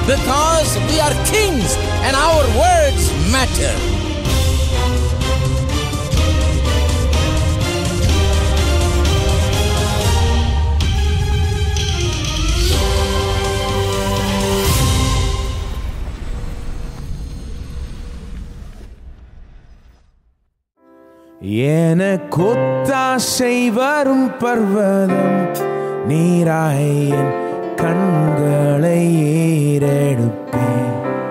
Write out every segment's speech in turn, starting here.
because we are kings and our words matter. என கொத்தாசை வரும் பர்வதம் நீராயன் கண்களை ஏறெடுப்பேன்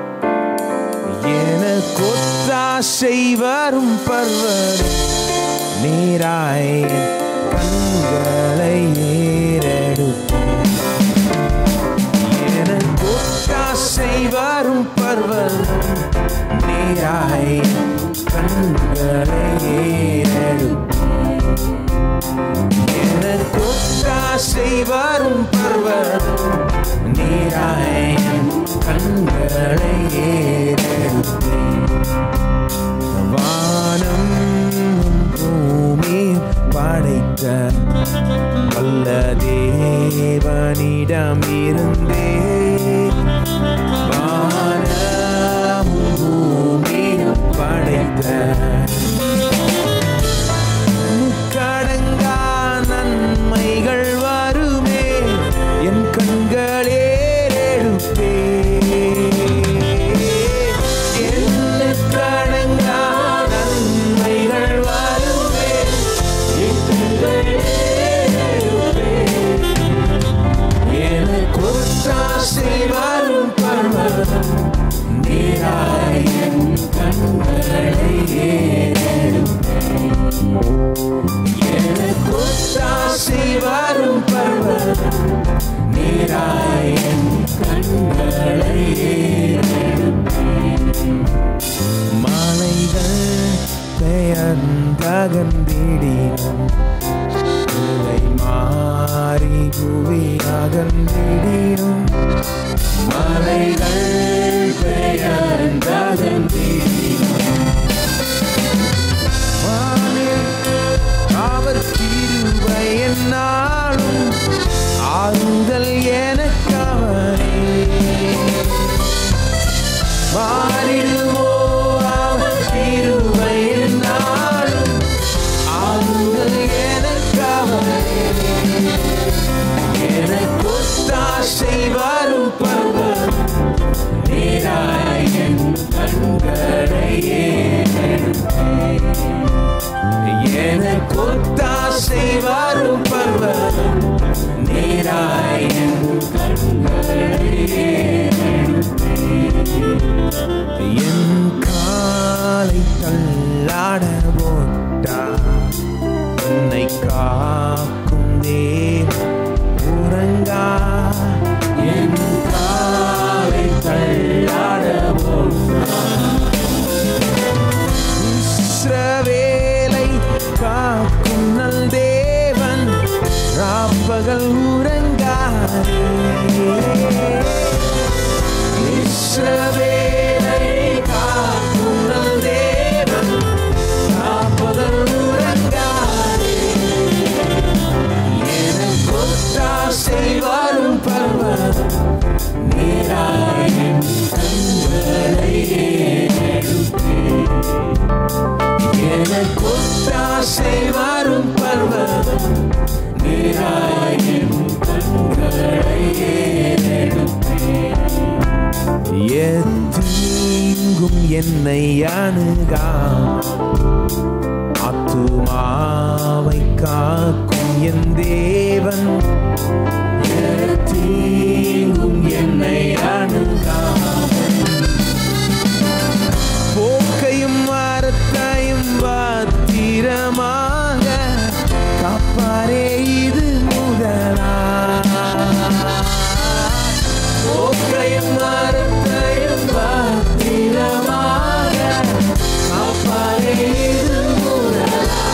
என கொத்தாசை வரும் பர்வதம் நீராயன் கண்களை ஏறெடுப்பேன் என கொத்தாசை வரும் பர்வதம் நீராயன் கண்களை ஏறெடுப்பேன் எனக்கு ஒத்தாசை வரும் பர்வதம் நீராயன் கண்களை ஏறெடுப்பேன் வானம் பூமி படைத்த வல்ல தேவனிடம் இருந்தே வானம் பூமி படைத்த கடங்கா நன்மைகள் வருமே என் கண்களே எடுப்பே கடங்கா நன்மைகள் வருமே என் கண்களே எனக்கு ஒத்தாசை வரும் பர்வதம் நீராயன் கண்களை எனக்கு ஒத்தாசை வரும் பர்வதம் நீராயன் கண்களை மலைகள் பெயர்ந்தகன்றிடினும் இலை மாறி புவி அகன்றிடினும் மலைகள் பெயர்ந்தகன்றிடினும் வானில் அவர் கிருபை என்னாலும் ஆறுதல் எனக்கு அவரே மாறிடுவோ அவர் கிருபை என்னாலும் ஆறுதல் எனக்கு அவரே எனக்கு ஒத்தாசை வரும் பர்வம் நீராயன் கண்களை எனக்கு ஒத்தாசை வரும் பர்வம் நீராயன் என் காலை தள்ளாட போட்டா என்னை காக்கும் தேவன் உறங்கா என் காலை தள்ளாட போட்டா இஸ்ரவேலை காக்கும் நல் தேவன் ராப்பகல் உறங்காரே இஸ்ரவேலை காக்கும் நல் தேவன் ராப்பகல் உறங்காரே எனக்கு ஒத்தாசை வரும் பர்வதம் நீராயின் கண்களை எனக்கு ஒத்தாசை வரும் பர்வதம் நீராயின் கண்களை எத்தீங்கும் என்னை அணுகா ஆத்துமாவை காக்கும் என் தேவன் எத்தீங்கும் என்னை அணுகா போக்கையும் மரத்தையும் பத்திரமாக காப்பாரே இது முதலா போக்கையும் மரத்தையும் பத்திரமாக காப்பாரே இது முதலா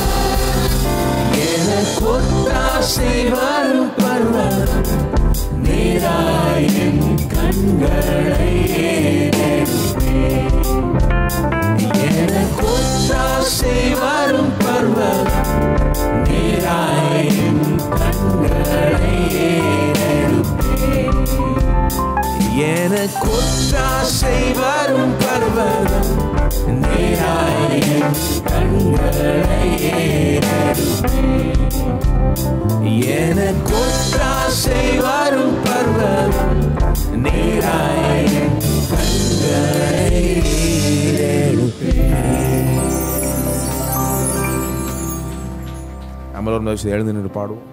எனக்கு ஒத்தாசை வரும் பர்வதம் நீராயின் கண்களை ஏறெடுப்பேன். எனக்கு ஒத்தாசை வரும் பர்வதம் நீராயின் கண்களை ஏறெடுப்பேன். என கொற்றாசை வரும் பர்வதம் நேராய கண்களை ஏறெடுப்பேன். என கொற்றாசை வரும் பர்வதம் நேராய கண்களை ஏறெடுப்பேன். நம்மளோட விஷயம் எழுந்து நின்று பாடுவோம்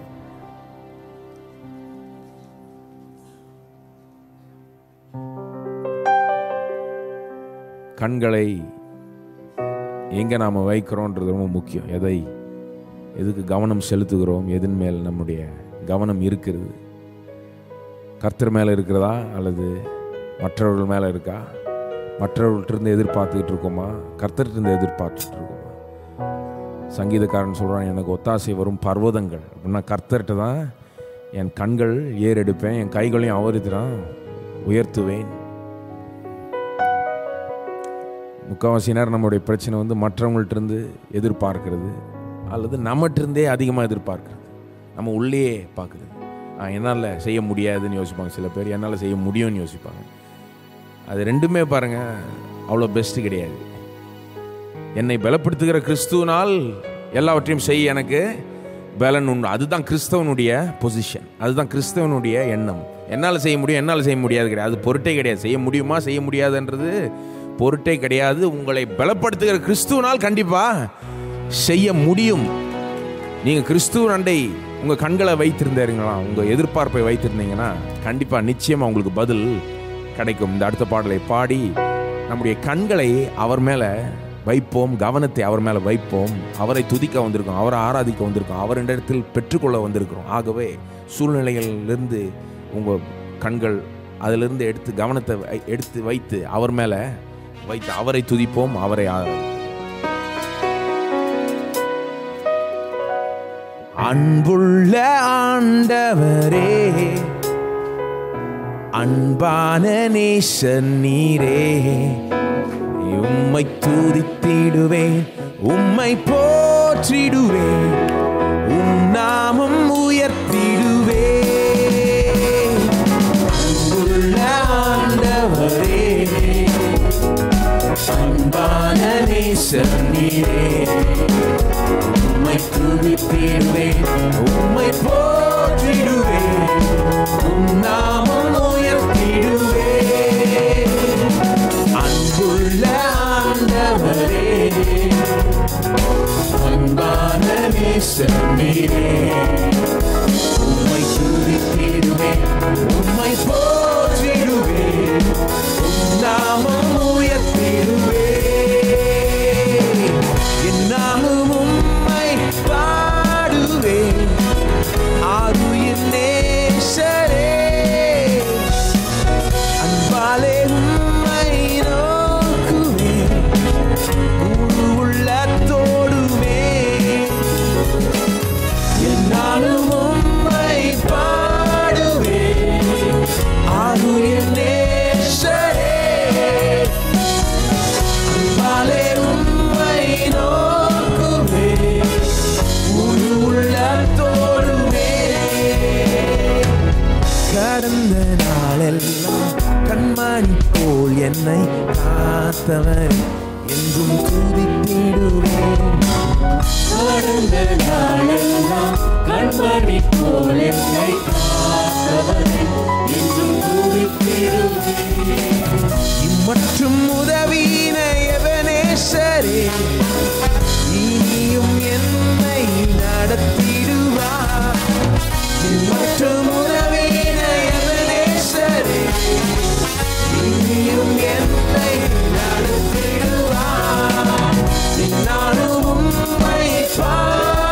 கண்களை எங்கே நாம் வைக்கிறோன்றது ரொம்ப முக்கியம் எதை எதுக்கு கவனம் செலுத்துகிறோம் எதன் மேல் நம்முடைய கவனம் இருக்கிறது கர்த்தர் மேலே இருக்கிறதா அல்லது மற்றவர்கள் மேலே இருக்கா மற்றவர்கள்ட்டிருந்து எதிர்பார்த்துக்கிட்டு இருக்கோமா கர்த்தர்கிட்ட எதிர்பார்த்துட்டு இருக்கோமா சங்கீதக்காரன் சொல்கிறான் எனக்கு ஒத்தாசை வரும் பர்வதங்கள் அப்படின்னா கர்த்தர்கிட்ட தான் என் கண்கள் ஏறெடுப்பேன் என் கைகளையும் அவருக்கு தான் உயர்த்துவேன் முக்கால்வாசி நேரம் நம்மளுடைய பிரச்சனை வந்து மற்றவங்கள்ட்டிருந்து எதிர்பார்க்கிறது அல்லது நம்மகிட்டருந்தே அதிகமாக எதிர்பார்க்கிறது நம்ம உள்ளே பார்க்குறது என்னால் செய்ய முடியாதுன்னு யோசிப்பாங்க சில பேர் என்னால் செய்ய முடியும்னு யோசிப்பாங்க அது ரெண்டுமே பாருங்கள் அவ்வளோ பெஸ்ட்டு கிடையாது என்னை பலப்படுத்துகிற கிறிஸ்துவனால் எல்லாவற்றையும் செய்ய எனக்கு பலன் உண்டு அதுதான் கிறிஸ்தவனுடைய பொசிஷன் அதுதான் கிறிஸ்தவனுடைய எண்ணம் என்னால் செய்ய முடியும் என்னால் செய்ய முடியாது கிடையாது அது பொருட்டே கிடையாது செய்ய முடியுமா செய்ய முடியாதுன்றது பொருட்டே கிடையாது உங்களை பலப்படுத்துகிற கிறிஸ்துவனால் கண்டிப்பாக செய்ய முடியும் நீங்கள் கிறிஸ்துவ அண்டை உங்கள் கண்களை வைத்திருந்தீங்களா உங்கள் எதிர்பார்ப்பை வைத்திருந்தீங்கன்னா கண்டிப்பாக நிச்சயமாக உங்களுக்கு பதில் கிடைக்கும் இந்த அடுத்த பாடலை பாடி நம்முடைய கண்களை அவர் மேலே வைப்போம் கவனத்தை அவர் மேலே வைப்போம் அவரை துதிக்க வந்திருக்கோம் அவரை ஆராதிக்க வந்திருக்கோம் அவர் இடத்தில் பெற்றுக்கொள்ள வந்திருக்கிறோம் ஆகவே சூழ்நிலைகளிலிருந்து உங்கள் கண்கள் அதிலிருந்து எடுத்து கவனத்தை வை- எடுத்து வைத்து அவர் மேலே வைத்து அவரை துதிப்போம் அவரை ஆராதிப்போம் அன்புள்ள ஆண்டவரே அன்பான நேசன் நீரே உம்மை துதித்திடுவேன் உம்மை போற்றிடுவேன் உம் நாமம் உயர்த்திடுவேன் அன்புள்ள ஆண்டவரே அன்பான நேசன் நீரே உம்மை துதித்திடுவேன் உம்மை போற்றிடுவேன் உம் நாமம் உயர்த்திடுவேன் அன்புள்ள ஆண்டவரே அன்பான நேசமீரே உம்மை துதித்திடுவேன் உம்மை போற்றிடுவேன் உம் நாமம் உயர்த்திடுவேன் என்னாலும் உம்மை பாடுவேன் ஆருயிர் நேசரே அன்பாலே உம்மை நோக்குவேன் முழு உள்ளத்தோடுமே என்னாலும் உம்மை பாடுவேன் ஆருயிர் நேசரே அன்பாலே உம்மை நோக்குவேன் முழு உள்ளத்தோடுமே கடந்த நாளெல்லாம் கண்மணி போல் என்னை காத்தவர் என்றும் துதித்திடுவேன் கடந்த நாளெல்லாம் கண்மணி போல் என்னை காத்தவரை என்றும் துதித்திடுவேன். இம்மற்றும் உதவின எவனேசரே இனியும் என்னை நடத்திடுவார் இம்மற்றும் உதவின எவனேசரே இனியும் என்னை நடத்திடுவார் நானும் உம்மை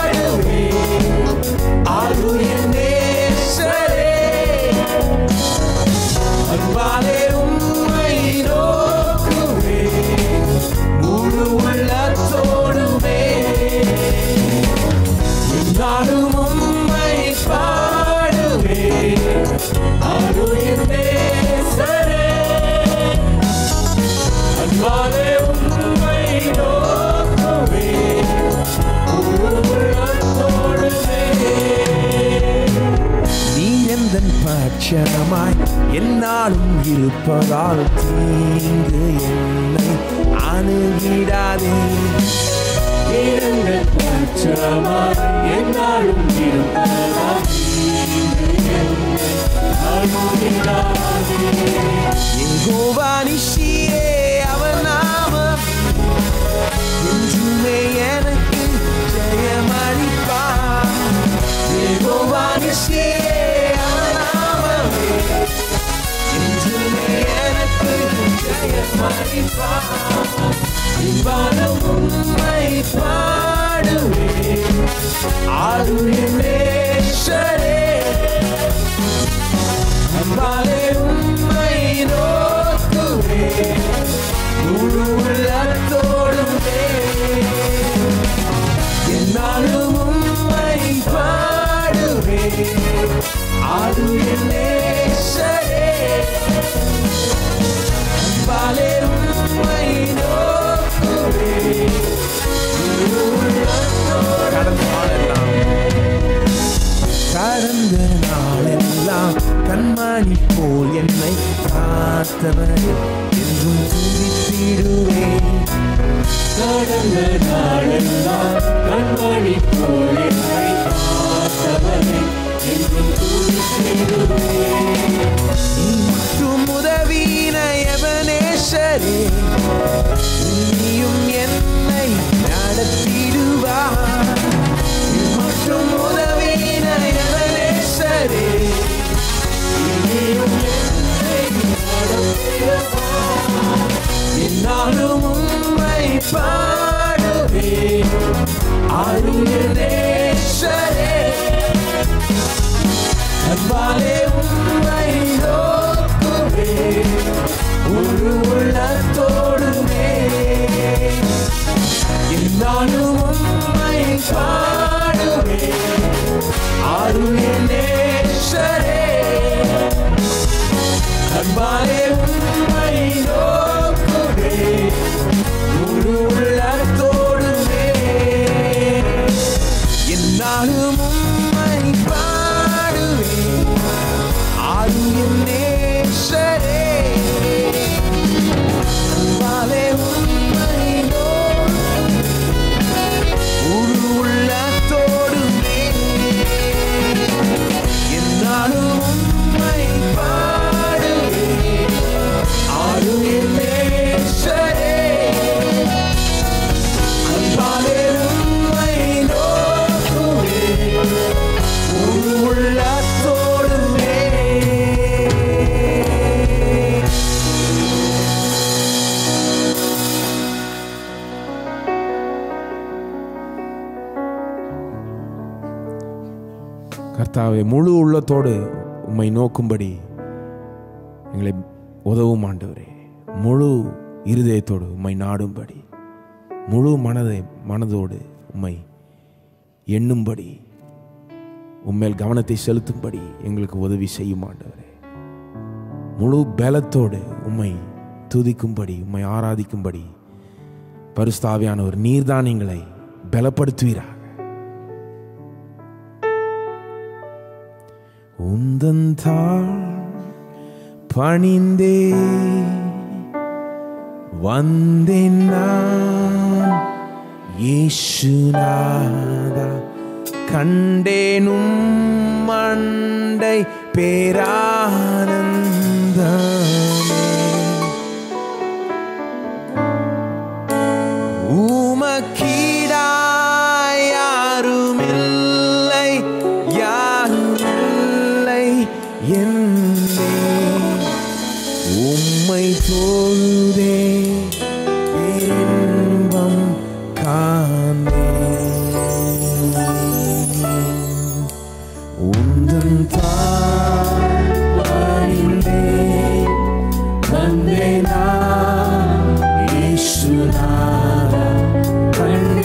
பாடுவேன் ஆருயிர் நேசரே பட்சமாய் என்னாலும் இருப்பதால் தீங்கு என்னை அணுகிடாதே இரங்கள் பட்சமாய் என்னாலும் இருப்பதால் தீங்கு என்னை அணுகிடாதே. யெகோவா நிஷியே அவர் நாமம் என்றுமே எனக்கு ஜெயமளிப்பார் யெகோவா நிஷியே அவர் நாமமே என்றுமே எனக்கு ஜெயமளிப்பார் இவ்வாறு உண்மை பாடுவே ஆருயமேஸ்வரே அன்பாலே உம்மை நோக்குவே முழு உள்ளத்தோடுமே என்னாலும் உம்மை பாடுவே அது என்னேசரே அன்பாலே உம்மை நோக்குவே முழு உள்ளத்தோடு கடந்த நாளெல்லாம் கடந்த நாளெல்லாம் கண்மணி போல் என்னை காத்தவர் என்றும் துதித்திடுவேன் கடந்த நாளெல்லாம் கண்மணி போல் என்னை காத்தவனை என்றும் துதித்திடுவேன். நீ மட்டும் உதவின எவனேசரே நீயும் என்னை நடத்திடுவார் நீ மட்டும் உதவின எவனேசரே நீயும் என்னை நடத்திடுவார் என்னாலும் உம்மை பாடுவேன் அருணேஸ்வரே அன்பாலே உம்மை நோக்குவே ஒரு உள்ளத்தோடுமே என்னாலும் உம்மை பாடுவே அருணேஸ்வரே அன்பாலே உம்மை நோக்குவே ஒரு உள்ளத்தோடுமே என்னாலும் உம்மை பாடுவேன் ஆதியின் நேசரே அன்பாலே உம்மை ஒரு உள்ளத்தோடுமே என்னாலும் உம்மை பாடுவேன் ஆதியின் நேசரே அன்பாலே உம்மை நோக்குவே ஒரு உள்ளத்தோடுமே கர்த்தாவே முழு உள்ளத்தோடு உம்மை நோக்கும்படி எங்களை உதவும் ஆண்டவரே முழு இருதயத்தோடு உம்மை நாடும்படி முழு மனதை மனதோடு உம்மை எண்ணும்படி உம்மேல் கவனத்தை செலுத்தும்படி எங்களுக்கு உதவி செய்யும் ஆண்டவரே முழு பலத்தோடு உம்மை துதிக்கும்படி உம்மை ஆராதிக்கும்படி பரிஸ்தாவியானவர் நீர்தான் எங்களை பலப்படுத்துவீராக உந்தன் தாழ் பணிந்தே வந்தேன் நான் இயேசுநாதா கண்டேனும் மண்டை பேரானந்தமே உமக்கீடாய் யாருமில்லை யாருமில்லை என்னே உம்மை தொழுதே பேரின்பம் காண்பேன் உந்தன் தாழ்வாயிலே வந்தேனா இயேசுநாதா கண்டேனும்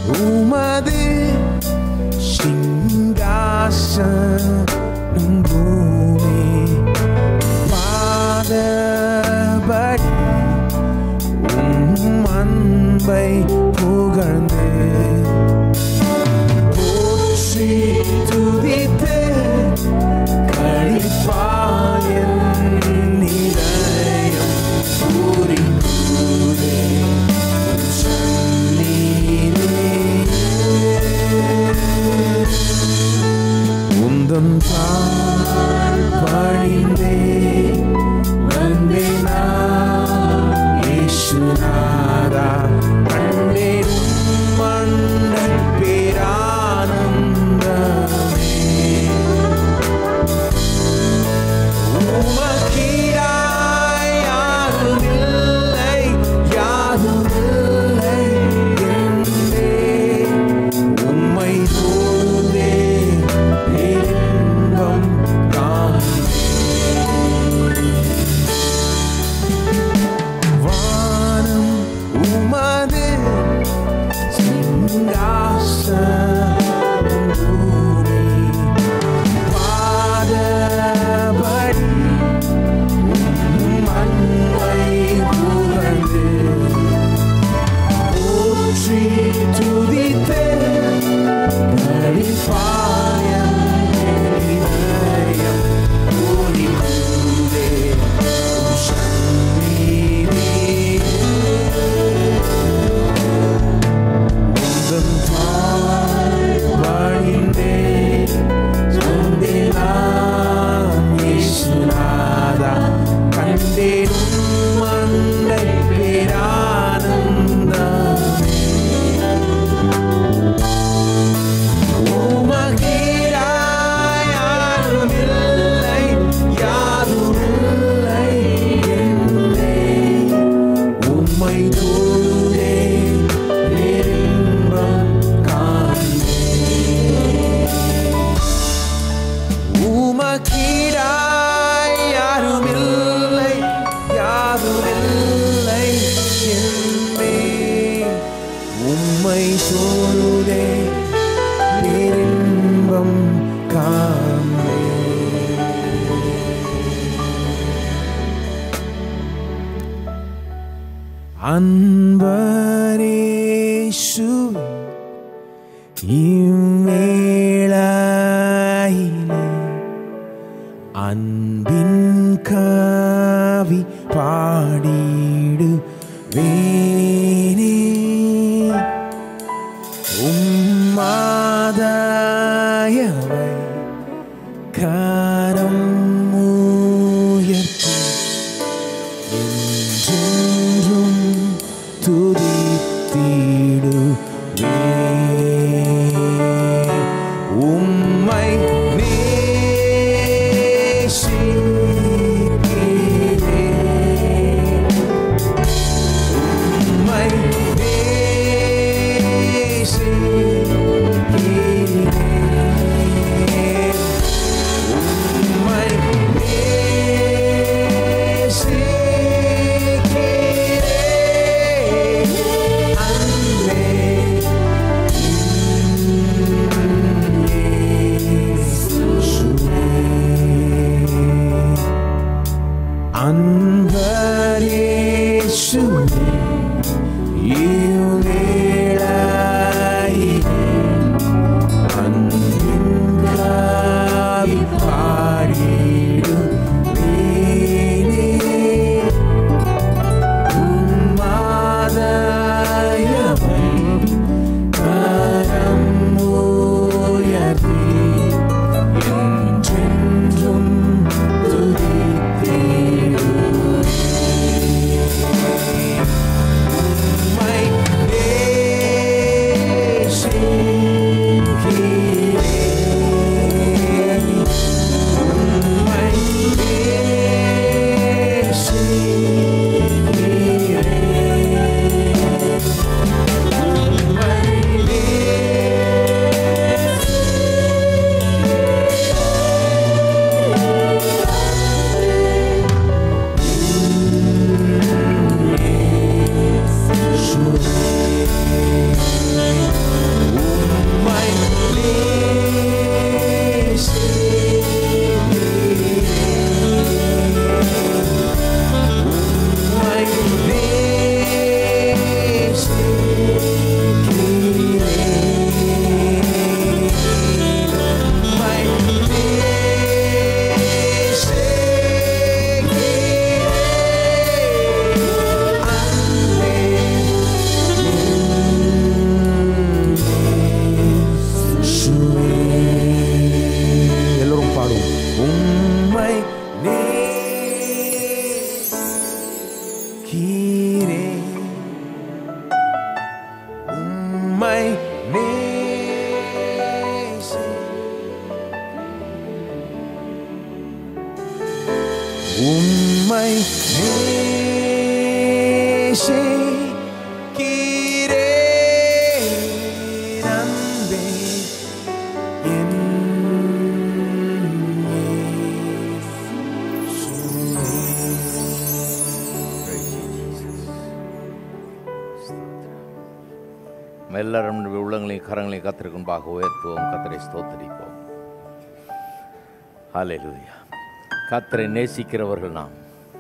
உமது சிங்காசனம் பூமி பாதபடி உம் அன்பை புகழ்ந்து போற்றி துதித்து கழிப்பாயன் நிலையம் பூரிக்குதே உந்தன் தாழ் பணிந்தே வந்தேனா ஈஸ்வநாதா கண்டே மண்ட பேரானந்தமே உமக்கீராய் யாரும் இல்லை, யாரும் இல்லை என்றே உம்மை தொழுதே இன்பம் காண்பேன். வானம் உமது சிங்காசனம் பூமி பாதபடி மண்மை புகழ்ந்து போற்றி துதித்து கழிப்பாயம் இதயம் பூரிக்குதே உம் சந்நிதி. உந்தன் தாழ் பணிந்தே சொந்தேனாம் இயேசுநாதா. கண்டேன் உம் அண்டை பேரானந்தமே. உமக்கீராய் யாரும் இல்லை, யாரும் இல்லை என்றே உம்மை தொழுதே பேரின்பம் காண்பேன். உமக்கீடாய் யாரும் இல்லை, யாரும் இல்லை என்பே. உம்மை தொழுதே பேரின்பம் காண்பேன். அன்பரேசு இவ்வேளையிலே அன்பின் கவி பாடிடு வேனே உம்மாதாயவை கரம் உயர்த்தி என்றென்றும் துதித்திடுவே உம்மை நேசிக்கிறேன். உம்மை நேசிக்கிறேன். உம்மை நேசிக்கிறேன். அன்பே இயேசுவே. அன்பரேசுவே இவ்வேளையிலே உம்மை நேசி உம்மை நேசிக்கிறே அன்பே என் நம்ம எல்லாரும் நம்முடைய உள்ளங்களையும் கரங்களையும் கத்திற்கு முன்பாக உயர்த்துவோம் கத்தரை ஸ்தோத்தரிப்போம் ஹalleluya கத்தரை நேசிக்கிறவர்கள் நாம்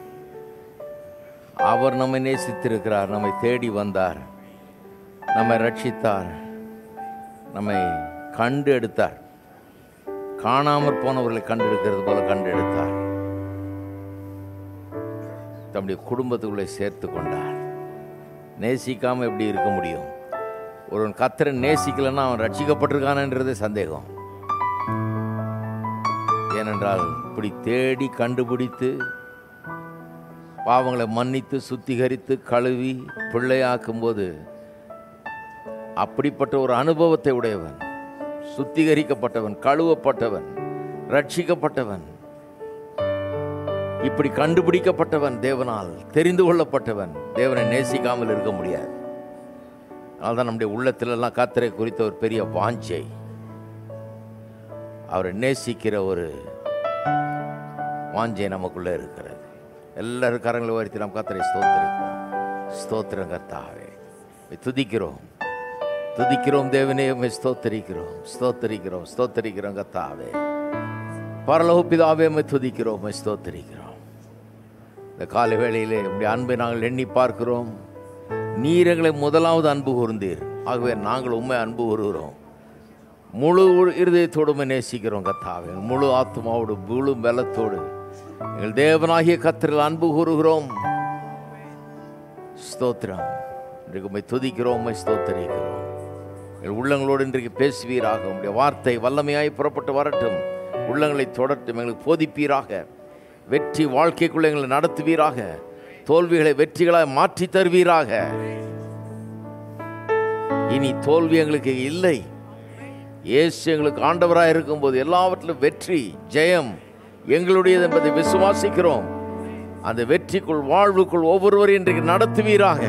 அவர் நம்மை நேசித்திருக்கிறார் நம்மை தேடி வந்தார் நம்மை ரட்சித்தார் நம்மை கண்டு எடுத்தார் காணாமற் போனவர்களை கண்டெடுக்கிறது போல கண்டெடுத்தார் தம்முடைய குடும்பத்துக்குள்ளே சேர்த்து கொண்டார் நேசிக்காம எப்படி இருக்க முடியும் ஒருவன் கத்தரை நேசிக்கலைன்னா அவன் ரட்சிக்கப்பட்டிருக்கானன்றது சந்தேகம் ஏனென்றால் இப்படி தேடி கண்டுபிடித்து பாவங்களை மன்னித்து சுத்திகரித்து கழுவி பிள்ளையாக்கும்போது அப்படிப்பட்ட ஒரு அனுபவத்தை உடையவன் சுத்திகரிக்கப்பட்டவன் கழுவப்பட்டவன் ரட்சிக்கப்பட்டவன் இப்படி கண்டுபிடிக்கப்பட்டவன் தேவனால் தெரிந்து கொள்ளப்பட்டவன் தேவனை நேசிக்காமல் இருக்க முடியாது அதனால்தான் நம்முடைய உள்ளத்திலெல்லாம் கத்தரை குறித்த ஒரு பெரிய வாஞ்சை அவரை நேசிக்கிற ஒரு வாஞ்சை நமக்குள்ள இருக்கிறது எல்லாரும் கரங்களை உயர்த்தி நாம் கத்தரை ஸ்தோத்திரிப்போம் ஸ்தோத்திரம் கர்த்தாவே உம்மை துதிக்கிறோம் துதிக்கிறோம் தேவனே உம்மை ஸ்தோத்தரிக்கிறோம் ஸ்தோத்தரிக்கிறோம் ஸ்தோத்தரிக்கிறோம் கர்த்தாவே பரலோக பிதாவே உம்மை துதிக்கிறோம் உம்மை ஸ்தோத்தரிக்கிறோம் இந்த காலை வேளையிலே உம்முடைய அன்பை நாங்கள் எண்ணி பார்க்கிறோம் நீர் எங்களை முதலாவது அன்பு கூர்ந்தீர் ஆகவே நாங்கள் உண்மை அன்பு கூறுகிறோம் முழு இருதயத்தோடு உம்மை நேசிக்கிறோம் கத்தாவே முழு ஆத்மாவோடு முழு பலத்தோடு எங்கள் தேவனாகிய கத்திரில் அன்பு கூறுகிறோம் ஸ்தோத்திரம் இன்றைக்கு உம்மை துதிக்கிறோம் உம்மை ஸ்தோத்தரிக்கிறோம் எங்கள் உள்ளங்களோடு இன்றைக்கு பேசுவீராக உம்முடைய வார்த்தை வல்லமையாய் புறப்பட்டு வரட்டும் உள்ளங்களை தொடரட்டும் எங்களுக்கு போதிப்பீராக வெற்றி வாழ்க்கைக்குள்ள எங்களை நடத்துவீராக தோல்விகளை வெற்றிகளாய் மாற்றி தருவீராக இனி தோல்வி எங்களுக்கு இல்லை இயேசு எங்களுக்கு ஆண்டவராக இருக்கும்போது எல்லாவற்றிலும் வெற்றி ஜெயம் எங்களுடையது என்பதை விசுவாசிக்கிறோம் அந்த வெற்றிக்குள் வாழ்வுக்குள் ஒவ்வொருவரையும் இன்றைக்கு நடத்துவீராக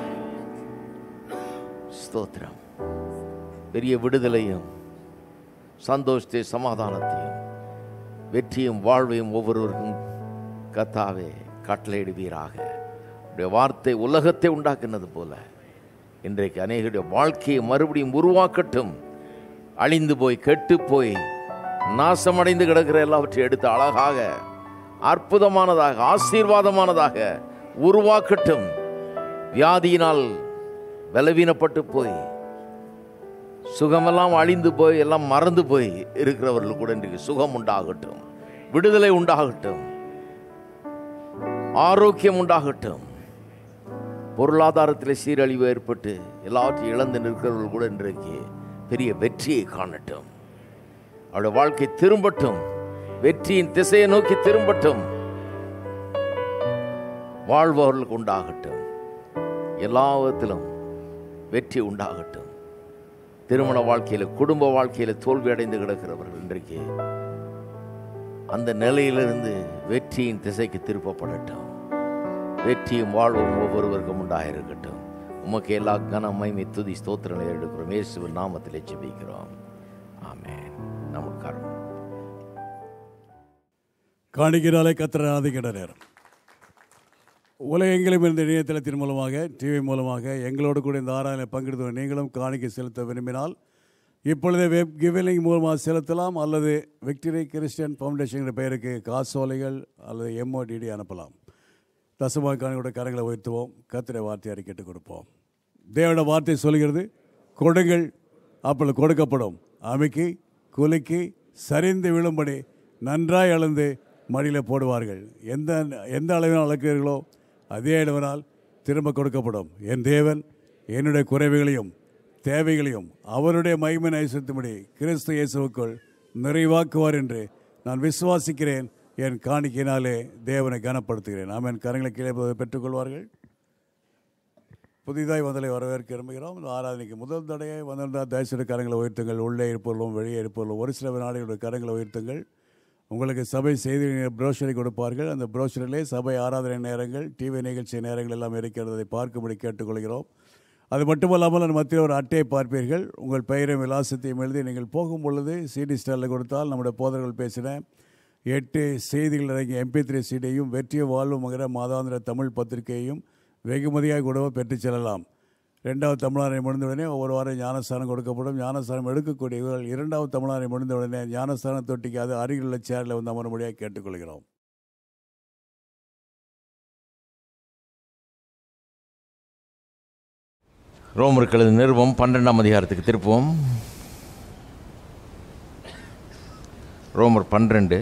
ஸ்தோத்திரம் பெரிய விடுதலையும் சந்தோஷத்தை சமாதானத்தையும் வெற்றியும் வாழ்வையும் ஒவ்வொருவருக்கும் கத்தாவே கட்டளையிடுவீராக உடைய வார்த்தை உலகத்தை உண்டாக்குனது போல இன்றைக்கு அநேகருடைய வாழ்க்கையை மறுபடியும் உருவாக்கட்டும் அழிந்து போய் கெட்டு போய் நாசமடைந்து கிடக்கிற எல்லாவற்றையும் எடுத்து அழகாக அற்புதமானதாக ஆசீர்வாதமானதாக உருவாக்கட்டும் வியாதியினால் பலவீனப்பட்டு போய் சுகமெல்லாம் அழிந்து போய் எல்லாம் மறந்து போய் இருக்கிறவர்கள் கூட இன்றைக்கு சுகம் உண்டாகட்டும் விடுதலை உண்டாகட்டும் ஆரோக்கியம் உண்டாகட்டும் பொருளாதாரத்தில் சீரழிவு ஏற்பட்டு எல்லாவற்றையும் இழந்து நிற்கிறவர்கள் கூட இன்றைக்கு பெரிய வெற்றியை காணட்டும் அவருடைய வாழ்க்கை திரும்பட்டும் வெற்றியின் திசையை நோக்கி திரும்பட்டும் வாழ்பவர்களுக்கு உண்டாகட்டும் எல்லா வெற்றி உண்டாகட்டும் திருமண வாழ்க்கையில குடும்ப வாழ்க்கையில தோல்வி அடைந்து கிடக்கிறவர்கள் இன்றைக்கு அந்த நிலையிலிருந்து வெற்றியின் திசைக்கு திருப்பப்படட்டும் வெற்றியும் வாழ்வும் ஒவ்வொருவருக்கும் உண்டாயிருக்கட்டும் உமக்கு எல்லா கன மைமை துதி ஸ்தோத்திரங்களை எடுக்கிறோம் இயேசுவின் நாமத்திலே ஜெபிக்கிறோம் ஆமென் நமக்காரம் காணிக்கிறாலே கத்திர ஆதிக்கிற நேரம் உலகெங்கிலும் இருந்த இணையதளத்தின் மூலமாக டிவி மூலமாக எங்களோடு கூட இந்த ஆராதனை பங்கெடுத்து நீங்களும் காணிக்கை செலுத்த விரும்பினால் இப்பொழுதே வெப் கிவிலிங் மூலமாக செலுத்தலாம் அல்லது விக்டரி கிறிஸ்டியன் ஃபவுண்டேஷன் பெயருக்கு காசோலைகள் அல்லது எம்ஓடிடி அனுப்பலாம் தசமா காணியோட கரங்களை உயர்த்துவோம் கத்திரை வார்த்தை அறிக்கிட்டு கொடுப்போம் தேவோட வார்த்தை சொல்கிறது கொடுங்கள் அப்பொழுது கொடுக்கப்படும் அமைக்கி குலுக்கி சரிந்து விழும்படி நன்றாய் அளந்து மடியில் போடுவார்கள் எந்த எந்த அளவில் அளக்கிறீர்களோ அதே அளவினால் திரும்ப கொடுக்கப்படும் என் தேவன் என்னுடைய குறைவுகளையும் தேவைகளையும் அவருடைய மகிமை ஐசத்தும்படி கிறிஸ்து இயேசுவுக்குள் நிறைவாக்குவார் என்று நான் விசுவாசிக்கிறேன் என் காணிக்கையினாலே தேவனை கனப்படுத்துகிறேன் நாம் என் கரங்களை கீழே பெற்றுக்கொள்வார்கள் புதிதாய் வந்தலை வரவேற்க விரும்புகிறோம் இந்த ஆராதனைக்கு முதல் தடையை வந்திருந்தால் தயவுசெய்து கரங்களை உயர்த்துங்கள் உள்ளே இருப்பவர்களும் வெளியே இருப்பவர்களும் ஒரு சில நாடுகளுடைய கரங்களை உயர்த்துங்கள் உங்களுக்கு சபை செய்தி ப்ரோஷரை கொடுப்பார்கள் அந்த ப்ரோஷரிலே சபை ஆராதனை நேரங்கள் டிவி நிகழ்ச்சி நேரங்கள் எல்லாம் இருக்கிறது அதை பார்க்கும்படி கேட்டுக்கொள்கிறோம் அது மட்டுமல்லாமல் அந்த மத்தியில் ஒரு அட்டையை பார்ப்பீர்கள் உங்கள் பெயரையும் விலாசத்தையும் எழுதி நீங்கள் போகும் பொழுது சிடி ஸ்டாலில் கொடுத்தால் நம்முடைய போதர்கள் பேசின எட்டு செய்திகள் அடங்கிய எம்பி த்ரீ சீடையும் வெற்றியும் வாழ்வுங்கிற மாதாந்திர தமிழ் பத்திரிகையையும் வெகுமதியாக கூட பெற்றுச் செல்லலாம் ரெண்டாவது தமிழாரை முடிந்தவுடனே ஒவ்வொரு வாரம் ஞானஸ்தானம் கொடுக்கப்படும் ஞானஸ்தானம் எடுக்கக்கூடியவர்கள் இரண்டாவது தமிழாரை முடிந்தவுடனே ஞானஸ்தான தொட்டிக்கு அது அருகில் உள்ள சேரில் வந்து அமரும்படியாக கேட்டுக்கொள்கிறோம் ரோமர்களது நிருபம் பன்னெண்டாம் அதிகாரத்துக்கு திருப்புவோம் ரோமர் பன்னிரெண்டு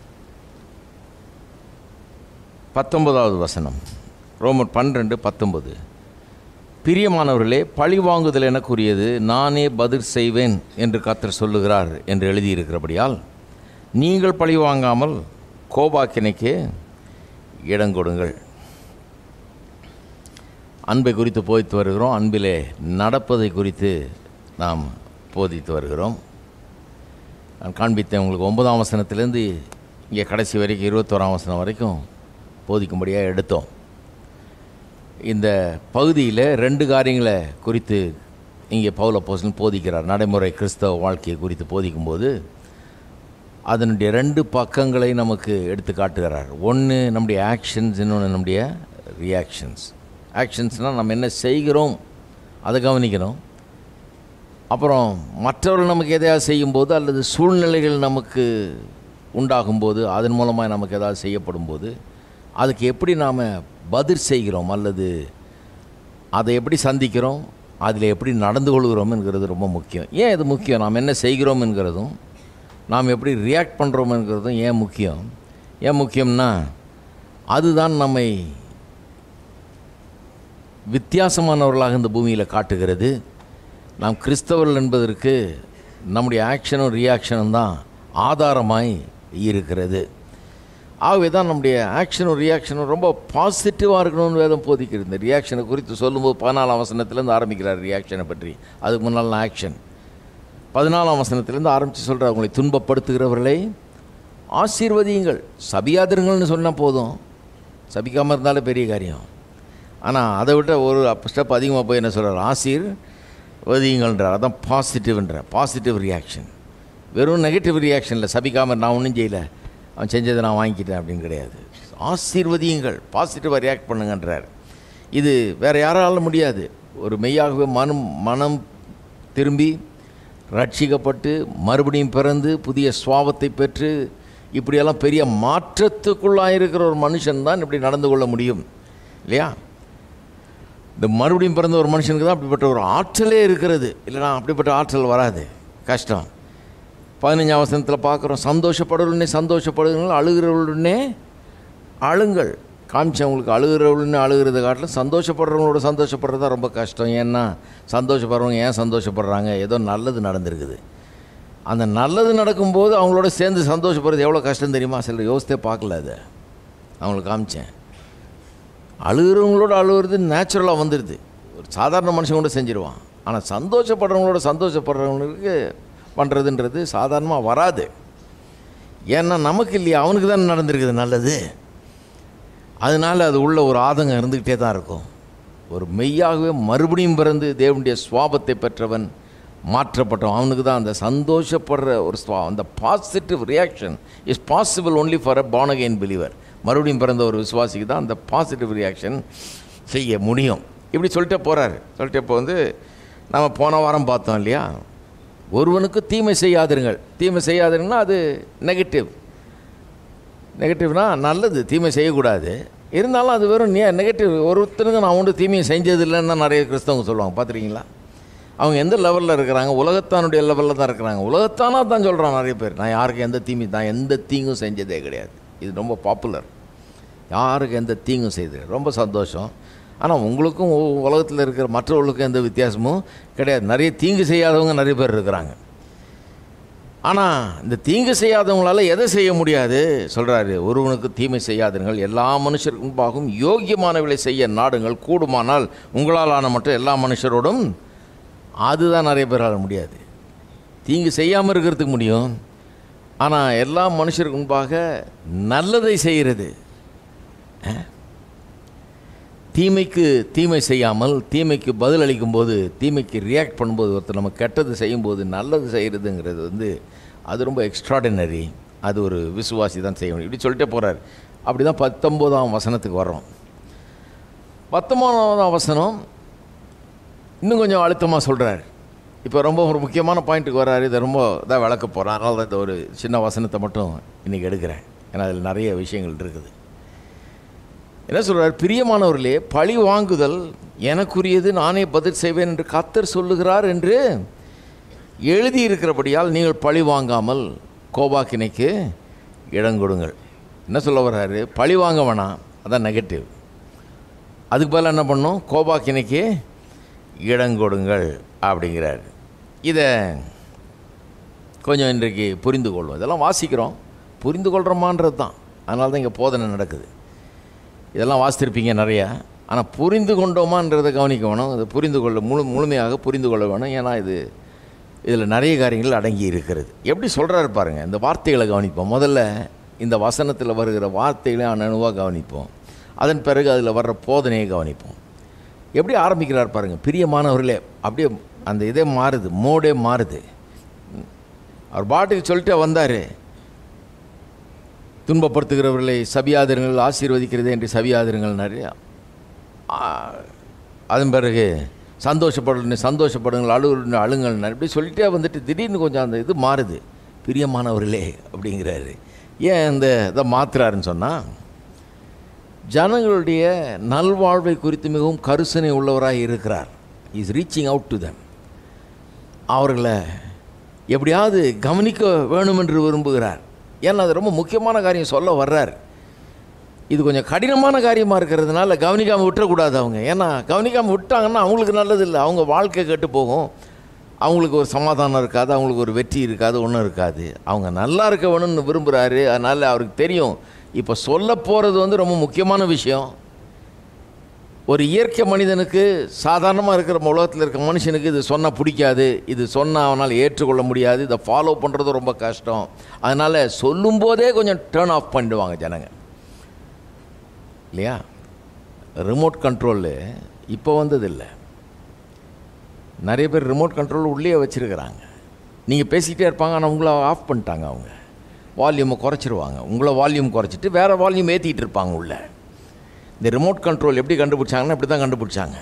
பத்தொன்பதாவது வசனம் ரோமர் பன்னிரெண்டு பத்தொன்பது பிரியமானவர்களே பழி வாங்குதல் என கூறியது நானே பதில் செய்வேன் என்று கர்த்தர் சொல்லுகிறார் என்று எழுதியிருக்கிறபடியால் நீங்கள் பழி வாங்காமல் கோபாக்கினைக்கு இடங்கொடுங்கள் அன்பை குறித்து போதித்து வருகிறோம் அன்பிலே நடப்பதை குறித்து நாம் போதித்து வருகிறோம் நான் காண்பித்தேன் உங்களுக்கு ஒன்பதாம் வசனத்திலேருந்து இங்கே கடைசி வரைக்கும் இருபத்தோராம் வசனம் வரைக்கும் போதிக்கும்படியாக எடுத்தோம் இந்த பகுதியில் ரெண்டு காரியங்களை குறித்து இங்கே பவுல போசன் போதிக்கிறார் நடைமுறை கிறிஸ்தவ வாழ்க்கையை குறித்து போதிக்கும்போது அதனுடைய ரெண்டு பக்கங்களை நமக்கு எடுத்து காட்டுகிறார் ஒன்று நம்முடைய ஆக்ஷன்ஸ் இன்னொன்று நம்முடைய ரியாக்ஷன்ஸ் ஆக்ஷன்ஸ்னால் நம்ம என்ன செய்கிறோம் அதை கவனிக்கணும் அப்புறம் மற்றவர்கள் நமக்கு எதையாவது செய்யும்போது அல்லது சூழ்நிலைகள் நமக்கு உண்டாகும்போது அதன் மூலமாக நமக்கு ஏதாவது செய்யப்படும் போது அதுக்கு எப்படி நாம் பதில் செய்கிறோம் அல்லது அதை எப்படி சந்திக்கிறோம் அதில் எப்படி நடந்து கொள்கிறோம் என்கிறது ரொம்ப முக்கியம் ஏன் இது முக்கியம் நாம் என்ன செய்கிறோம் என்கிறதும் நாம் எப்படி ரியாக்ட் பண்ணுறோம் என்கிறதும் ஏன் முக்கியம் ஏன் முக்கியம்னா அதுதான் நம்மை வித்தியாசமானவர்களாக இந்த பூமியில் காட்டுகிறது நாம் கிறிஸ்தவர்கள் என்பதற்கு நம்முடைய ஆக்ஷனும் ரியாக்ஷனும் தான் ஆதாரமாய் இருக்கிறது ஆகவே தான் நம்முடைய ஆக்ஷனும் ரியாக்ஷனும் ரொம்ப பாசிட்டிவாக இருக்கணும்னு வேதம் போதிக்கிறது இந்த ரியாக்ஷனை குறித்து சொல்லும்போது பதினாலாம் வசனத்துலேருந்து ஆரம்பிக்கிறார் ரியாக்ஷனை பற்றி அதுக்கு முன்னால் ஆக்ஷன் பதினாலாம் வசனத்திலேருந்து ஆரம்பித்து சொல்கிறார் உங்களை துன்பப்படுத்துகிறவர்களை ஆசீர்வதியுங்கள் சபியாதிருங்கள்னு சொன்னால் போதும் சபிக்காமல் இருந்தாலே பெரிய காரியம் ஆனால் அதை விட ஒரு ஸ்டெப் அதிகமாக போய் என்ன சொல்கிறார் ஆசீர் வதியுங்கள்ன்றார் அதான் பாசிட்டிவ்ன்ற பாசிட்டிவ் ரியாக்ஷன் வெறும் நெகட்டிவ் ரியாக்ஷனில் சபிக்காமல் நான் ஒன்றும் செய்யலை அவன் செஞ்சதை நான் வாங்கிக்கிட்டேன் அப்படின்னு கிடையாது ஆசீர்வதியுங்கள் பாசிட்டிவாக ரியாக்ட் பண்ணுங்கன்றார் இது வேறு யாராலும் முடியாது ஒரு மெய்யாகவே மனம் மனம் திரும்பி ரட்சிக்கப்பட்டு மறுபடியும் பிறந்து புதிய சுவாபத்தை பெற்று இப்படியெல்லாம் பெரிய மாற்றத்துக்குள்ளாக இருக்கிற ஒரு மனுஷன் தான் இப்படி நடந்து கொள்ள முடியும் இல்லையா இந்த மறுபடியும் பிறந்த ஒரு மனுஷனுக்கு தான் அப்படிப்பட்ட ஒரு ஆற்றலே இருக்கிறது இல்லைனா அப்படிப்பட்ட ஆற்றல் வராது கஷ்டம் பதினஞ்சாம் வசனத்தில் பார்க்குறோம் சந்தோஷப்படுறவுடனே சந்தோஷப்படுங்கள் அழுகிறவளுடனே அழுங்கள் காமிச்சவங்களுக்கு அழுகிறவளுன்னு அழுகிறத காட்டிலும் சந்தோஷப்படுறவங்களோட சந்தோஷப்படுறது தான் ரொம்ப கஷ்டம் ஏன்னா சந்தோஷப்படுறவங்க ஏன் சந்தோஷப்படுறாங்க ஏதோ நல்லது நடந்திருக்குது அந்த நல்லது நடக்கும்போது அவங்களோட சேர்ந்து சந்தோஷப்படுறது எவ்வளோ கஷ்டம் தெரியுமா சிலர் யோசித்தே பார்க்கல அதை அவங்களுக்கு காமிச்சேன் அழுகிறவங்களோட அழுகிறது நேச்சுரலாக வந்துடுது ஒரு சாதாரண மனுஷன் கூட செஞ்சிருவான் ஆனால் சந்தோஷப்படுறவங்களோட சந்தோஷப்படுறவங்களுக்கு பண்ணுறதுன்றது சாதாரணமாக வராது ஏன்னா நமக்கு இல்லையா அவனுக்கு தான் நடந்திருக்குது நல்லது அதனால் அது உள்ள ஒரு ஆதங்கம் இருந்துக்கிட்டே தான் இருக்கும் ஒரு மெய்யாகவே மறுபடியும் பிறந்து தேவனுடைய சுவாபத்தை பெற்றவன் மாற்றப்பட்டவன் அவனுக்கு தான் அந்த சந்தோஷப்படுற ஒரு ஸ்வா அந்த positive reaction is possible only for a born again believer மறுபடியும் பிறந்த ஒரு விசுவாசிக்கு தான் அந்த பாசிட்டிவ் ரியாக்ஷன் செய்ய முடியும் இப்படி சொல்லிட்டே போகிறாரு சொல்லிட்டு இப்போ வந்து நம்ம போன வாரம் பார்த்தோம் இல்லையா ஒருவனுக்கு தீமை செய்யாதிருங்கள் தீமை செய்யாதிருங்கன்னா அது நெகட்டிவ் நெகட்டிவ்னா நல்லது தீமை செய்யக்கூடாது இருந்தாலும் அது வெறும் நெ நெகட்டிவ் ஒருத்தனுக்கு நான் ஒன்று தீமையை செஞ்சதில்லைன்னு தான் நிறைய கிறிஸ்தவங்க சொல்லுவாங்க பார்த்துருக்கீங்களா அவங்க எந்த லெவலில் இருக்கிறாங்க உலகத்தானுடைய லெவலில் தான் இருக்கிறாங்க உலகத்தானா தான் சொல்கிறான் நிறைய பேர் நான் யாருக்கும் எந்த தீமை நான் எந்த தீங்கும் செஞ்சதே கிடையாது இது ரொம்ப பாப்புலர் யாருக்கு எந்த தீங்கும் செய்து ரொம்ப சந்தோஷம் ஆனால் உங்களுக்கும் உ- உலகத்தில் இருக்கிற மற்றவர்களுக்கும் எந்த வித்தியாசமும் கிடையாது நிறைய தீங்கு செய்யாதவங்க நிறைய பேர் இருக்கிறாங்க ஆனால் இந்த தீங்கு செய்யாதவங்களால எதை செய்ய முடியாது சொல்கிறாரு ஒருவனுக்கு தீமை செய்யாதீர்கள் எல்லா மனுஷருக்கு முன்பாகவும் யோக்கியமானவர்களை செய்ய நாடுங்கள் கூடுமானால் உங்களால் ஆன மட்டும் எல்லா மனுஷரோடும் அதுதான் நிறைய பேரால் முடியாது தீங்கு செய்யாமல் இருக்கிறதுக்கு முடியும் ஆனால் எல்லா மனுஷருக்கு முன்பாக நல்லதை செய்கிறது அஹ்? தீமைக்கு தீமை செய்யாமல் தீமைக்கு பதில் அளிக்கும்போது தீமைக்கு ரியாக்ட் பண்ணும்போது ஒருத்தர் நம்ம கெட்டது செய்யும்போது நல்லது செய்கிறதுங்கிறது வந்து அது ரொம்ப எக்ஸ்ட்ராடினரி அது ஒரு விசுவாசி தான் செய்ய முடியும் இப்படி சொல்லிட்டே போகிறார் அப்படி தான் பத்தொம்போதாம் வசனத்துக்கு வர்றோம் பத்தொம்போதாம் வசனம் இன்னும் கொஞ்சம் அழுத்தமாக சொல்கிறார் இப்போ ரொம்ப ஒரு முக்கியமான பாயிண்ட்டுக்கு வர்றாரு இதை ரொம்ப இதாக விளக்க போகிறேன் அதனால தான் இந்த ஒரு சின்ன வசனத்தை மட்டும் இன்றைக்கி எடுக்கிறேன் ஏன்னா அதில் நிறைய விஷயங்கள் இருக்குது என்ன சொல்றார் பிரியமானவர்களே பழி வாங்குதல் எனக்குரியது நானே பதில் செய்வேன் என்று கத்தர் சொல்லுகிறார் என்று எழுதியிருக்கிறபடியால் நீங்கள் பழி வாங்காமல் கோபாக்கினைக்கு இடம் கொடுங்கள் என்ன சொல்ல வர்றாரு பழி வாங்க வேணாம் அதான் நெகட்டிவ் அதுக்கு பதிலா என்ன பண்ணும் கோபாக்கினைக்கு இடம் கொடுங்கள் அப்படிங்கிறார் இதை கொஞ்சம் இன்றைக்கு புரிந்து கொள்வோம் இதெல்லாம் வாசிக்கிறோம் புரிந்து கொள்கிறோமான்றது தான் அதனால தான் இங்கே போதனை நடக்குது இதெல்லாம் வாசித்திருப்பீங்க நிறையா ஆனால் புரிந்து கொண்டோமான்றதை கவனிக்க வேணும் இது புரிந்து கொள்ள முழு முழுமையாக புரிந்து கொள்ள வேணும் ஏன்னா இது இதில் நிறைய காரியங்கள் அடங்கி இருக்கிறது எப்படி சொல்கிறாரு பாருங்கள் இந்த வார்த்தைகளை கவனிப்போம் முதல்ல இந்த வசனத்தில் வருகிற வார்த்தைகளை அணுவாக கவனிப்போம் அதன் பிறகு அதில் வர்ற போதனையை கவனிப்போம் எப்படி ஆரம்பிக்கிறார் பாருங்கள் பிரியமானவர்களே அப்படியே அந்த இதே மாறுது மோடே மாறுது அவர் பாட்டுக்கு சொல்லிட்டே வந்தார் துன்பப்படுத்துகிறவர்களை சபியாதிருங்கள் ஆசீர்வதிக்கிறது என்று சபியாதிருங்கள் நிறையா அதன் பிறகு சந்தோஷப்படு சந்தோஷப்படுங்கள் அழுகுன்னு அழுங்கள் இப்படி சொல்லிட்டே வந்துட்டு திடீர்னு கொஞ்சம் அந்த இது மாறுது பிரியமானவர்களே அப்படிங்கிறாரு ஏன் இந்த இதை மாத்துறாருன்னு சொன்னால் ஜனங்களுடைய நல்வாழ்வை குறித்து மிகவும் கருசனை உள்ளவராக இருக்கிறார் is reaching out to them அவர்களை எப்படியாவது கவனிக்க வேணும் என்று விரும்புகிறார் ஏன்னா அது ரொம்ப முக்கியமான காரியம் சொல்ல வர்றார் இது கொஞ்சம் கடினமான காரியமாக இருக்கிறதுனால கவனிக்காமல் விட்டுறக்கூடாது அவங்க ஏன்னா கவனிக்காமல் விட்டாங்கன்னா அவங்களுக்கு நல்லது இல்லை அவங்க வாழ்க்கை கெட்டு போகும் அவங்களுக்கு ஒரு சமாதானம் இருக்காது அவங்களுக்கு ஒரு வெற்றி இருக்காது ஒன்றும் இருக்காது அவங்க நல்லா இருக்க வேணும்னு விரும்புகிறாரு அதனால் அவருக்கு தெரியும் இப்போ சொல்ல போகிறது வந்து ரொம்ப முக்கியமான விஷயம் ஒரு இயற்கை மனிதனுக்கு சாதாரணமாக இருக்கிற உலகத்தில் இருக்க மனுஷனுக்கு இது சொன்னால் பிடிக்காது இது சொன்னால் அவனால் ஏற்றுக்கொள்ள முடியாது இதை ஃபாலோ பண்ணுறது ரொம்ப கஷ்டம் அதனால் சொல்லும்போதே கொஞ்சம் டேர்ன் ஆஃப் பண்ணிடுவாங்க ஜனங்க இல்லையா ரிமோட் கண்ட்ரோலு இப்போ வந்ததில்லை நிறைய பேர் ரிமோட் கண்ட்ரோல் உள்ளே வச்சுருக்கிறாங்க நீங்கள் பேசிக்கிட்டே இருப்பாங்க ஆனால் உங்களை ஆஃப் பண்ணிட்டாங்க அவங்க வால்யூமை குறைச்சிருவாங்க உங்களை வால்யூம் குறைச்சிட்டு வேறு வால்யூம் ஏற்றிக்கிட்டு இருப்பாங்க உள்ளே இந்த ரிமோட் கண்ட்ரோல் எப்படி கண்டுபிடிச்சாங்கன்னா இப்படி தான் கண்டுபிடிச்சாங்க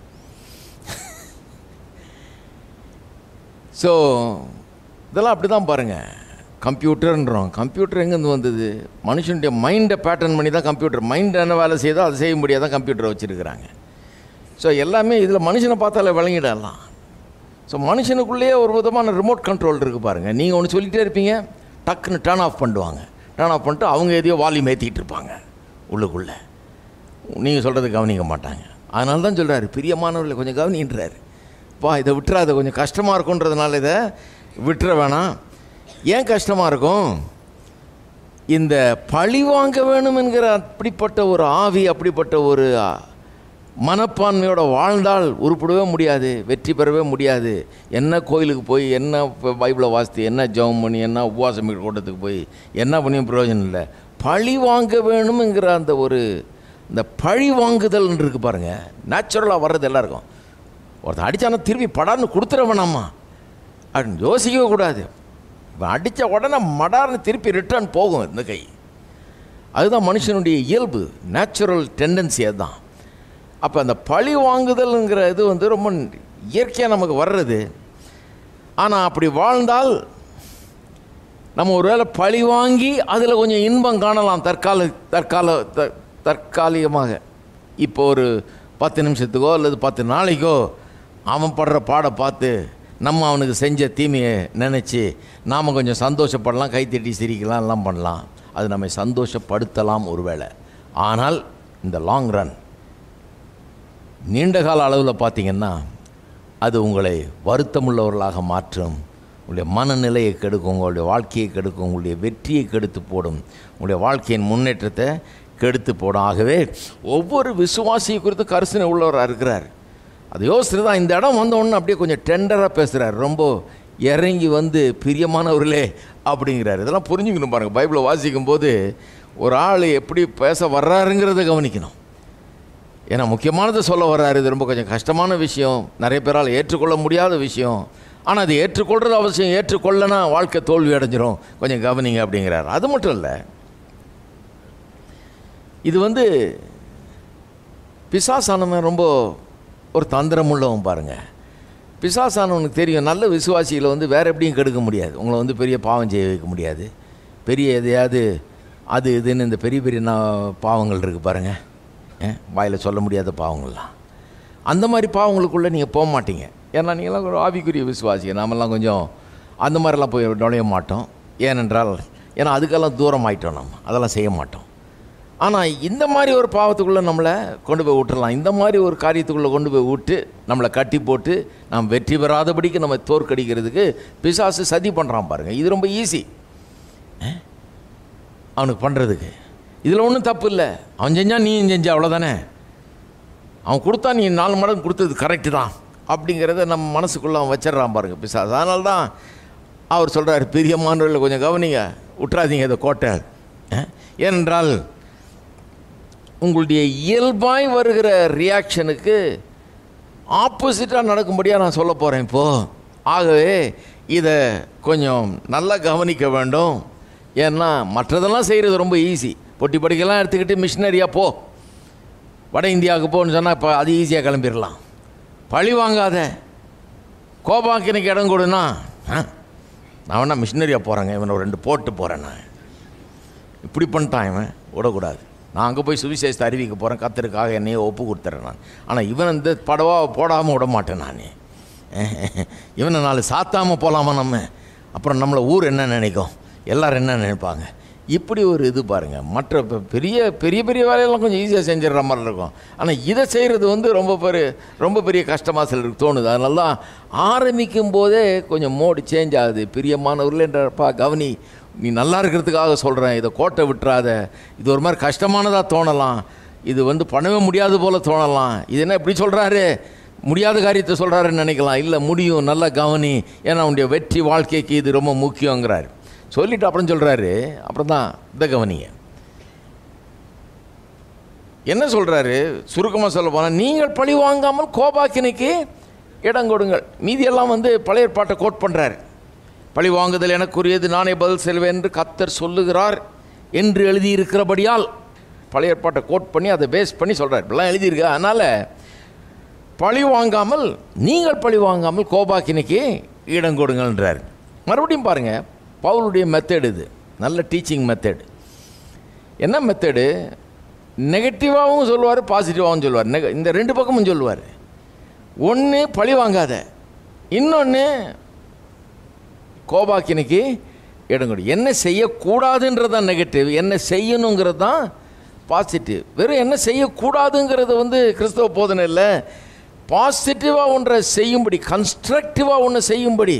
ஸோ இதெல்லாம் அப்படி தான் பாருங்கள் கம்ப்யூட்டர்ன்றோம் கம்ப்யூட்டர் எங்கேருந்து வந்தது மனுஷனுடைய மைண்டை பேட்டர்ன் பண்ணி தான் கம்ப்யூட்டர் மைண்ட் என்ன வேலை செய்தோ அதை செய்ய முடியாத கம்ப்யூட்டரை வச்சுருக்கிறாங்க ஸோ எல்லாமே இதில் மனுஷனை பார்த்தாலே விளங்கிடலாம் ஸோ மனுஷனுக்குள்ளேயே ஒரு விதமான ரிமோட் கண்ட்ரோல் இருக்குது பாருங்கள் நீங்கள் ஒன்று சொல்லிகிட்டே இருப்பீங்க டக்குன்னு டர்ன் ஆஃப் பண்ணுவாங்க டர்ன் ஆஃப் பண்ணிட்டு அவங்க எதையோ வால்யூம் ஏற்றிக்கிட்டு இருப்பாங்க உள்ளுக்குள்ளே நீங்கள் சொல்கிறது கவனிக்க மாட்டாங்க அதனால தான் சொல்கிறாரு பிரியமானவர்களை கொஞ்சம் கவனின்றாரு பா இதை விட்டுறாத கொஞ்சம் கஷ்டமாக இருக்குன்றதுனால இதை விட்டுற வேணாம் ஏன் கஷ்டமாக இருக்கும் இந்த பழி வாங்க வேணும் என்கிற அப்படிப்பட்ட ஒரு ஆவி அப்படிப்பட்ட ஒரு ஆ, மனப்பான்மையோட வாழ்ந்தால் உருப்படவே முடியாது வெற்றி பெறவே முடியாது என்ன கோயிலுக்கு போய் என்ன ப- பைபிளை வாசித்து என்ன ஜெபம் பண்ணி என்ன உபவாசம் கூட்டத்துக்கு போய் என்ன பண்ணியும் பிரயோஜனம் இல்லை பழி வாங்க வேணும்ங்கிற அந்த ஒரு இந்த பழி வாங்குதல் இருக்கு பாருங்க நேச்சுரலாக வர்றது எல்லாருக்கும் ஒருத்தன் அடித்தானா திரும்பி படார்னு கொடுத்துட வேணாமா அப்படின்னு யோசிக்கவே கூடாது இவன் அடித்த உடனே மடார்னு திருப்பி ரிட்டர்ன் போகும் இந்த கை அதுதான் மனுஷனுடைய இயல்பு நேச்சுரல் டெண்டன்சி அதுதான் அப்போ அந்த பழி வாங்குதல்ங்கிற இது வந்து ரொம்ப இயற்கையாக நமக்கு வர்றது ஆனால் அப்படி வாழ்ந்தால் நம்ம ஒருவேளை பழி வாங்கி அதில் கொஞ்சம் இன்பம் காணலாம் தற்கால தற்கால த தற்காலிகமாக இப்போ ஒரு பத்து நிமிஷத்துக்கோ அல்லது பத்து நாளைக்கோ அவன் படுற பாடை பார்த்து நம்ம அவனுக்கு செஞ்ச தீமையை நினச்சி நாம் கொஞ்சம் சந்தோஷப்படலாம் கைத்தட்டி சிரிக்கலாம் எல்லாம் பண்ணலாம் அது நம்மை சந்தோஷப்படுத்தலாம் ஒருவேளை ஆனால் இந்த லாங் ரன் நீண்ட கால அளவில் பார்த்தீங்கன்னா அது உங்களை வருத்தமுள்ளவர்களாக மாற்றும் உங்களுடைய மனநிலையை கெடுக்கும் உங்களுடைய வாழ்க்கையை கெடுக்கும் உங்களுடைய வெற்றியை கெடுத்து போடும் உங்களுடைய வாழ்க்கையின் முன்னேற்றத்தை கெடுத்து போடும் ஆகவே ஒவ்வொரு விசுவாசியை குறித்து கரிசனை உள்ளவராக இருக்கிறார் அது யோசிச்சுட்டு தான் இந்த இடம் வந்த உடனே அப்படியே கொஞ்சம் டெண்டராக பேசுகிறார் ரொம்ப இறங்கி வந்து பிரியமானவர்களே அப்படிங்கிறார் இதெல்லாம் புரிஞ்சுக்கணும் பாருங்கள் பைபிளை வாசிக்கும் போது ஒரு ஆள் எப்படி பேச வர்றாருங்கிறத கவனிக்கணும் ஏன்னா முக்கியமானதை சொல்ல வர்றாரு இது ரொம்ப கொஞ்சம் கஷ்டமான விஷயம் நிறைய பேரால் ஏற்றுக்கொள்ள முடியாத விஷயம் ஆனால் அது ஏற்றுக்கொள்கிறது அவசியம் ஏற்றுக்கொள்ளனா வாழ்க்கை தோல்வி அடைஞ்சிரும் கொஞ்சம் கவனிங்க அப்படிங்கிறார் அது மட்டும் இல்லை இது வந்து பிசாசானவன் ரொம்ப ஒரு தந்திரம் உள்ளவன் பாருங்க பிசாசானவனுக்கு தெரியும் நல்ல விசுவாசிகளை வந்து வேற எப்படியும் கெடுக்க முடியாது உங்களை வந்து பெரிய பாவம் செய்ய வைக்க முடியாது பெரிய எதையாவது அது இதுன்னு இந்த பெரிய பெரிய நா- பாவங்கள் இருக்குது பாருங்கள் வாயில் சொல்ல முடியாத பாவங்கள்லாம் அந்த மாதிரி பாவங்களுக்குள்ளே நீங்கள் போக மாட்டீங்க ஏன்னா நீங்களாம் ஒரு ஆவிக்குரிய விசுவாசிங்க நாமெல்லாம் கொஞ்சம் அந்த மாதிரிலாம் போய் நுழைய மாட்டோம் ஏனென்றால் ஏன்னா அதுக்கெல்லாம் தூரம் ஆயிட்டோம் நம்ம அதெல்லாம் செய்ய மாட்டோம் ஆனால் இந்த மாதிரி ஒரு பாவத்துக்குள்ளே நம்மளை கொண்டு போய் விட்டுறலாம் இந்த மாதிரி ஒரு காரியத்துக்குள்ளே கொண்டு போய் விட்டு நம்மளை கட்டி போட்டு நாம் வெற்றி பெறாதபடிக்கு நம்ம தோற்கடிக்கிறதுக்கு பிசாசு சதி பண்ணுறான் பாருங்கள் இது ரொம்ப ஈஸி அவனுக்கு பண்ணுறதுக்கு இதில் ஒன்றும் தப்பு இல்லை அவன் செஞ்சால் நீயும் செஞ்ச அவ்வளோதானே அவன் கொடுத்தா நீ நாலு மடங்கு கொடுத்தது கரெக்டு தான் அப்படிங்கிறத நம்ம மனசுக்குள்ளே அவன் வச்சிடுறான் பாருங்க பிசாசு அதனால தான் அவர் சொல்கிறார் பிரியமானவர்களை கொஞ்சம் கவனிங்க விட்றாதீங்க இதை கோட்டை அஹ், ஏனென்றால் உங்களுடைய இயல்பாய் வருகிற ரியாக்ஷனுக்கு ஆப்போசிட்டாக நடக்கும்படியாக நான் சொல்ல போகிறேன் இப்போது ஆகவே இதை கொஞ்சம் நல்லா கவனிக்க வேண்டும் ஏன்னா மற்றதெல்லாம் செய்கிறது ரொம்ப ஈஸி பொட்டி படிக்கலாம் எடுத்துக்கிட்டு மிஷினரியாக போ வட இந்தியாவுக்கு போன்னு சொன்னால் இப்போ அது ஈஸியாக கிளம்பிடலாம் பழி வாங்காத கோபாக்கினுக்கு இடம் கொடுனா ஆ, நான் வேணா மிஷினரியாக போகிறேங்க இவனை ஒரு ரெண்டு போட்டு போகிறேன் நான் இப்படி பண்ணிட்டான் இவன் விடக்கூடாது நான் அங்கே போய் சுவிசேஷத்தை அறிவிக்க போகிறேன் கத்தருக்காக என்னையே ஒப்பு கொடுத்துறேன் நான் ஆனால் இவன் இந்த படவா போடாமல் விட மாட்டேன் நான் இவனை நாலு சாத்தாமல் போகலாமா நம்ம அப்புறம் நம்மளை ஊர் என்ன நினைக்கும் எல்லாரும் என்ன நினைப்பாங்க இப்படி ஒரு இது பாருங்கள் மற்ற பெ- பெரிய பெரிய பெரிய வேலையெல்லாம் கொஞ்சம் ஈஸியாக செஞ்சிடுற மாதிரி இருக்கும் ஆனால் இதை செய்கிறது வந்து ரொம்ப பெரிய ரொம்ப பெரிய கஷ்டமாக சிலருக்கு தோணுது அதனால தான் ஆரம்பிக்கும் போதே கொஞ்சம் மோடு சேஞ்ச் ஆகுது பிரியமானவர்கள்ன்றப்பா கவனி நீ நல்லா இருக்கிறதுக்காக சொல்கிறேன் இதை கோட்டை விட்டுறாத இது ஒரு மாதிரி கஷ்டமானதாக தோணலாம் இது வந்து பண்ணவே முடியாது போல் தோணலாம் இது என்ன இப்படி சொல்கிறாரு முடியாத காரியத்தை சொல்கிறாருன்னு நினைக்கலாம் இல்லை முடியும் நல்லா கவனி ஏன்னா உன்னுடைய வெற்றி வாழ்க்கைக்கு இது ரொம்ப முக்கியங்கிறாரு சொல்லிட்டு அப்புறம் சொல்கிறாரு அப்புறம் தான் இதை கவனிங்க என்ன சொல்கிறாரு சுருக்கமாக சொல்ல போனால் நீங்கள் பழி வாங்காமல் கோபாக்கினைக்கு இடம் கொடுங்கள் மீதியெல்லாம் வந்து பழைய பாட்டை கோட் பண்ணுறாரு பழி வாங்குதல் எனக்குரியது நானே பதில் செல்வேன் என்று கத்தர் சொல்லுகிறார் என்று எழுதியிருக்கிறபடியால் பழைய பாட்டை கோட் பண்ணி அதை பேஸ் பண்ணி சொல்கிறார் இப்படிலாம் எழுதியிருக்கு அதனால் பழி வாங்காமல் நீங்கள் பழி வாங்காமல் கோபாக்கினைக்கு இடம் கொடுங்கன்றார் மறுபடியும் பாருங்கள் பவுலுடைய மெத்தட் இது நல்ல டீச்சிங் மெத்தட் என்ன மெத்தடு நெகட்டிவாகவும் சொல்லுவார் பாசிட்டிவாகவும் சொல்லுவார் நெக இந்த ரெண்டு பக்கமும் சொல்லுவார் ஒன்று பழி வாங்காத இன்னொன்று கோபாக்கினைக்கு இடம் கொடு என்ன செய்யக்கூடாதுன்றது தான் நெகட்டிவ் என்ன செய்யணுங்கிறது தான் பாசிட்டிவ் வெறும் என்ன செய்யக்கூடாதுங்கிறது வந்து கிறிஸ்தவ போதனை இல்லை பாசிட்டிவாக ஒன்றை செய்யும்படி கன்ஸ்ட்ரக்டிவாக ஒன்று செய்யும்படி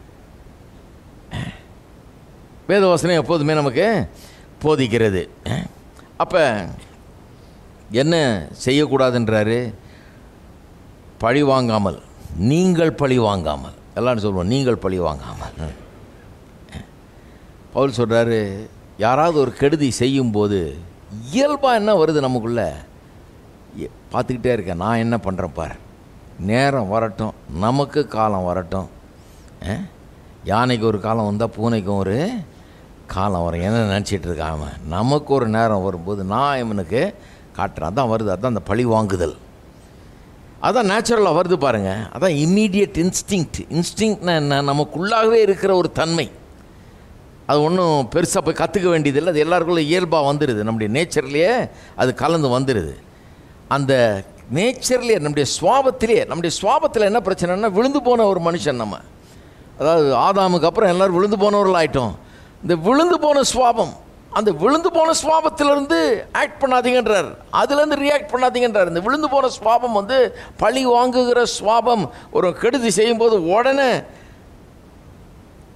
வேதவசனம் எப்போதுமே நமக்கு போதிக்கிறது அப்போ என்ன செய்யக்கூடாதுன்றாரு பழி வாங்காமல் நீங்கள் பழி வாங்காமல் எல்லாரும் சொல்லுவோம் நீங்கள் பழி வாங்காமல் பவுல் சொல்கிறாரு யாராவது ஒரு கெடுதி செய்யும்போது இயல்பாக என்ன வருது நமக்குள்ள எ- பார்த்துக்கிட்டே இருக்கேன் நான் என்ன பண்ணுறேன் பாரு நேரம் வரட்டும் நமக்கு காலம் வரட்டும் அஹ்? யானைக்கு ஒரு காலம் வந்தால் பூனைக்கும் ஒரு காலம் வரும் என்ன நினச்சிட்டு இருக்கான் அவன் நமக்கு ஒரு நேரம் வரும்போது நான் இவனுக்கு காட்டுறேன் அதான் வருது அதான் அந்த பழி வாங்குதல் அதான் நேச்சுரலாக வருது பாருங்க அதான் இம்மீடியட் இன்ஸ்டிங்க்ட் இன்ஸ்டிங்க்ட்னா என்ன நமக்குள்ளாகவே இருக்கிற ஒரு தன்மை அது ஒன்றும் பெருசாக போய் கற்றுக்க வேண்டியதில்லை அது எல்லாருக்குள்ள இயல்பாக வந்துடுது நம்முடைய நேச்சர்லேயே அது கலந்து வந்துடுது அந்த நேச்சர்லேயே நம்முடைய சுவாபத்திலேயே நம்முடைய சுவாபத்தில் என்ன பிரச்சனைனா விழுந்து போன ஒரு மனுஷன் நம்ம அதாவது ஆதாமுக்கு அப்புறம் எல்லாரும் விழுந்து போனவர்கள் ஆயிட்டோம் இந்த விழுந்து போன சுவாபம் அந்த விழுந்து போன சுவாபத்திலிருந்து ஆக்ட் பண்ணாதீங்கன்றார் அதுலேருந்து ரியாக்ட் பண்ணாதீங்கன்றார் இந்த விழுந்து போன சுவாபம் வந்து பழி வாங்குகிற சுவாபம் ஒரு கெடுதி செய்யும்போது உடனே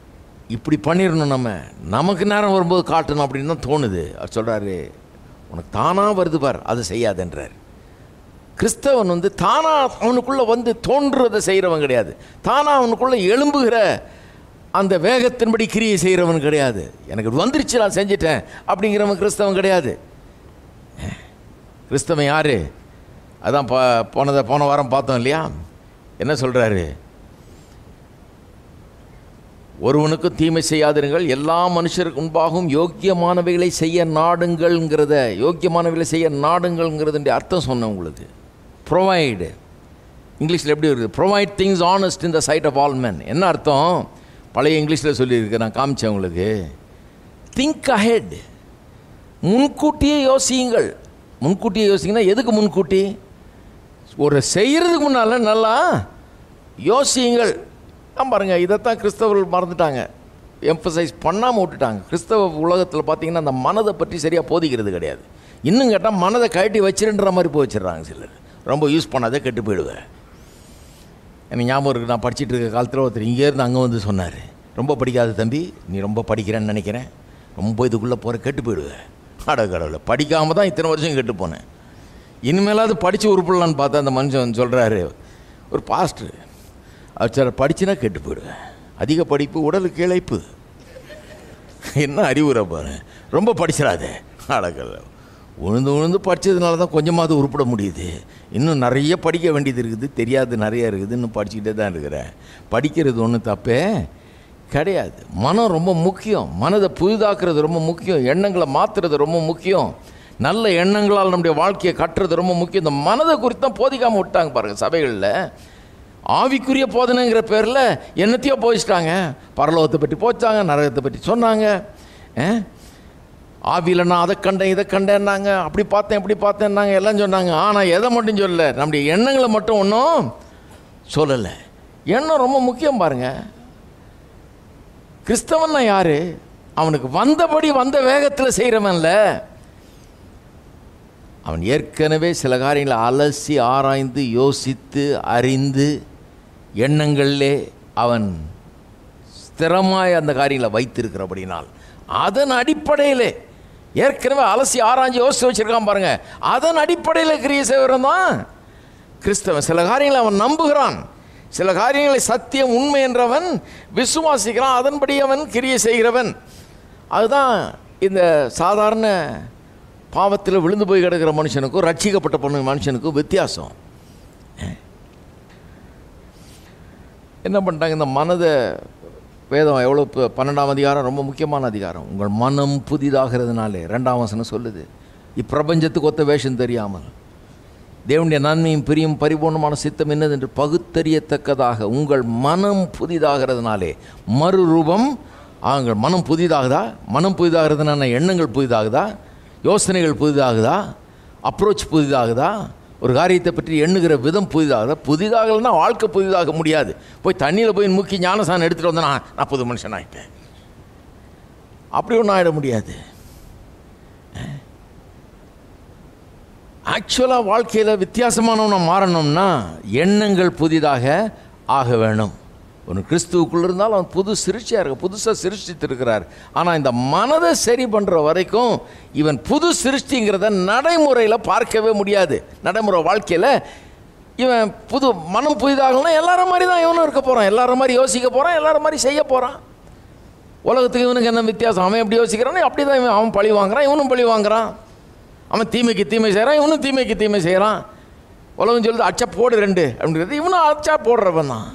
இப்படி பண்ணிடணும் நம்ம நமக்கு நேரம் வரும்போது காட்டணும் அப்படின்னு தான் தோணுது அவர் சொல்கிறாரு உனக்கு தானாக வருது பார் அதை செய்யாதன்றார் கிறிஸ்தவன் வந்து தானாக அவனுக்குள்ளே வந்து தோன்றுறதை செய்கிறவன் கிடையாது தானாக அவனுக்குள்ளே எழும்புகிற அந்த வேகத்தின்படி கிரியை செய்கிறவன் கிடையாது எனக்கு இது வந்துருச்சு நான் செஞ்சிட்டேன் அப்படிங்கிறவன் கிறிஸ்தவன் கிடையாது கிறிஸ்தவன் யார் அதான் ப போனதை போன வாரம் பார்த்தோம் இல்லையா என்ன சொல்கிறாரு ஒருவனுக்கும் தீமை செய்யாதிருங்கள் எல்லா மனுஷருக்கு முன்பாகவும் யோக்கியமானவைகளை செய்ய நாடுங்கள்ங்கிறத யோக்கியமானவைகளை செய்ய நாடுங்கள்ங்கிறதுடைய அர்த்தம் சொன்னேன் உங்களுக்கு ப்ரொவைடு இங்கிலீஷில் எப்படி இருக்குது provide things honest in the sight of all men என்ன அர்த்தம் பழைய இங்கிலீஷில் சொல்லியிருக்கு நான் காமிச்சேன் உங்களுக்கு திங்க் அஹெட் முன்கூட்டியே யோசியுங்கள் முன்கூட்டியே யோசிங்கன்னா எதுக்கு முன்கூட்டி ஒரு செய்கிறதுக்கு முன்னால் நல்லா யோசியுங்கள் ஆ பாருங்கள் இதைத்தான் கிறிஸ்தவர்கள் மறந்துட்டாங்க எம்பசைஸ் பண்ணாமல் விட்டுட்டாங்க கிறிஸ்தவ உலகத்தில் பார்த்தீங்கன்னா அந்த மனதை பற்றி சரியாக போதிக்கிறது கிடையாது இன்னும் கேட்டால் மனதை கழட்டி வச்சிருன்ற மாதிரி போய் வச்சிடுறாங்க சிலர் ரொம்ப யூஸ் பண்ணாதே கெட்டு போயிடுவேன் எனக்கு ஞாபகம் இருக்குது நான் படிச்சிட்டு இருக்க காலத்தில் ஒருத்தர் இங்கேருந்து அங்கே வந்து சொன்னார் ரொம்ப படிக்காத தம்பி நீ ரொம்ப படிக்கிறேன்னு நினைக்கிறேன் ரொம்ப இதுக்குள்ளே போகிற கெட்டு போயிடுவேன் அட கடவுளை படிக்காமல் தான் இத்தனை வருஷம் கெட்டு போனேன் இனிமேலாவது படித்து உருப்பிடலான்னு பார்த்தா அந்த மனுஷன் சொல்கிறாரு ஒரு பாஸ்டர் அவர் சார் படிச்சுனா கெட்டு போயிடுவேன் அதிக படிப்பு உடலுக்கு இழைப்பு என்ன அறிவுரை பாரு ரொம்ப படிச்சிடாதே அடக்கல உழுந்து உழுந்து படித்ததுனால தான் கொஞ்சமாவது உருப்பிட முடியுது இன்னும் நிறைய படிக்க வேண்டியது இருக்குது தெரியாது நிறைய இருக்குது இன்னும் படிச்சுக்கிட்டே தான் இருக்கிறேன் படிக்கிறது ஒன்றும் தப்பே கிடையாது மனம் ரொம்ப முக்கியம் மனதை புதிதாக்குறது ரொம்ப முக்கியம் எண்ணங்களை மாற்றுறது ரொம்ப முக்கியம் நல்ல எண்ணங்களால் நம்முடைய வாழ்க்கையை கட்டுறது ரொம்ப முக்கியம் இந்த மனதை குறித்து தான் போதிக்காமல் விட்டாங்க பாருங்கள் சபைகளில் ஆவிக்குரிய போதனைங்கிற பேரில் என்னத்தையோ போதிச்சிட்டாங்க பரலோகத்தை பற்றி போச்சாங்க நரகத்தை பற்றி சொன்னாங்க அஹ்? ஆவியில் நான் அதை கண்டேன் இதை கண்டேன்னாங்க அப்படி பார்த்தேன் இப்படி பார்த்தேன்னாங்க எல்லாம் சொன்னாங்க ஆனால் எதை மட்டும் சொல்லலை நம்முடைய எண்ணங்களை மட்டும் ஒன்றும் சொல்லலை எண்ணம் ரொம்ப முக்கியம் பாருங்க கிறிஸ்தவன்னா யாரு அவனுக்கு வந்தபடி வந்த வேகத்தில் செய்கிறவன்ல அவன் ஏற்கனவே சில காரியங்களை அலசி ஆராய்ந்து யோசித்து அறிந்து எண்ணங்களிலே அவன் ஸ்திரமாய் அந்த காரியங்களை வைத்திருக்கிறபடினால் அதன் அடிப்படையிலே ஏற்கனவே அலசி ஆராய்ஞ்சு யோசித்து வச்சிருக்கான் பாருங்க அதன் அடிப்படையில் கிரிய செய்வரம் தான் கிறிஸ்தவன் சில காரியங்களை அவன் நம்புகிறான் சில காரியங்களை சத்தியம் உண்மை என்றவன் விசுவாசிக்கிறான் அதன்படி அவன் கிரியை செய்கிறவன் அதுதான் இந்த சாதாரண பாவத்தில் விழுந்து போய் கிடக்கிற மனுஷனுக்கும் ரட்சிக்கப்பட்ட பொண்ணு மனுஷனுக்கும் வித்தியாசம் என்ன பண்ணிட்டாங்க இந்த மனதை வேதம் எவ்வளோ ப- பன்னெண்டாம் அதிகாரம் ரொம்ப முக்கியமான அதிகாரம் உங்கள் மனம் புதிதாகிறதுனாலே ரெண்டாம் வசனம் சொல்லுது இப்பிரபஞ்சத்துக்கு ஒத்த வேஷம் தெரியாமல் தேவனுடைய நன்மையும் பிரியும் பரிபூர்ணமான சித்தம் என்னது என்று பகுத்தறியத்தக்கதாக உங்கள் மனம் புதிதாகிறதுனாலே மறுரூபம் உங்கள் மனம் புதிதாகுதா மனம் புதிதாகிறதுனால எண்ணங்கள் புதிதாகுதா யோசனைகள் புதிதாகுதா அப்ரோச் புதிதாகுதா ஒரு காரியத்தை பற்றி எண்ணுகிற விதம் புதிதாகுதா புதிதாகலைன்னா வாழ்க்கை புதிதாக முடியாது போய் தண்ணியில் போய் முக்கி ஞானசானம் எடுத்துகிட்டு வந்தேன்னா நான் புது மனுஷன் ஆகிட்டேன் அப்படி ஒன்றும் ஆகிட முடியாது ஆக்சுவலாக வாழ்க்கையில் வித்தியாசமானவனை மாறணும்னா எண்ணங்கள் புதிதாக ஆக வேணும் ஒரு கிறிஸ்துவுக்குள்ள இருந்தாலும் அவன் புது சிருஷ்டியாக இருக்க புதுசாக சிருஷ்டித்திருக்கிறார் ஆனால் இந்த மனதை சரி பண்ணுற வரைக்கும் இவன் புது சிருஷ்டிங்கிறத நடைமுறையில் பார்க்கவே முடியாது நடைமுறை வாழ்க்கையில் இவன் புது மனம் புதிதாகணும்னா எல்லாரும் மாதிரி தான் இவனும் இருக்க போகிறான் எல்லாரும் மாதிரி யோசிக்க போகிறான் எல்லாரும் மாதிரி செய்ய போகிறான் உலகத்துக்கு இவனுக்கு என்ன வித்தியாசம் அவன் எப்படி யோசிக்கிறானோ அப்படி தான் இவன் அவன் பழி வாங்குறான் இவனும் பழி வாங்குறான் அவன் தீமைக்கு தீமை செய்கிறான் இவனும் தீமைக்கு தீமை செய்கிறான் உலகம் சொல்லுது அச்சா போடு ரெண்டு அப்படிங்கிறது இவனும் அச்சா போடுறவன் தான்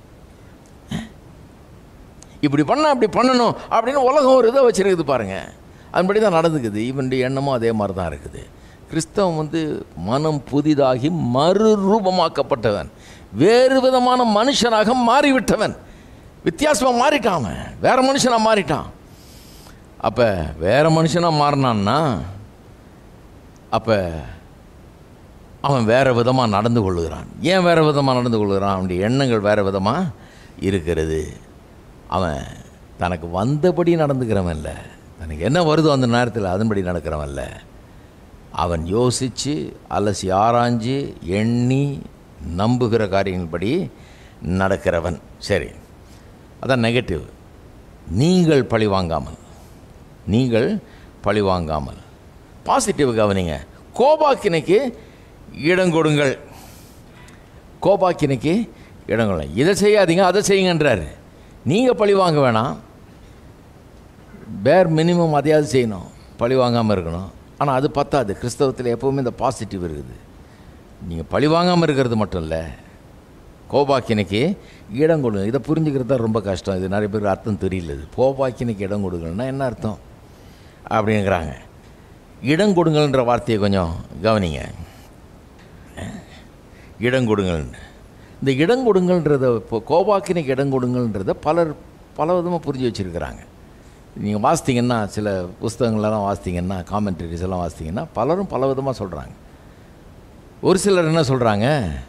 இப்படி பண்ண அப்படி பண்ணணும் அப்படின்னு உலகம் ஒரு இதை வச்சிருக்குது பாருங்க அதுபடி தான் நடந்துக்குது இவனுடைய எண்ணமும் அதே மாதிரி தான் இருக்குது கிறிஸ்தவம் வந்து மனம் புதிதாகி மறுரூபமாக்கப்பட்டவன் வேறு விதமான மனுஷனாக மாறிவிட்டவன் வித்தியாசமாக மாறிட்டான் அவன் வேற மனுஷனாக மாறிட்டான் அப்போ வேற மனுஷனாக மாறினான்னா அப்போ அவன் வேறு விதமாக நடந்து கொள்ளுகிறான் ஏன் வேறு விதமாக நடந்து கொள்ளுகிறான் அவனுடைய எண்ணங்கள் வேறு விதமாக இருக்கிறது அவன் தனக்கு வந்தபடி நடந்துக்கிறவன் இல்லை தனக்கு என்ன வருதோ அந்த நேரத்தில் அதன்படி நடக்கிறவன் இல்லை அவன் யோசித்து அலசி ஆராய்ஞ்சு எண்ணி நம்புகிற காரியங்கள்படி நடக்கிறவன் சரி அதான் நெகட்டிவ் நீங்கள் பழி வாங்காமல் நீங்கள் பழி வாங்காமல் பாசிட்டிவ் கவனிங்க கோபாக்கினைக்கு இடம் கொடுங்கள் கோபாக்கினைக்கு இடம் கொடுங்க இதை செய்யாதீங்க அதை செய்யுங்கன்றாரு நீங்கள் பழி வாங்க வேணாம் பேர் மினிமம் அதையாவது செய்யணும் பழி வாங்காமல் இருக்கணும் ஆனால் அது பத்தாது கிறிஸ்தவத்தில் எப்போவுமே இந்த பாசிட்டிவ் இருக்குது நீங்கள் பழி வாங்காமல் இருக்கிறது மட்டும் இல்லை கோபாக்கினைக்கு இடம் கொடுங்க இதை புரிஞ்சுக்கிறது தான் ரொம்ப கஷ்டம் இது நிறைய பேருக்கு அர்த்தம் தெரியல இது கோபாக்கினைக்கு இடம் கொடுங்கன்னா என்ன அர்த்தம் அப்படிங்கிறாங்க இடம் கொடுங்கள்ன்ற வார்த்தையை கொஞ்சம் கவனிங்க இடம் கொடுங்கள்னு இந்த இடம் கொடுங்கள்ன்றத இப்போ கோபாக்கினைக்கு இடம் கொடுங்கள்ன்றத பலர் பல விதமாக புரிஞ்சு வச்சுருக்கிறாங்க நீங்கள் வாசித்தீங்கன்னா சில புஸ்தகங்களெல்லாம் வாசித்தீங்கன்னா காமெண்ட்ரிஸ் எல்லாம் வாசித்தீங்கன்னா பலரும் பல விதமாக சொல்கிறாங்க ஒரு சிலர் என்ன சொல்கிறாங்க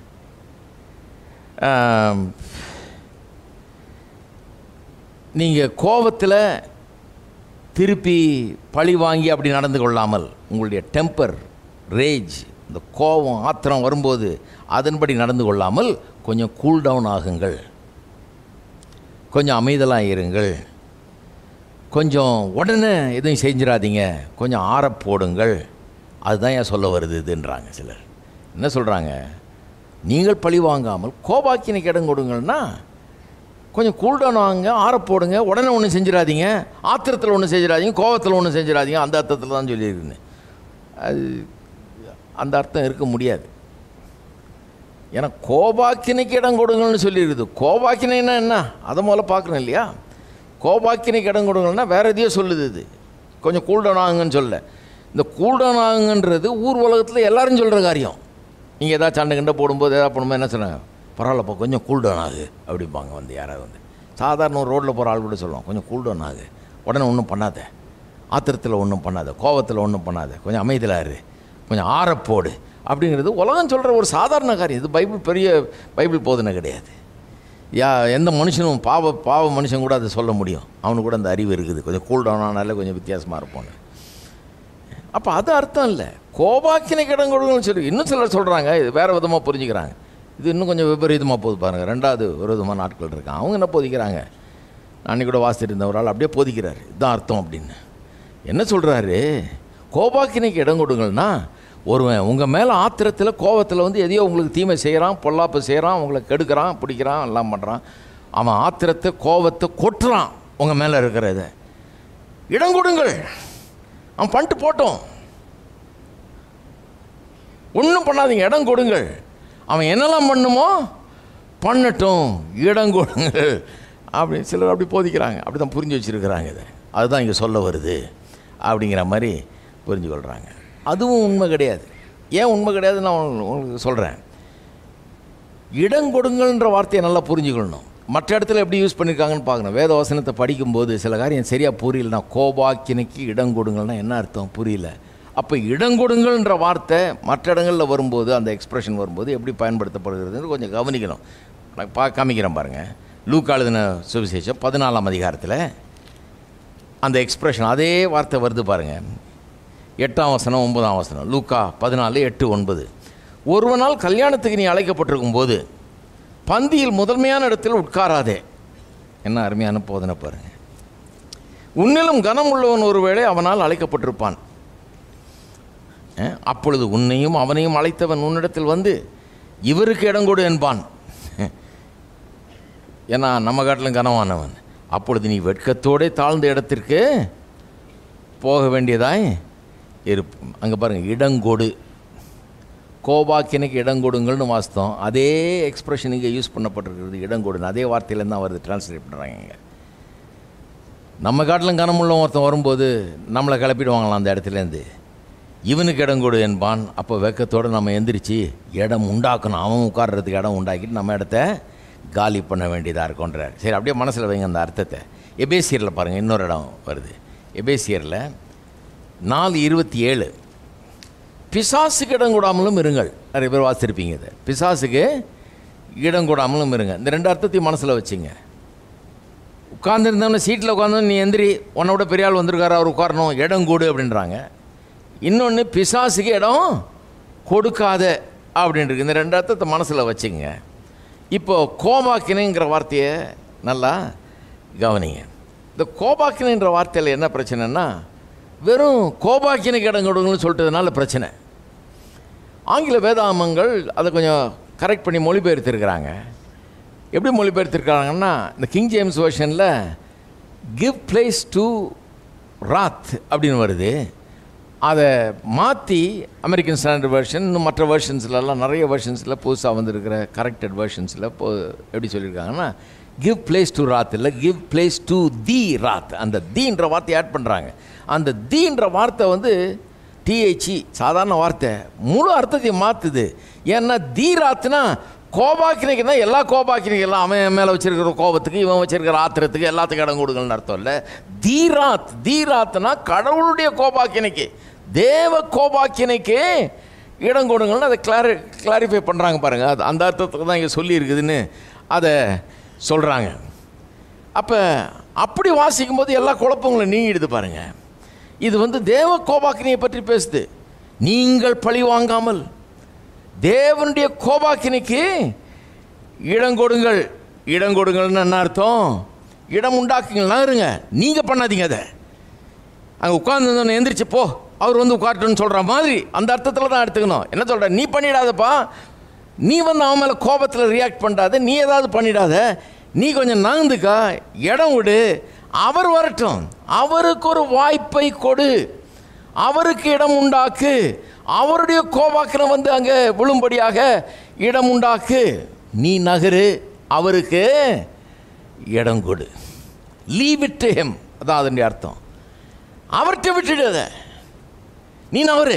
நீங்கள் கோபத்தில் திருப்பி பழி வாங்கி அப்படி நடந்து கொள்ளாமல் உங்களுடைய டெம்பர் ரேஜ் இந்த கோபம் ஆத்திரம் வரும்போது அதன்படி நடந்து கொள்ளாமல் கொஞ்சம் கூல் டவுன் ஆகுங்கள் கொஞ்சம் அமைதலாக இருங்கள் கொஞ்சம் உடனே எதுவும் செஞ்சிடாதீங்க கொஞ்சம் ஆறப் போடுங்கள் அதுதான் ஏன் சொல்ல வருது இதுன்றாங்க சிலர் என்ன சொல்கிறாங்க நீங்கள் பழி வாங்காமல் கோபாக்கினைக்கு இடம் கொடுங்கன்னா கொஞ்சம் கூல்டவுன் வாங்க ஆறப் போடுங்க உடனே ஒன்றும் செஞ்சிடாதீங்க ஆத்திரத்தில் ஒன்றும் செஞ்சிடாதீங்க கோபத்தில் ஒன்றும் செஞ்சிடாதீங்க அந்த அர்த்தத்தில் தான் சொல்லியிருக்குன்னு அது அந்த அர்த்தம் இருக்க முடியாது ஏன்னா கோபாக்கினைக்கு இடம் கொடுங்கள்னு சொல்லியிருக்குது கோபாக்கினைன்னா என்ன அதை முதல்ல பார்க்கணும் இல்லையா கோபாக்கினைக்கு இடம் கொடுங்கன்னா வேற எதையோ சொல்லுது இது கொஞ்சம் கூல்டவுன் ஆகுங்கன்னு சொல்ல இந்த கூல்டவுன் ஆகுங்கன்றது ஊர் உலகத்தில் எல்லாரும் சொல்கிற காரியம் நீங்கள் ஏதாவது சண்டை கண்டை போடும்போது ஏதாவது போடும்போது என்ன சொன்னாங்க பரவாயில்லப்பா கொஞ்சம் கூல்டவுன் ஆகு அப்படிம்பாங்க வந்து யாராவது வந்து சாதாரண ஒரு ரோட்டில் போகிற ஆள் கூட சொல்லுவாங்க கொஞ்சம் கூல்டவுன் ஆகு உடனே ஒன்றும் பண்ணாத ஆத்திரத்தில் ஒன்றும் பண்ணாத கோபத்தில் ஒன்றும் பண்ணாத கொஞ்சம் அமைதியாக இரு கொஞ்சம் ஆறப்போடு அப்படிங்கிறது உலகம் சொல்கிற ஒரு சாதாரண காரியம் இது பைபிள் பெரிய பைபிள் போதனை கிடையாது யா எந்த மனுஷனும் பாவ பாவ மனுஷன் கூட அதை சொல்ல முடியும் அவனுக்கு கூட அந்த அறிவு இருக்குது கொஞ்சம் கூல் டவுன் ஆனாலே கொஞ்சம் வித்தியாசமாக இருப்போன்னு அப்போ அது அர்த்தம் இல்லை கோபாக்கினை இடம் கொடுங்கன்னு சொல்லி இன்னும் சிலர் சொல்கிறாங்க இது வேறு விதமாக புரிஞ்சுக்கிறாங்க இது இன்னும் கொஞ்சம் விபரீதமாக போகுது பாருங்கள் ரெண்டாவது ஒரு விதமான நாட்கள் இருக்காங்க அவங்க என்ன போதிக்கிறாங்க அன்னைக்கு கூட வாசிட்டு இருந்த ஒரு ஆள் அப்படியே போதிக்கிறார் இதுதான் அர்த்தம் அப்படின்னு என்ன சொல்கிறாரு கோபாக்கினைக்கு இடம் கொடுங்கள்னா ஒருவன் உங்கள் மேலே ஆத்திரத்தில் கோபத்தில் வந்து எதையோ உங்களுக்கு தீமை செய்கிறான் பொல்லாப்பு செய்கிறான் உங்களை கெடுக்கிறான் பிடிக்கிறான் எல்லாம் பண்ணுறான் அவன் ஆத்திரத்தை கோபத்தை கொட்டுறான் உங்கள் மேலே இருக்கிறத இடம் கொடுங்கள் அவன் பண்ணிட்டு போட்டோம் ஒன்றும் பண்ணாதீங்க இடம் கொடுங்கள் அவன் என்னெல்லாம் பண்ணுமோ பண்ணட்டும் இடம் கொடுங்கள் அப்படி சிலர் அப்படி போதிக்கிறாங்க அப்படி தான் புரிஞ்சு வச்சுருக்கிறாங்க இதை அதுதான் இங்கே சொல்ல வருது அப்படிங்கிற மாதிரி புரிஞ்சு கொள்கிறாங்க அதுவும் உண்மை கிடையாது ஏன் உண்மை கிடையாதுன்னு நான் உங்களுக்கு- உங்களுக்கு சொல்கிறேன் இடம் கொடுங்கள்ன்ற வார்த்தையை நல்லா புரிஞ்சுக்கணும் மற்ற இடத்துல எப்படி யூஸ் பண்ணியிருக்காங்கன்னு பார்க்கணும் வேத வசனத்தை படிக்கும்போது சில காரியம் சரியாக புரியலனா கோபாக்கினைக்கு இடம் கொடுங்கள்னா என்ன அர்த்தம் புரியல அப்போ இடம் கொடுங்கள்ன்ற வார்த்தை மற்ற இடங்களில் வரும்போது அந்த எக்ஸ்பிரஷன் வரும்போது எப்படி பயன்படுத்தப்படுகிறதுன்னு கொஞ்சம் கவனிக்கணும் நான் பா காமிக்கிறேன் பாருங்கள் லூக்கா எழுதின சுவிசேஷம் பதினாலாம் அதிகாரத்தில் அந்த எக்ஸ்பிரஷன் அதே வார்த்தை வருது பாருங்கள் எட்டாம் வசனம் ஒன்பதாம் வசனம் லூக்கா பதினாலு எட்டு ஒன்பது ஒருவனால் கல்யாணத்துக்கு நீ அழைக்கப்பட்டிருக்கும் போது பந்தியில் முதன்மையான இடத்தில் உட்காராதே என்ன அருமையான போதனை பாருங்க உன்னிலும் கனம் உள்ளவன் ஒருவேளை அவனால் அழைக்கப்பட்டிருப்பான் அஹ், அப்பொழுது உன்னையும் அவனையும் அழைத்தவன் உன்னிடத்தில் வந்து இவருக்கு இடம் கொடு என்பான் ஏன்னா நம்ம காட்டிலும் கனவானவன் அப்பொழுது நீ வெட்கத்தோடே தாழ்ந்த இடத்திற்கு போக வேண்டியதாய் இருப்போம் அங்கே பாருங்கள் இடங்கொடு கோபாக்கினைக்கு இடங்கொடுங்கள்னு வாஸ்தம் அதே எக்ஸ்பிரஷன் இங்கே யூஸ் பண்ணப்பட்டிருக்கிறது இடங்கொடுன்னு அதே வார்த்தையிலேருந்து தான் வருது டிரான்ஸ்லேட் பண்ணுறாங்க இங்கே நம்ம காட்டிலும் கனமுள்ள ஒருத்தன் வரும்போது நம்மளை கிளப்பிடுவாங்களாம் அந்த இடத்துலேருந்து இவனுக்கு இடம் கொடு என்பான் அப்போ வெக்கத்தோடு நம்ம எந்திரிச்சு இடம் உண்டாக்கணும் அவன் உட்கார்றதுக்கு இடம் உண்டாக்கிட்டு நம்ம இடத்த காலி பண்ண வேண்டியதாக இருக்கும்ன்றார் சரி அப்படியே மனசில் வைங்க அந்த அர்த்தத்தை எபேசியரில் பாருங்கள் இன்னொரு இடம் வருது எபேசியரில் நாலு இருபத்தி ஏழு பிசாசுக்கு இடம் கொடாமலும் இருங்கள் நிறைய பேர் வாசிச்சிருப்பீங்க இதை பிசாசுக்கு இடம் கொடாமலும் இருங்க இந்த ரெண்டு அர்த்தத்தையும் மனசில் வச்சுங்க உட்காந்துருந்தவன சீட்டில் உட்காந்து நீ எந்திரி உன்னை விட பெரிய ஆள் வந்திருக்காரு அவர் உட்காரணும் இடம் கொடு அப்படின்றாங்க இன்னொன்று பிசாசுக்கு இடம் கொடுக்காத அப்படின்றது இந்த ரெண்டு அர்த்தத்தை மனசில் வச்சுங்க இப்போ கோமாக்கினைங்கிற வார்த்தையை நல்லா கவனிங்க இந்த கோபாக்கினைன்ற வார்த்தையில் என்ன பிரச்சனைன்னா வெறும் கோபாக்கினைக்கு இடம் கொடுங்கன்னு சொல்லிட்டதுனால பிரச்சனை ஆங்கில வேதாமங்கள் அதை கொஞ்சம் கரெக்ட் பண்ணி மொழிபெயர்த்திருக்கிறாங்க எப்படி மொழிபெயர்த்திருக்கிறாங்கன்னா இந்த கிங் ஜேம்ஸ் வெர்ஷனில் கிவ் பிளேஸ் டு ராத் அப்படின்னு வருது அதை மாற்றி அமெரிக்கன் ஸ்டாண்டர்ட் வெர்ஷன் இன்னும் மற்ற வெர்ஷன்ஸ்லலாம் நிறைய வெர்ஷன்ஸில் புதுசாக வந்திருக்கிற கரெக்டட் வெர்ஷன்ஸில் இப்போ எப்படி சொல்லியிருக்காங்கன்னா கிவ் பிளேஸ் டு ராத் இல்லை give place to the wrath அந்த தீன்ற வார்த்தையை ஆட் பண்ணுறாங்க அந்த தீன்ற வார்த்தை வந்து டிஹெச்இ சாதாரண வார்த்தை முழு அர்த்தத்தையும் மாற்றுது ஏன்னா தீராத்துனா கோபாக்கினைக்கு தான் எல்லா கோபாக்கினைக்கு எல்லாம் அவன் மேலே வச்சிருக்கிற கோபத்துக்கு இவன் வச்சிருக்கிற ஆத்திரத்துக்கு எல்லாத்துக்கும் இடம் கொடுங்கன்னு அர்த்தம் இல்லை தீராத் தீராத்னா கடவுளுடைய கோபாக்கினைக்கு தேவ கோபாக்கினைக்கு இடம் கொடுங்கன்னு அதை கிளாரி கிளாரிஃபை பண்ணுறாங்க பாருங்கள் அது அந்த அர்த்தத்துக்கு தான் இங்கே சொல்லியிருக்குதுன்னு அதை சொல்கிறாங்க அப்போ அப்படி வாசிக்கும் போது எல்லா குழப்பங்களும் நீங்கிடுது பாருங்க இது வந்து தேவ கோபாக்கினியை பற்றி பேசுது நீங்கள் பழி வாங்காமல் தேவனுடைய கோபாக்கினிக்கு இடம் கொடுங்கள் இடம் கொடுங்கள்னு என்ன அர்த்தம் இடம் உண்டாக்குங்களா இருங்க நீங்கள் பண்ணாதீங்க அதை அங்கே உட்கார்ந்து எந்திரிச்சு போ அவர் வந்து உட்காரட்டுன்னு சொல்கிற மாதிரி அந்த அர்த்தத்தில் தான் எடுத்துக்கணும் என்ன சொல்கிற நீ பண்ணிடாதப்பா நீ வந்து அவன் மேலே கோபத்தில் ரியாக்ட் பண்ணாத நீ ஏதாவது பண்ணிடாத நீ கொஞ்சம் நகர்ந்துக்கா இடம் விடு அவர் வரட்டும் அவருக்கு ஒரு வாய்ப்பை கொடு அவருக்கு இடம் உண்டாக்கு அவருடைய கோபாக்கினை வந்து அங்கே விழும்படியாக இடம் உண்டாக்கு நீ நகரு அவருக்கு இடம் கொடு லீவ் இட் ஹெம் அதான் அதனுடைய அர்த்தம் அவர்கிட்ட விட்டுடு அதை நீ நவரு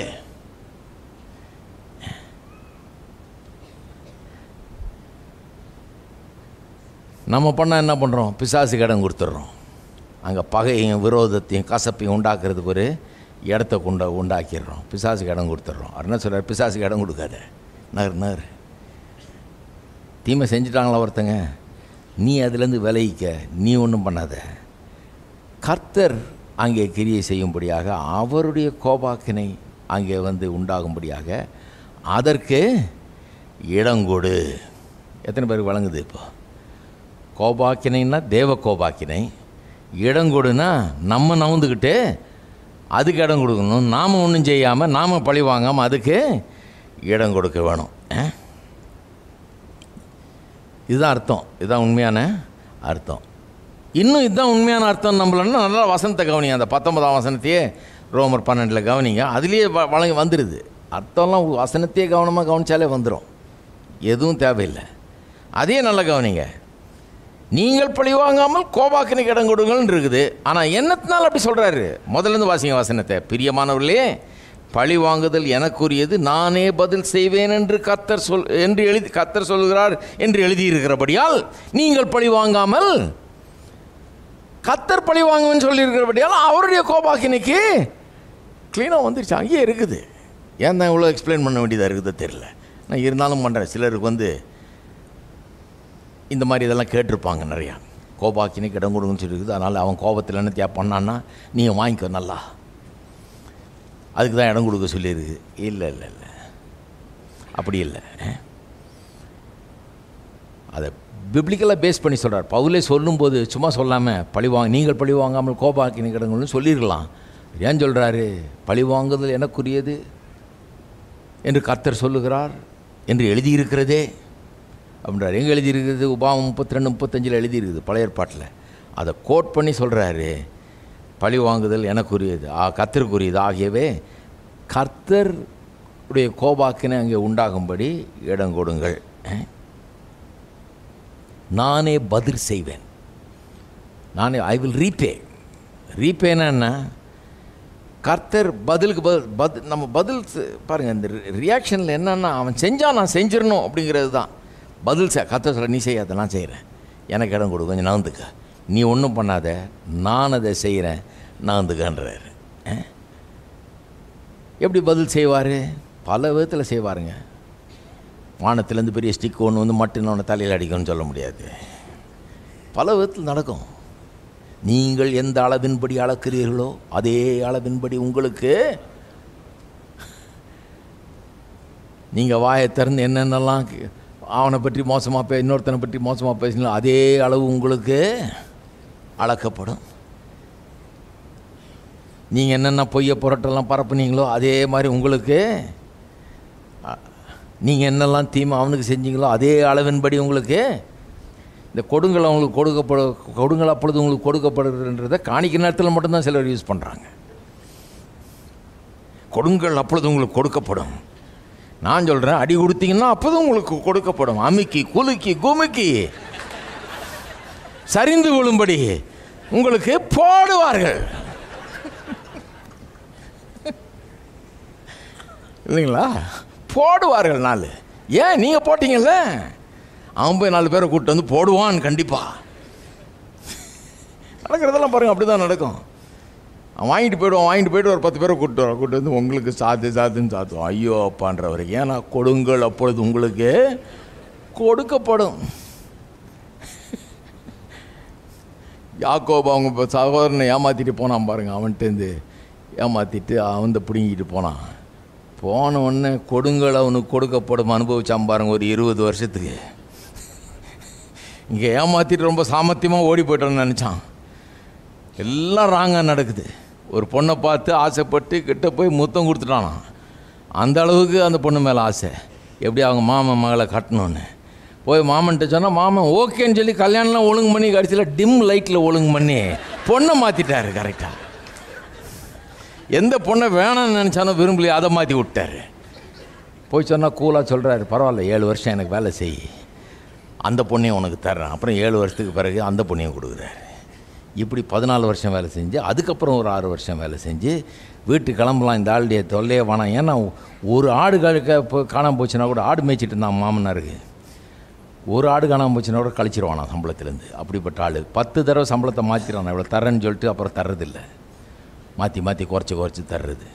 நம்ம பண்ணால் என்ன பண்ணுறோம் பிசாசுக்கு இடம் கொடுத்துட்றோம் அங்கே பகையும் விரோதத்தையும் கசப்பையும் உண்டாக்குறதுக்கு ஒரு இடத்த கொண்ட உண்டாக்கிடுறோம் பிசாசுக்கு இடம் கொடுத்துட்றோம் அவர் என்ன சொல்கிறார் பிசாசுக்கு இடம் கொடுக்காத நகர் நகர் தீமை செஞ்சுட்டாங்களா ஒருத்தங்க நீ அதுலேருந்து விலகிக்க நீ ஒன்றும் பண்ணாத கர்த்தர் அங்கே கிரியை செய்யும்படியாக அவருடைய கோபாக்கினை அங்கே வந்து உண்டாகும்படியாக அதற்கு இடங்கொடு எத்தனை பேருக்கு வழங்குது இப்போ கோபாக்கினைன்னா தேவ கோபாக்கினை இடங்கொடுனா நம்ம நவுந்துக்கிட்டு அதுக்கு இடம் கொடுக்கணும் நாம் ஒன்றும் செய்யாமல் நாம் பழி வாங்காமல் அதுக்கு இடம் கொடுக்க வேணும் ஆ? இதுதான் அர்த்தம் இதுதான் உண்மையான அர்த்தம் இன்னும் இதுதான் உண்மையான அர்த்தம் நம்மளன்னா நல்லா வசனத்தை கவனிங்க அந்த பத்தொன்பதாம் வசனத்தையே ரோமர் பன்னெண்டில் கவனிங்க அதுலேயே வ- வழங்கி வந்துடுது அர்த்தம்லாம் வசனத்தையே கவனமாக கவனிச்சாலே வந்துடும் எதுவும் தேவையில்லை அதையே நல்லா கவனிங்க நீங்கள் பழி வாங்காமல் கோபாக்கினைக்கு இடம் கொடுங்கள்னு இருக்குது ஆனால் என்னத்தினால் அப்படி சொல்கிறாரு முதல்ல இருந்து வாசிங்க வசனத்தை பிரியமானவர்களே பழி வாங்குதல் எனக்குரியது நானே பதில் செய்வேன் என்று கத்தர் சொல் என்று எழுதி கத்தர் சொல்கிறார் என்று எழுதியிருக்கிறபடியால் நீங்கள் பழி வாங்காமல் கத்தர் பழி வாங்குவேன்னு சொல்லியிருக்கிறபடியால் அவருடைய கோபாக்கினைக்கு க்ளீனாக வந்துருச்சு அங்கேயே இருக்குது ஏன் தான் இவ்வளோ எக்ஸ்பிளைன் பண்ண வேண்டியதாக இருக்குது தெரியல நான் இருந்தாலும் பண்ணுறேன் சிலருக்கு வந்து இந்த மாதிரி இதெல்லாம் கேட்டிருப்பாங்க நிறையா கோபாக்கினைக்கு இடம் கொடுங்கன்னு சொல்லியிருக்குது அதனால் அவன் கோபத்தில் என்ன தியா பண்ணான்னா நீங்கள் வாங்கிக்கோ நல்லா அதுக்கு தான் இடம் கொடுக்க சொல்லியிருக்கு இல்லை இல்லை இல்லை அப்படி இல்லை அஹ். அதை பிப்ளிக்கலாக பேஸ் பண்ணி சொல்கிறார் பவுலே சொல்லும்போது சும்மா சொல்லாமல் பழி வாங்க நீங்கள் பழி வாங்காமல் கோபாக்கினை கிடங்கள்னு சொல்லியிருக்கலாம் ஏன் சொல்கிறாரு பழி வாங்குதல் எனக்குரியது என்று கர்த்தர் சொல்லுகிறார் என்று எழுதியிருக்கிறதே அப்படின்றார் எங்கே எழுதியிருக்கிறது உபாமம் முப்பத்தி ரெண்டு முப்பத்தஞ்சில் எழுதியிருக்குது பழைய ஏற்பாட்டில் அதை கோட் பண்ணி சொல்கிறாரு பழி வாங்குதல் எனக்குரியது ஆ கர்த்தருக்குரியது ஆகியவே கர்த்தர் உடைய கோபாக்கினை அங்கே உண்டாகும்படி இடம் கொடுங்கள் அஹ். நானே பதில் செய்வேன் நானே ஐ வில் ரீபே ரீபேனா என்ன கர்த்தர் பதிலுக்கு பதில் பதில் நம்ம பதில் செ- பாருங்க இந்த ரியாக்ஷனில் என்னன்னா அவன் செஞ்சால் நான் செஞ்சிடணும் அப்படிங்கிறது தான் பதில் செ கர்த்தர் சொல்ல நீ செய்யாத நான் செய்கிறேன் எனக்கு இடம் கொடு கொஞ்சம் நகர்ந்துக்க நீ ஒன்றும் பண்ணாத நான் அதை செய்கிறேன் நகர்ந்துக்கன்றாரு அஹ்? எப்படி பதில் செய்வார் பல விதத்தில் செய்வாருங்க வானத்திலேருந்து பெரிய ஸ்டிக் ஒன்று வந்து மட்டும் அவனை தலையில் அடிக்கும்னு சொல்ல முடியாது பல விதத்தில் நடக்கும் நீங்கள் எந்த அளவின்படி அளக்கிறீர்களோ அதே அளவின்படி உங்களுக்கு நீங்கள் வாயை திறந்து என்னென்னலாம் கே- அவனை பற்றி மோசமாக பே இன்னொருத்தனை பற்றி மோசமாக பேசினாலும் அதே அளவு உங்களுக்கு அளக்கப்படும் நீங்கள் என்னென்ன பொய்ய புரட்டெல்லாம் பரப்புனீங்களோ அதே மாதிரி உங்களுக்கு நீங்கள் என்னெல்லாம் தீமை அவனுக்கு செஞ்சீங்களோ அதே அளவின்படி உங்களுக்கு இந்த கொடுங்கள் அவங்களுக்கு கொடுக்கப்பட கொடுங்கள் அப்பொழுது உங்களுக்கு கொடுக்கப்படுகிறன்றதை காணிக்க நேரத்தில் மட்டும்தான் சிலர் யூஸ் பண்ணுறாங்க கொடுங்கள் அப்பொழுது உங்களுக்கு கொடுக்கப்படும் நான் சொல்கிறேன் அடி கொடுத்தீங்கன்னா அப்போதும் உங்களுக்கு கொடுக்கப்படும் அமுக்கி குலுக்கி குமுக்கி சரிந்து விழும்படி உங்களுக்கு போடுவார்கள் இல்லைங்களா போடுவார்கள் நாலு ஏன் நீங்கள் போட்டீங்கல்ல அவன் போய் நாலு பேரை கூப்பிட்டு வந்து போடுவான் கண்டிப்பாக நடக்கிறதெல்லாம் பாருங்க அப்படி தான் நடக்கும் அவன் வாங்கிட்டு போயிடுவான் வாங்கிட்டு போயிட்டு ஒரு பத்து பேரை கூப்பிட்டு வர கூப்பிட்டு வந்து உங்களுக்கு சாத்து சாத்துன்னு சாத்துவோம் ஐயோ அப்பான்றவர் ஏன்னா கொடுங்கள் அப்பொழுது உங்களுக்கு கொடுக்கப்படும் யாக்கோபு அவங்க இப்போ சகோதரனை ஏமாற்றிட்டு போனான் பாருங்க அவன்கிட்டேருந்து ஏமாற்றிட்டு அவன் பிடுங்கிட்டு போனான் போன உடனே கொடுங்கள் அவனுக்கு கொடுக்கப்படும் அனுபவிச்சான் பாருங்க ஒரு இருபது வருஷத்துக்கு இங்கே ஏமாற்றிட்டு ரொம்ப சாமர்த்தியமாக ஓடி போய்ட்டோன்னு நினச்சான் எல்லாம் ராங்காக நடக்குது ஒரு பொண்ணை பார்த்து ஆசைப்பட்டு கிட்ட போய் முத்தம் கொடுத்துட்டானான் அந்த அளவுக்கு அந்த பொண்ணு மேலே ஆசை எப்படி அவங்க மாமன் மகளை கட்டணும்னு போய் மாமன்ட்ட சொன்னால் மாமன் ஓகேன்னு சொல்லி கல்யாணம்லாம் ஒழுங்கு பண்ணி கடைசியில் டிம் லைட்டில் ஒழுங்கு பண்ணி பொண்ணை மாற்றிட்டாரு கரெக்டாக எந்த பொண்ணை வேணாம்னு நினச்சானோ விரும்பலையே அதை மாற்றி விட்டாரு போய் சொன்னால் கூலாக சொல்கிறாரு பரவாயில்ல ஏழு வருஷம் எனக்கு வேலை செய் அந்த பொண்ணையும் உனக்கு தர்றேன் அப்புறம் ஏழு வருஷத்துக்கு பிறகு அந்த பொண்ணையும் கொடுக்குறாரு இப்படி பதினாலு வருஷம் வேலை செஞ்சு அதுக்கப்புறம் ஒரு ஆறு வருஷம் வேலை செஞ்சு வீட்டுக்கு கிளம்பலாம் இந்த ஆளுடைய தொல்லையே வேணாம் ஏன்னா ஒரு ஆடு கழுக்க இப்போ காணாமல் போச்சுன்னா கூட ஆடு மேய்ச்சிட்டு இருந்தான் மாமனாருக்கு ஒரு ஆடு காணாமல் போச்சுன்னா கூட கழிச்சிருவானா சம்பளத்துலேருந்து அப்படிப்பட்ட ஆள் பத்து தடவை சம்பளத்தை மாற்றிடுவான் இவ்வளோ தரேன்னு சொல்லிட்டு அப்புறம் தர்றதில்ல மாற்றி மாற்றி குறைச்சி குறைச்சி தர்றது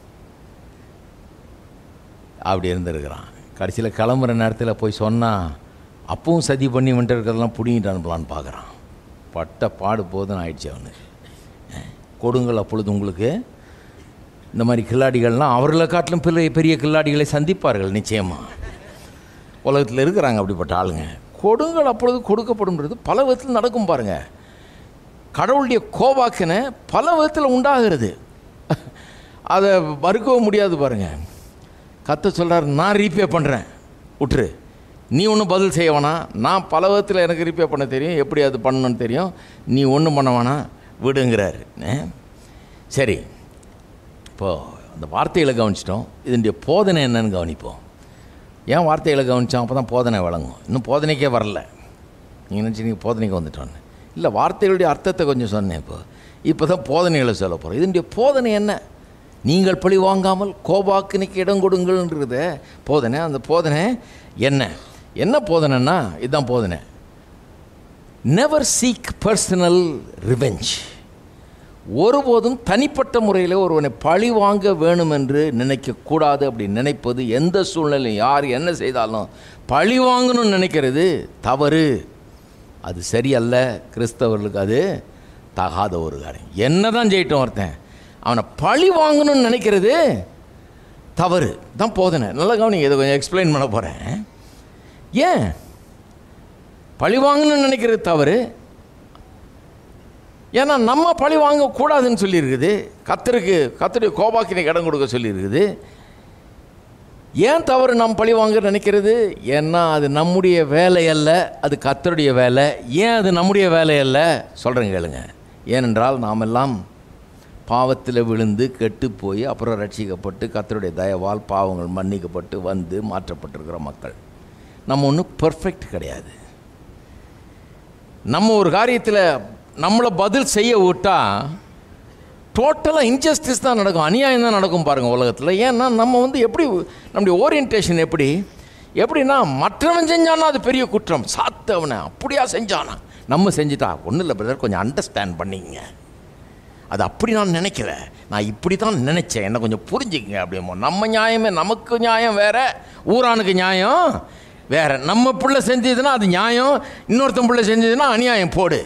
அப்படி இருந்திருக்கிறான் கடைசியில் கிளம்புற நேரத்தில் போய் சொன்னால் அப்பவும் சதி பண்ணி வந்துட்டு இருக்கிறதெல்லாம் பிடிங்கிட்டு அனுப்பலான்னு பார்க்குறான் பட்ட பாடு போதுன்னு ஆயிடுச்சு அவனுக்கு கொடுங்கள் அப்பொழுது உங்களுக்கு இந்த மாதிரி கில்லாடிகள்லாம் அவர்களை காட்டிலும் பெரிய பெரிய கில்லாடிகளை சந்திப்பார்கள் நிச்சயமாக உலகத்தில் இருக்கிறாங்க அப்படிப்பட்ட ஆளுங்க கொடுங்கள் அப்பொழுது கொடுக்கப்படும்ன்றது பல விதத்தில் நடக்கும் பாருங்க கடவுளுடைய கோபாக்கின பல விதத்தில் உண்டாகிறது அதை மறுக்கவும் முடியாது பாருங்க கத்த சொல்கிறார் நான் ரீபே பண்ணுறேன் விட்டுரு நீ ஒன்றும் பதில் செய்ய வேணாம் நான் பல விதத்தில் எனக்கு ரீபே பண்ண தெரியும் எப்படி அது பண்ணணும்னு தெரியும் நீ ஒன்றும் பண்ண வேணாம் விடுங்கிறார் அஹ். சரி இப்போது அந்த வார்த்தைகளை கவனிச்சிட்டோம் இதனுடைய போதனை என்னன்னு கவனிப்போம் ஏன் வார்த்தைகளை கவனித்தோம் அப்போ தான் போதனை வழங்கும் இன்னும் போதனைக்கே வரல நீங்கள் நினச்சி நீங்கள் போதனைக்கு வந்துட்டோன்னு இல்லை வார்த்தைகளுடைய அர்த்தத்தை கொஞ்சம் சொன்னேன் இப்போ இப்போ தான் போதனைகளை சொல்ல போகிறோம் இதனுடைய போதனை என்ன நீங்கள் பழி வாங்காமல் கோபாக்கினைக்கு இடம் கொடுங்கள்ன்றத போதனை அந்த போதனை என்ன என்ன போதனைன்னா இதுதான் போதனை நெவர் சீக் பர்சனல் ரிவெஞ்ச் ஒருபோதும் தனிப்பட்ட முறையில் ஒருவனை பழி வாங்க வேணும் என்று நினைக்கக்கூடாது அப்படி நினைப்பது எந்த சூழ்நிலையும் யார் என்ன செய்தாலும் பழி வாங்கணும்னு நினைக்கிறது தவறு அது சரியல்ல கிறிஸ்தவர்களுக்கு அது தகாத ஒரு காரியம் என்ன தான் ஜெயிட்டோம் ஒருத்தன் அவனை பழி வாங்கணும்னு நினைக்கிறது தவறு தான் போதனை நல்லா கவனிங்க இதை கொஞ்சம் எக்ஸ்பிளைன் பண்ண போகிறேன் ஏன் பழி வாங்கணும்னு நினைக்கிறது தவறு ஏன்னா நம்ம பழி வாங்கக்கூடாதுன்னு சொல்லியிருக்குது கத்தருக்கு கத்தருடைய கோபாக்கினை இடம் கொடுக்க சொல்லியிருக்குது ஏன் தவறு நாம் பழி வாங்க நினைக்கிறது ஏன்னா அது நம்முடைய வேலை அல்ல அது கத்தருடைய வேலை ஏன் அது நம்முடைய வேலை அல்ல சொல்கிறேன் கேளுங்க ஏனென்றால் நாம் எல்லாம் பாவத்தில் விழுந்து கெட்டு போய் அப்புறம் ரட்சிக்கப்பட்டு கத்தருடைய தயவால் பாவங்கள் மன்னிக்கப்பட்டு வந்து மாற்றப்பட்டிருக்கிற மக்கள் நம்ம ஒன்றும் பெர்ஃபெக்ட் கிடையாது நம்ம ஒரு காரியத்தில் நம்மளை பதில் செய்ய விட்டா டோட்டலாக இன்ஜஸ்டிஸ் தான் நடக்கும் அநியாயம் தான் நடக்கும் பாருங்கள் உலகத்தில் ஏன்னா நம்ம வந்து எப்படி நம்முடைய ஓரியன்டேஷன் எப்படி எப்படின்னா மற்றவன் செஞ்சானா அது பெரிய குற்றம் சாத்தவனை அப்படியா செஞ்சானா நம்ம செஞ்சுட்டா ஒன்றும் இல்லை பிரதர் கொஞ்சம் அண்டர்ஸ்டாண்ட் பண்ணிக்கங்க அது அப்படி நான் நினைக்கல நான் இப்படி தான் நினச்சேன் என்ன கொஞ்சம் புரிஞ்சுக்கங்க அப்படிமோ நம்ம நியாயமே நமக்கு நியாயம் வேற ஊரானுக்கு நியாயம் வேற நம்ம பிள்ளை செஞ்சதுன்னா அது நியாயம் இன்னொருத்தன் பிள்ளை செஞ்சதுன்னா அநியாயம் போடு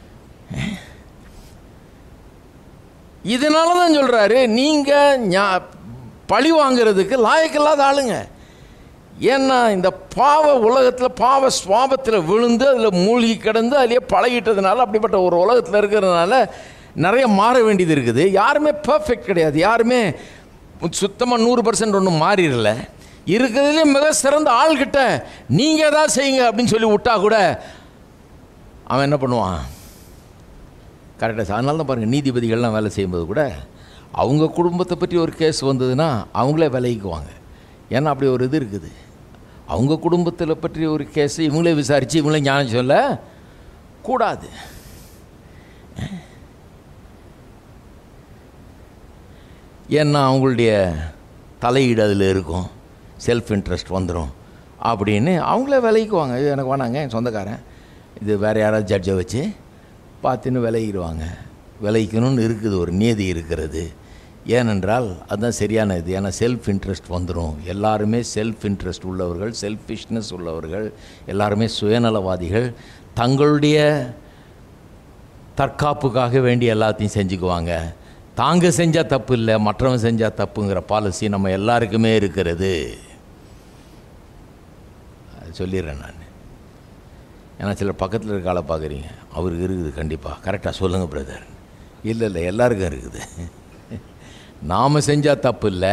இதனால தான் சொல்கிறாரு நீங்கள் ஞா- பழி வாங்குறதுக்கு லாயக்கில்லாத ஆளுங்க ஏன்னா இந்த பாவ உலகத்தில் பாவ சுவாபத்தில் விழுந்து அதில் மூழ்கி கிடந்து அதிலே பழகிட்டதுனால அப்படிப்பட்ட ஒரு உலகத்தில் இருக்கிறதுனால நிறைய மாற வேண்டியது இருக்குது யாருமே பர்ஃபெக்ட் கிடையாது யாருமே சுத்தமாக நூறு பர்சன்ட் ஒன்றும் மாறிடல இருக்கிறதுலே மிக சிறந்த ஆள்கிட்ட நீங்கள் ஏதாவது செய்யுங்க அப்படின்னு சொல்லி விட்டா கூட அவன் என்ன பண்ணுவான் கரெக்டாக அதனால தான் பாருங்கள் நீதிபதிகள்லாம் வேலை செய்யும்போது கூட அவங்க குடும்பத்தை பற்றி ஒரு கேஸ் வந்ததுன்னா அவங்களே விலகிக்குவாங்க ஏன்னா அப்படி ஒரு இது இருக்குது அவங்க குடும்பத்தில் பற்றி ஒரு கேஸ் இவங்களே விசாரித்து இவங்களே ஞானம் சொல்ல கூடாது ஏன்னா அவங்களுடைய தலையீடு அதில் இருக்கும் செல்ஃப் இன்ட்ரெஸ்ட் வந்துடும் அப்படின்னு அவங்களே விலகிக்குவாங்க இது எனக்கு வேணாங்க என் சொந்தக்காரன் இது வேறு யாராவது ஜட்ஜை வச்சு பார்த்துன்னு விலகிடுவாங்க விலகிக்கணும்னு இருக்குது ஒரு நீதி இருக்கிறது ஏனென்றால் அதுதான் சரியான இது ஏன்னா செல்ஃப் இன்ட்ரெஸ்ட் வந்துடும் எல்லாருமே செல்ஃப் இன்ட்ரெஸ்ட் உள்ளவர்கள் செல்ஃபிஷ்னஸ் உள்ளவர்கள் எல்லாருமே சுயநலவாதிகள் தங்களுடைய தற்காப்புக்காக வேண்டி எல்லாத்தையும் செஞ்சுக்குவாங்க தாங்க செஞ்சால் தப்பு இல்லை மற்றவன் செஞ்சால் தப்புங்கிற பாலிசி நம்ம எல்லாருக்குமே இருக்கிறது அது சொல்லிடுறேன் நான் ஏன்னா சிலர் பக்கத்தில் இருக்க ஆளை பார்க்குறீங்க அவருக்கு இருக்குது கண்டிப்பாக கரெக்டாக சொல்லுங்கள் பிரதர் இல்லை இல்லை எல்லாருக்கும் இருக்குது நாம் செஞ்சால் தப்பு இல்லை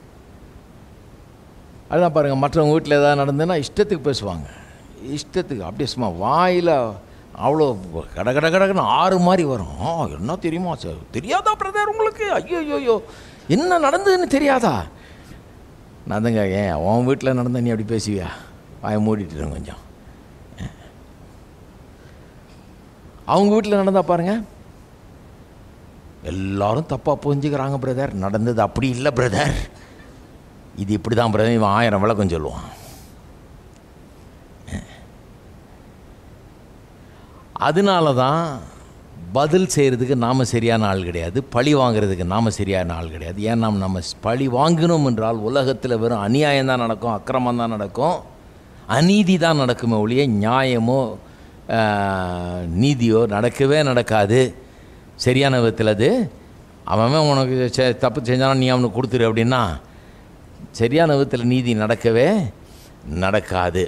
அதுதான் பாருங்கள் மற்றவங்க வீட்டில் ஏதாவது நடந்ததுன்னா இஷ்டத்துக்கு பேசுவாங்க இஷ்டத்துக்கு அப்படியே சும்மா வாயில் அவ்வளோ கட கட கடன்னு ஆறு மாதிரி வரும் ஆ என்ன தெரியுமா சார் தெரியாதா பிரதர் உங்களுக்கு ஐயோ ஐயோ என்ன நடந்ததுன்னு தெரியாதா நான் தாங்க ஏன் உன் வீட்டில் நடந்த நீ அப்படி பேசுவியா வாயை மூடிட்டுருங்க கொஞ்சம் அவங்க வீட்டில் நடந்தா பாருங்க எல்லாரும் தப்பாக புரிஞ்சுக்கிறாங்க பிரதர் நடந்தது அப்படி இல்லை பிரதர் இது இப்படி தான் பிரதர் இவன் ஆயிரம் விளக்கம் சொல்லுவான் அதனால தான் பதில் செய்கிறதுக்கு நாம் சரியான ஆள் கிடையாது பழி வாங்குறதுக்கு நாம் சரியான ஆள் கிடையாது ஏன் நாம் நம்ம பழி வாங்கணும் என்றால் உலகத்தில் வெறும் அநியாயம் தான் நடக்கும் அக்கிரமம் தான் நடக்கும் அநீதி தான் நடக்குமே ஒழிய நியாயமோ ஆஹ், நீதியோ நடக்கவே நடக்காது சரியான விதத்தில் அது அவன் அவன் உனக்கு செ- தப்பு செஞ்சாலும் நீ அவனுக்கு கொடுத்துரு அப்படின்னா சரியான விதத்தில் நீதி நடக்கவே நடக்காது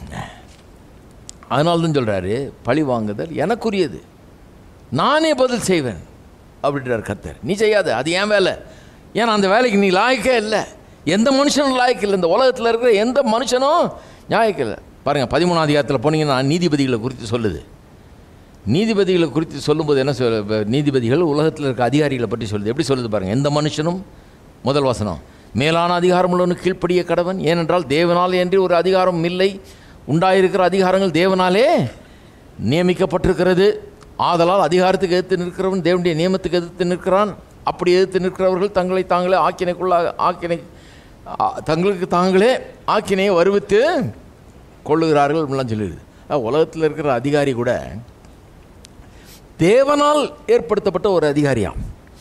அதனால தான் சொல்கிறாரு பழி வாங்குதல் எனக்குரியது நானே பதில் செய்வேன் அப்படின்றார் கர்த்தர் நீ செய்யாத அது என் வேலை ஏன்னா அந்த வேலைக்கு நீ லாயக்கே இல்லை எந்த மனுஷனும் லாயக்கு இல்லை இந்த உலகத்தில் இருக்கிற எந்த மனுஷனும் நியாயக்கு இல்லை பாருங்கள் பதிமூணாம் அதிகாரத்தில் போனீங்கன்னா நீதிபதிகளை குறித்து சொல்லுது நீதிபதிகளை குறித்து சொல்லும்போது என்ன சொல் இப்ப நீதிபதிகள் உலகத்தில் இருக்க அதிகாரிகளை பற்றி சொல்லுது எப்படி சொல்லுது பாருங்கள் எந்த மனுஷனும் முதல் வசனம் மேலான அதிகாரம் உள்ளவனு கீழ்ப்படிய கடவன் ஏனென்றால் தேவனால் என்று ஒரு அதிகாரம் இல்லை உண்டாயிருக்கிற அதிகாரங்கள் தேவனாலே நியமிக்கப்பட்டிருக்கிறது ஆதலால் அதிகாரத்துக்கு எதிர்த்து நிற்கிறவன் தேவனுடைய நியமத்துக்கு எதிர்த்து நிற்கிறான் அப்படி எதிர்த்து நிற்கிறவர்கள் தங்களை தாங்களே ஆக்கினைக்குள்ளாக ஆக்கினை ஆ, தங்களுக்கு தாங்களே ஆக்கினையை வருவித்து கொள்ளுகிறார்கள் அப்படிலாம் சொல்லிடுது அஹ், உலகத்தில் இருக்கிற அதிகாரி கூட தேவனால் ஏற்படுத்தப்பட்ட ஒரு அதிகாரியாம்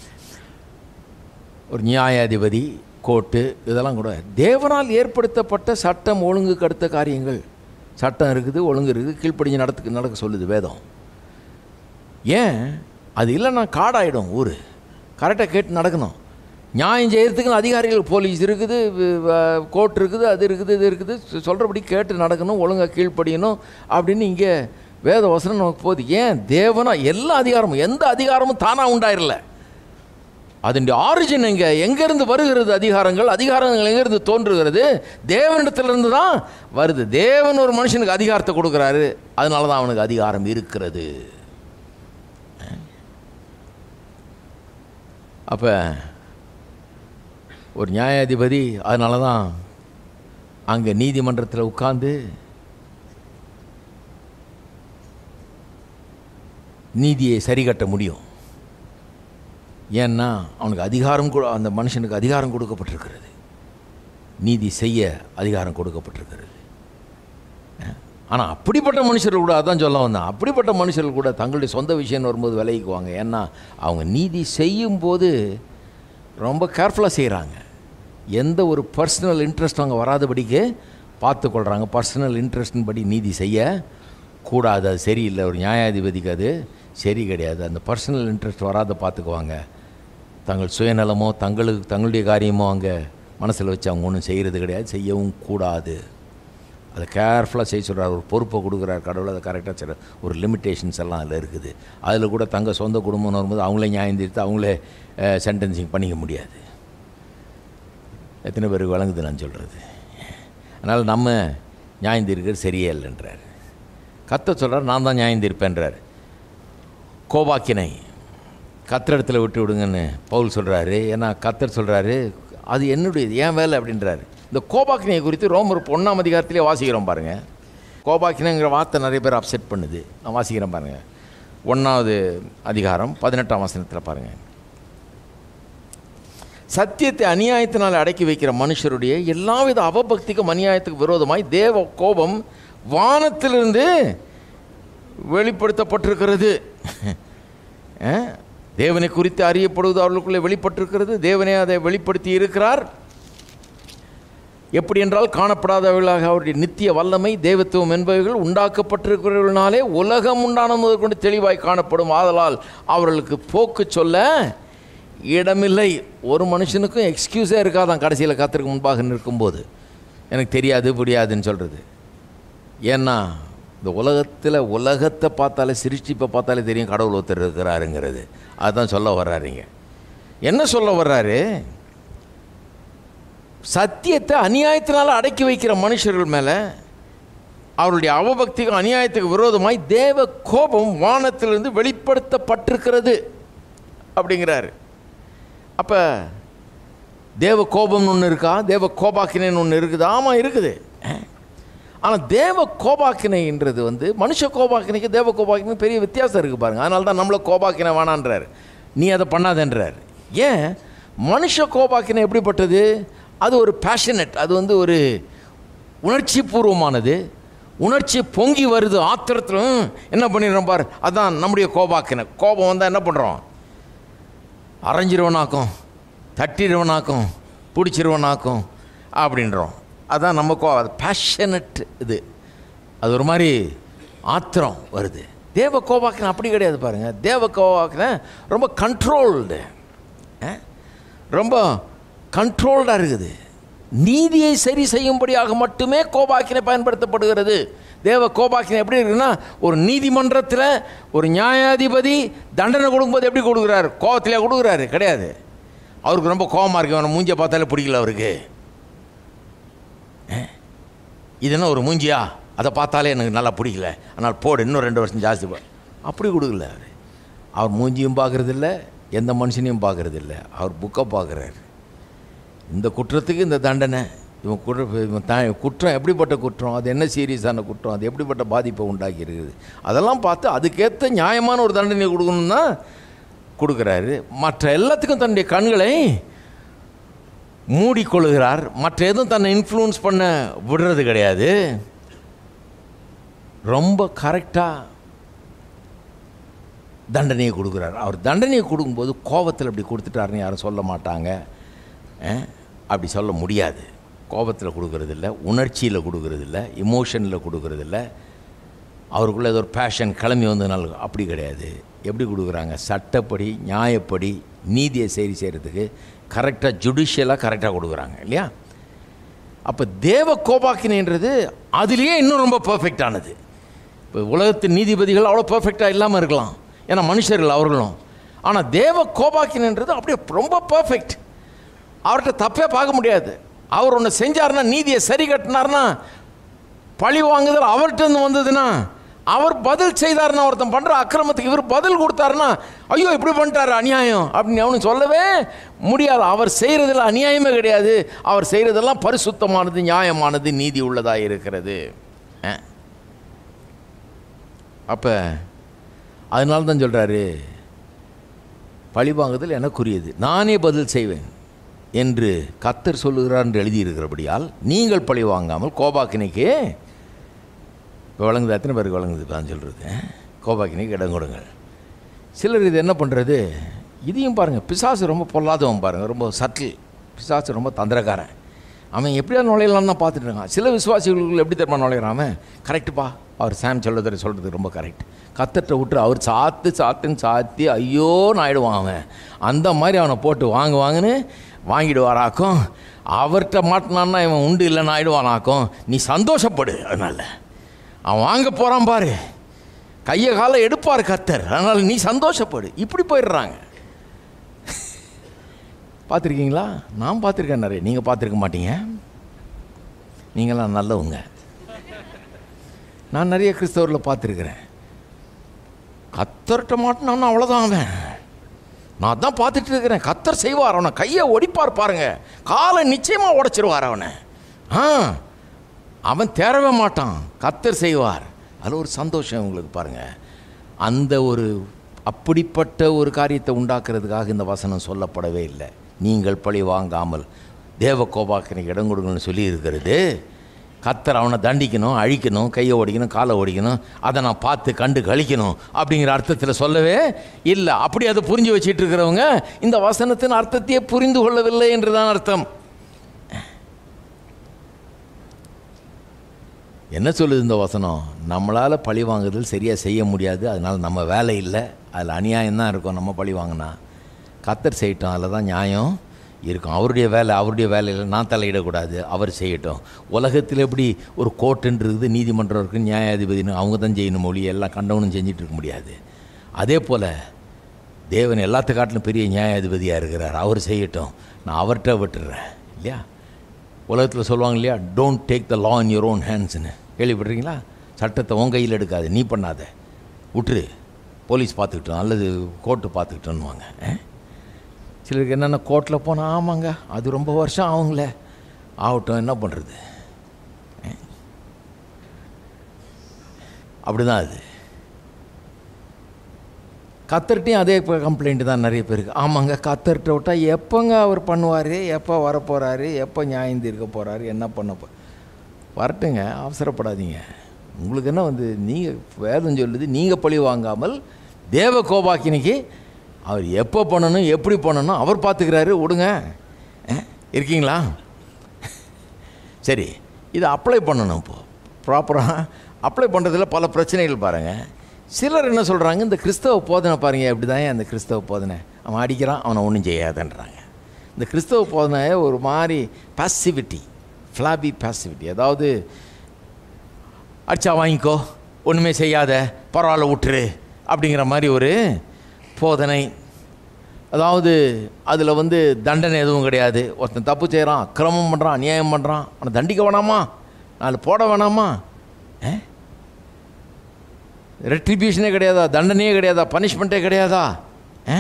ஒரு நியாயாதிபதி கோர்ட்டு இதெல்லாம் கூட தேவனால் ஏற்படுத்தப்பட்ட சட்டம் ஒழுங்குக்கு அடுத்த காரியங்கள் சட்டம் இருக்குது ஒழுங்கு இருக்குது கீழ்ப்படிஞ்சு நடத்துக்கு நடக்க சொல்லுது வேதம் ஏன் அது இல்லைன்னா காடாயிடும் ஊர் கரெக்டாக கேட்டு நடக்கணும் நியாயம் செய்யறதுக்குன்னு அதிகாரிகள் போலீஸ் இருக்குது கோர்ட் இருக்குது அது இருக்குது இது இருக்குது சொல்கிறபடி கேட்டு நடக்கணும் ஒழுங்காக கீழ்ப்படியணும் அப்படின்னு இங்கே வேத வசனம் நமக்கு போகுது ஏன் தேவனா எல்லா அதிகாரமும் எந்த அதிகாரமும் தானாக உண்டாயிரல அதனுடைய ஆரிஜின் எங்கே எங்கேருந்து வருகிறது அதிகாரங்கள் அதிகாரங்கள் எங்கேருந்து தோன்றுகிறது தேவனிடத்திலிருந்து தான் வருது தேவன் ஒரு மனுஷனுக்கு அதிகாரத்தை கொடுக்குறாரு அதனால தான் அவனுக்கு அதிகாரம் இருக்கிறது அப்போ ஒரு நியாயாதிபதி அதனால தான் அங்கே நீதிமன்றத்தில் உட்கார்ந்து நீதியை சரி கட்ட முடியும் ஏன்னா அவனுக்கு அதிகாரம் கொடு அந்த மனுஷனுக்கு அதிகாரம் கொடுக்கப்பட்டிருக்கிறது நீதி செய்ய அதிகாரம் கொடுக்கப்பட்டிருக்கிறது ஆனால் அப்படிப்பட்ட மனுஷர்கள் கூட அதான் சொல்ல வந்தேன் அப்படிப்பட்ட மனுஷர்கள் கூட தங்களுடைய சொந்த விஷயம் வரும்போது விலகிக்குவாங்க ஏன்னா அவங்க நீதி செய்யும்போது ரொம்ப கேர்ஃபுல்லாக செய்கிறாங்க எந்த ஒரு பர்சனல் இன்ட்ரெஸ்ட் அவங்க வராதபடிக்கு பார்த்து கொள்கிறாங்க பர்சனல் இன்ட்ரெஸ்டின் படி நீதி செய்ய கூடாது அது சரியில்லை ஒரு நியாயாதிபதிக்கு அது சரி கிடையாது அந்த பர்சனல் இன்ட்ரெஸ்ட் வராத பார்த்துக்குவாங்க தங்கள் சுயநலமோ தங்களுக்கு தங்களுடைய காரியமோ அங்கே மனசில் வச்சு அவங்க ஒன்றும் செய்கிறது கிடையாது செய்யவும் கூடாது அதை கேர்ஃபுல்லாக செய்ய சொல்கிறார் ஒரு பொறுப்பை கொடுக்குறார் கடவுள் அதை கரெக்டாக செய்கிறார் ஒரு லிமிட்டேஷன்ஸ் எல்லாம் அதில் இருக்குது அதில் கூட தங்க சொந்த குடும்பம்னு வரும்போது அவங்களே நியாயம் தீர்த்து அவங்களே சென்டென்சிங் பண்ணிக்க முடியாது எத்தனை பேருக்கு வழங்குது நான் சொல்கிறது அதனால் நம்ம நியாயம் தீர்க்கிறது சரியே இல்லைன்றார் கத்த சொல்கிறார் நான் தான் நியாயம் தீர்ப்பேன்றார் கோபாக்கினை கத்திரத்தில் விட்டு விடுங்கன்னு பவுல் சொல்கிறாரு ஏன்னா கத்தர் சொல்கிறாரு அது என்னுடையது ஏன் வேலை அப்படின்றாரு இந்த கோபாக்கினையை குறித்து ரோமர் ஒன்றாம் அதிகாரத்திலே வாசிக்கிறோம் பாருங்கள் கோபாக்கினைங்கிற வார்த்தை நிறைய பேர் அப்செட் பண்ணுது நான் வாசிக்கிறேன் பாருங்கள் ஒன்றாவது அதிகாரம் பதினெட்டாம் வசனத்தில் பாருங்கள் சத்தியத்தை அநியாயத்தினால் அடக்கி வைக்கிற மனுஷருடைய எல்லாவித அவபக்திக்கும் அநியாயத்துக்கு விரோதமாய் தேவ கோபம் வானத்திலிருந்து வெளிப்படுத்தப்பட்டிருக்கிறது அஹ், தேவனை குறித்து அறியப்படுவது அவர்களுக்குள்ளே வெளிப்பட்டிருக்கிறது தேவனே அதை வெளிப்படுத்தி இருக்கிறார் எப்படி என்றால் காணப்படாதவர்களாக அவருடைய நித்திய வல்லமை தேவத்துவம் என்பவைகள் உண்டாக்கப்பட்டிருக்கிறவர்களாலே உலகம் உண்டான முதல் கொண்டு தெளிவாய் காணப்படும் ஆதலால் அவர்களுக்கு போக்கு சொல்ல இடமில்லை ஒரு மனுஷனுக்கும் எக்ஸ்கியூஸே இருக்காதான் கடைசியில் காத்திருக்கு முன்பாக நிற்கும்போது எனக்கு தெரியாது புரியாதுன்னு சொல்கிறது ஏன்னா இந்த உலகத்தில் உலகத்தை பார்த்தாலே சிருஷ்டிப்பை பார்த்தாலே தெரியும் கடவுள் ஒருத்தர் இருக்கிறாருங்கிறது அதுதான் சொல்ல வர்றாருங்க என்ன சொல்ல வர்றாரு சத்தியத்தை அநியாயத்தினால அடக்கி வைக்கிற மனுஷர்கள் மேலே அவருடைய அவபக்திக்கு அநியாயத்துக்கு விரோதமாய் தேவ கோபம் வானத்திலிருந்து வெளிப்படுத்தப்பட்டிருக்கிறது அப்படிங்கிறாரு அப்போ தேவ கோபம்னு ஒன்று இருக்கா தேவ கோபாக்கினைன்னு ஒன்று இருக்குது ஆமாம் இருக்குது ஆனால் தேவ கோபாக்கினைன்றது வந்து மனுஷ கோபாக்கினைக்கு தேவ கோபாக்கினை பெரிய வித்தியாசம் இருக்குது பாருங்கள் அதனால தான் நம்மளை கோபாக்கினை வேணான்றார் நீ அதை பண்ணாதன்றார் ஏன் மனுஷ கோபாக்கினை எப்படிப்பட்டது அது ஒரு பேஷனட் அது வந்து ஒரு உணர்ச்சி பூர்வமானது உணர்ச்சி பொங்கி வருது ஆத்திரத்தில் "ம், என்ன பண்ணிடுறோம் பாரு அதான் நம்முடைய கோபாக்கினை கோபம் வந்தால் என்ன பண்ணுறோம் அரைஞ்சிருவனாக்கும் தட்டிடுவனாக்கும் பிடிச்சிருவனாக்கும் அப்படின்றோம் அதான் நம்ம கோ அது பேஷனட் இது அது ஒரு மாதிரி ஆத்திரம் வருது தேவ கோபாக்கின அப்படி கிடையாது பாருங்கள் தேவ கோபாக்கின ரொம்ப கண்ட்ரோல்டு ரொம்ப கண்ட்ரோல்டாக இருக்குது நீதியை சரி செய்யும்படியாக மட்டுமே கோபாக்கினை பயன்படுத்தப்படுகிறது தேவ கோபாக்கினை எப்படி இருக்குன்னா ஒரு நீதிமன்றத்தில் ஒரு நியாயாதிபதி தண்டனை கொடுக்கும்போது எப்படி கொடுக்குறாரு கோபத்திலே கொடுக்குறாரு கிடையாது அவருக்கு ரொம்ப கோபமாக இருக்கு அவனை மூஞ்சியை பார்த்தாலே பிடிக்கல அவருக்கு அஹ். இது என்ன ஒரு மூஞ்சியா அதை பார்த்தாலே எனக்கு நல்லா பிடிக்கல ஆனால் போடு இன்னும் ரெண்டு வருஷம் ஜாஸ்தி போ அப்படி கொடுக்கல அவர் அவர் மூஞ்சியும் பார்க்குறதில்ல எந்த மனுஷனையும் பார்க்குறதில்ல அவர் புக்கை பார்க்குறாரு இந்த குற்றத்துக்கு இந்த தண்டனை இவன் குற்ற இவன் த குற்றம் எப்படிப்பட்ட குற்றம் அது என்ன சீரியஸான குற்றம் அது எப்படிப்பட்ட பாதிப்பை உண்டாக்கி இருக்குது அதெல்லாம் பார்த்து அதுக்கேற்ற நியாயமான ஒரு தண்டனை கொடுக்கணும்னா கொடுக்குறாரு மற்ற எல்லாத்துக்கும் தன்னுடைய கண்களை மூடிக்கொள்கிறார் மற்ற எதுவும் தன்னை இன்ஃப்ளூயன்ஸ் பண்ண விடுறது கிடையாது ரொம்ப கரெக்டாக தண்டனையை கொடுக்குறார் அவர் தண்டனையை கொடுக்கும்போது கோபத்தில் அப்படி கொடுத்துட்டாருன்னு யாரும் சொல்ல மாட்டாங்க அஹ், அப்படி சொல்ல முடியாது கோபத்தில் கொடுக்கறதில்ல உணர்ச்சியில் கொடுக்கறதில்ல இமோஷனில் கொடுக்கறதில்ல அவருக்குள்ள ஏதோ ஒரு பேஷன் கிளம்பி வந்ததுனால அப்படி கிடையாது எப்படி கொடுக்குறாங்க சட்டப்படி நியாயப்படி நீதியை சரி செய்கிறதுக்கு கரெக்டாக ஜுடிஷியலாக கரெக்டாக கொடுக்குறாங்க இல்லையா அப்போ தேவ கோபாக்கினைன்றது அதுலேயே இன்னும் ரொம்ப பர்ஃபெக்டானது இப்போ உலகத்து நீதிபதிகள் அவ்வளோ பர்ஃபெக்டாக இல்லாமல் இருக்கலாம் ஏன்னா மனுஷர்கள் அவர்களும் ஆனால் தேவ கோபாக்கினன்றது அப்படியே ரொம்ப பர்ஃபெக்ட் அவர்கிட்ட தப்பே பார்க்க முடியாது அவர் ஒன்று செஞ்சாருன்னா நீதியை சரி கட்டினார்னா பழி வாங்குதல் அவர்கிட்ட இருந்து வந்ததுன்னா அவர் பதில் செய்தாருன்னா ஒருத்தன் பண்ணுற அக்கிரமத்துக்கு இவர் பதில் கொடுத்தாருன்னா ஐயோ இப்படி பண்ணிட்டாரு அநியாயம் அப்படின்னு அவனு சொல்லவே முடியாது அவர் செய்கிறதுல அநியாயமே கிடையாது அவர் செய்கிறதெல்லாம் பரிசுத்தமானது நியாயமானது நீதி உள்ளதாக இருக்கிறது அப்போ அதனால தான் சொல்கிறாரு பழிவாங்குதல் எனக்குரியது நானே பதில் செய்வேன் என்று கத்தர் சொல்லுகிறார் என்று எழுதியிருக்கிறபடியால் நீங்கள் பழி வாங்காமல் கோபாக்கினைக்கு இப்போ வழங்குது எத்தனை பேருக்கு வழங்குது தான் சொல்கிறது கோபாக்கினைக்கு இடம் கொடுங்கள் சிலர் இது என்ன பண்ணுறது இதையும் பாருங்கள் பிசாசு ரொம்ப பொல்லாதவன் பாருங்கள் ரொம்ப சட்டில் பிசாசு ரொம்ப தந்திரக்காரன் அவன் எப்படியா நுழையலாம்னு தான் பார்த்துட்டு இருக்கான் சில விசுவாசிகளுக்குள்ள எப்படி தெரியுமா நுழையிறான் அவன் கரெக்டுப்பா அவர் சாம் சொல்லுறது சொல்கிறது ரொம்ப கரெக்ட் கத்தட்ட விட்டு அவர் சாத்து சாத்துன்னு சாத்தி ஐயோன்னு ஆயிடுவான் அவன் அந்த மாதிரி அவனை போட்டு வாங்கு வாங்குன்னு வாங்கிடுவாராக்கும் அவர்கிட்ட மாட்டினான்னா இவன் உண்டு இல்லைன்னு ஆயிடுவானாக்கும் நீ சந்தோஷப்படு அதனால் அவன் வாங்க போகிறான் பாரு கையை காலை எடுப்பார் கத்தர் அதனால் நீ சந்தோஷப்படு இப்படி போயிடுறாங்க பார்த்துருக்கீங்களா நான் பார்த்துருக்கேன் நிறைய நீங்கள் பார்த்துருக்க மாட்டீங்க நீங்களாம் நல்லவங்க நான் நிறைய கிறிஸ்தவரில் பார்த்துருக்குறேன் கத்தர்கிட்ட மாட்டினான்னு அவ்வளோதான் அவன் நான் தான் பார்த்துட்டு இருக்கிறேன் கத்தர் செய்வார் அவனை கையை ஒடிப்பார் பாருங்க காலை நிச்சயமாக உடைச்சிருவார் அவனை ஆ அவன் தேரவே மாட்டான் கத்தர் செய்வார் அதில் ஒரு சந்தோஷம் உங்களுக்கு பாருங்க அந்த ஒரு அப்படிப்பட்ட ஒரு காரியத்தை உண்டாக்குறதுக்காக இந்த வசனம் சொல்லப்படவே இல்லை நீங்கள் பழி வாங்காமல் தேவ கோபாக்கனுக்கு இடம் கொடுக்கணும்னு சொல்லி இருக்கிறது கத்தர் அவனை தண்டிக்கணும் அழிக்கணும் கையை ஓடிக்கணும் காலை ஓடிக்கணும் அதை நான் பார்த்து கண்டு கழிக்கணும் அப்படிங்கிற அர்த்தத்தில் சொல்லவே இல்லை அப்படி அதை புரிஞ்சு வச்சிட்டு இருக்கிறவங்க இந்த வசனத்தின் அர்த்தத்தையே புரிந்து கொள்ளவில்லை என்றுதான் அர்த்தம் என்ன சொல்லுது இந்த வசனம் நம்மளால் பழி வாங்குதல் சரியாக செய்ய முடியாது அதனால் நம்ம வேலை இல்லை அதில் அநியாயம் தான் இருக்கும் நம்ம பழி வாங்கினா கத்தர் செய்யட்டும் அதில் தான் நியாயம் இருக்கும் அவருடைய வேலை அவருடைய வேலையில் நான் தலையிடக்கூடாது அவர் செய்யட்டும் உலகத்தில் எப்படி ஒரு கோர்ட்டுன்னு இருக்குது நீதிமன்றம் இருக்குது நியாயாதிபதினு அவங்க தான் செய்யணும் மொழி எல்லாம் கண்டவனும் செஞ்சிட்டு இருக்க முடியாது அதே போல் தேவன் எல்லாத்து காட்டிலும் பெரிய நியாயாதிபதியாக இருக்கிறார் அவர் செய்யட்டும் நான் அவர்கிட்ட விட்டுடுறேன் இல்லையா உலகத்தில் சொல்லுவாங்க இல்லையா don't take the law in your own ஹேண்ட்ஸ்னு கேள்விப்படுறீங்களா சட்டத்தை உன் கையில் எடுக்காது நீ பண்ணாத விட்டுரு போலீஸ் பார்த்துக்கிட்டோம் அல்லது கோர்ட்டு பார்த்துக்கிட்டோன்னுவாங்க ஆ? சிலருக்கு என்னென்ன கோர்ட்டில் போனால் ஆமாங்க அது ரொம்ப வருஷம் ஆகுங்களே ஆகட்டும் என்ன பண்ணுறது அப்படிதான் அது கத்தர்கிட்டையும் அதே கம்ப்ளைண்ட் தான் நிறைய பேருக்கு ஆமாங்க கத்தர்கிட்ட விட்டால் எப்போங்க அவர் பண்ணுவார் எப்போ வரப்போகிறாரு எப்போ நியாயம் தீர்க்க போகிறாரு என்ன பண்ண போ வரட்டுங்க அவசரப்படாதீங்க உங்களுக்கு என்ன வந்து நீங்கள் வேதம் சொல்லுது நீங்கள் பழி வாங்காமல் தேவ கோபாக்கினிக்கு அவர் எப்போ பண்ணணும் எப்படி பண்ணணும் அவர் பார்த்துக்கிறாரு விடுங்க அஹ், இருக்கீங்களா சரி இதை அப்ளை பண்ணணும் இப்போ ப்ராப்பராக அப்ளை பண்ணுறதுல பல பிரச்சனைகள் பாருங்கள் சிலர் என்ன சொல்கிறாங்க இந்த கிறிஸ்தவ போதனை பாருங்க அப்படி தான் அந்த கிறிஸ்தவ போதனை அவன் அடிக்கிறான் அவனை ஒன்றும் செய்யாதன்றாங்க இந்த கிறிஸ்தவ போதனை ஒரு மாதிரி பாசிவிட்டி ஃப்ளாபி பாசிவிட்டி அதாவது அடிச்சா வாங்கிக்கோ ஒன்றுமே செய்யாத பரவாயில்ல விட்டுரு அப்படிங்கிற மாதிரி ஒரு போதனை அதாவது அதில் வந்து தண்டனை எதுவும் கிடையாது ஒருத்தன் தப்பு செய்கிறான் அக்கிரமம் பண்ணுறான் அநியாயம் பண்ணுறான் அவனை தண்டிக்க வேணாமா நாலு போட வேணாமா ரெட்ரிபியூஷனே கிடையாதா தண்டனையே கிடையாதா பனிஷ்மெண்ட்டே கிடையாதா ஆ?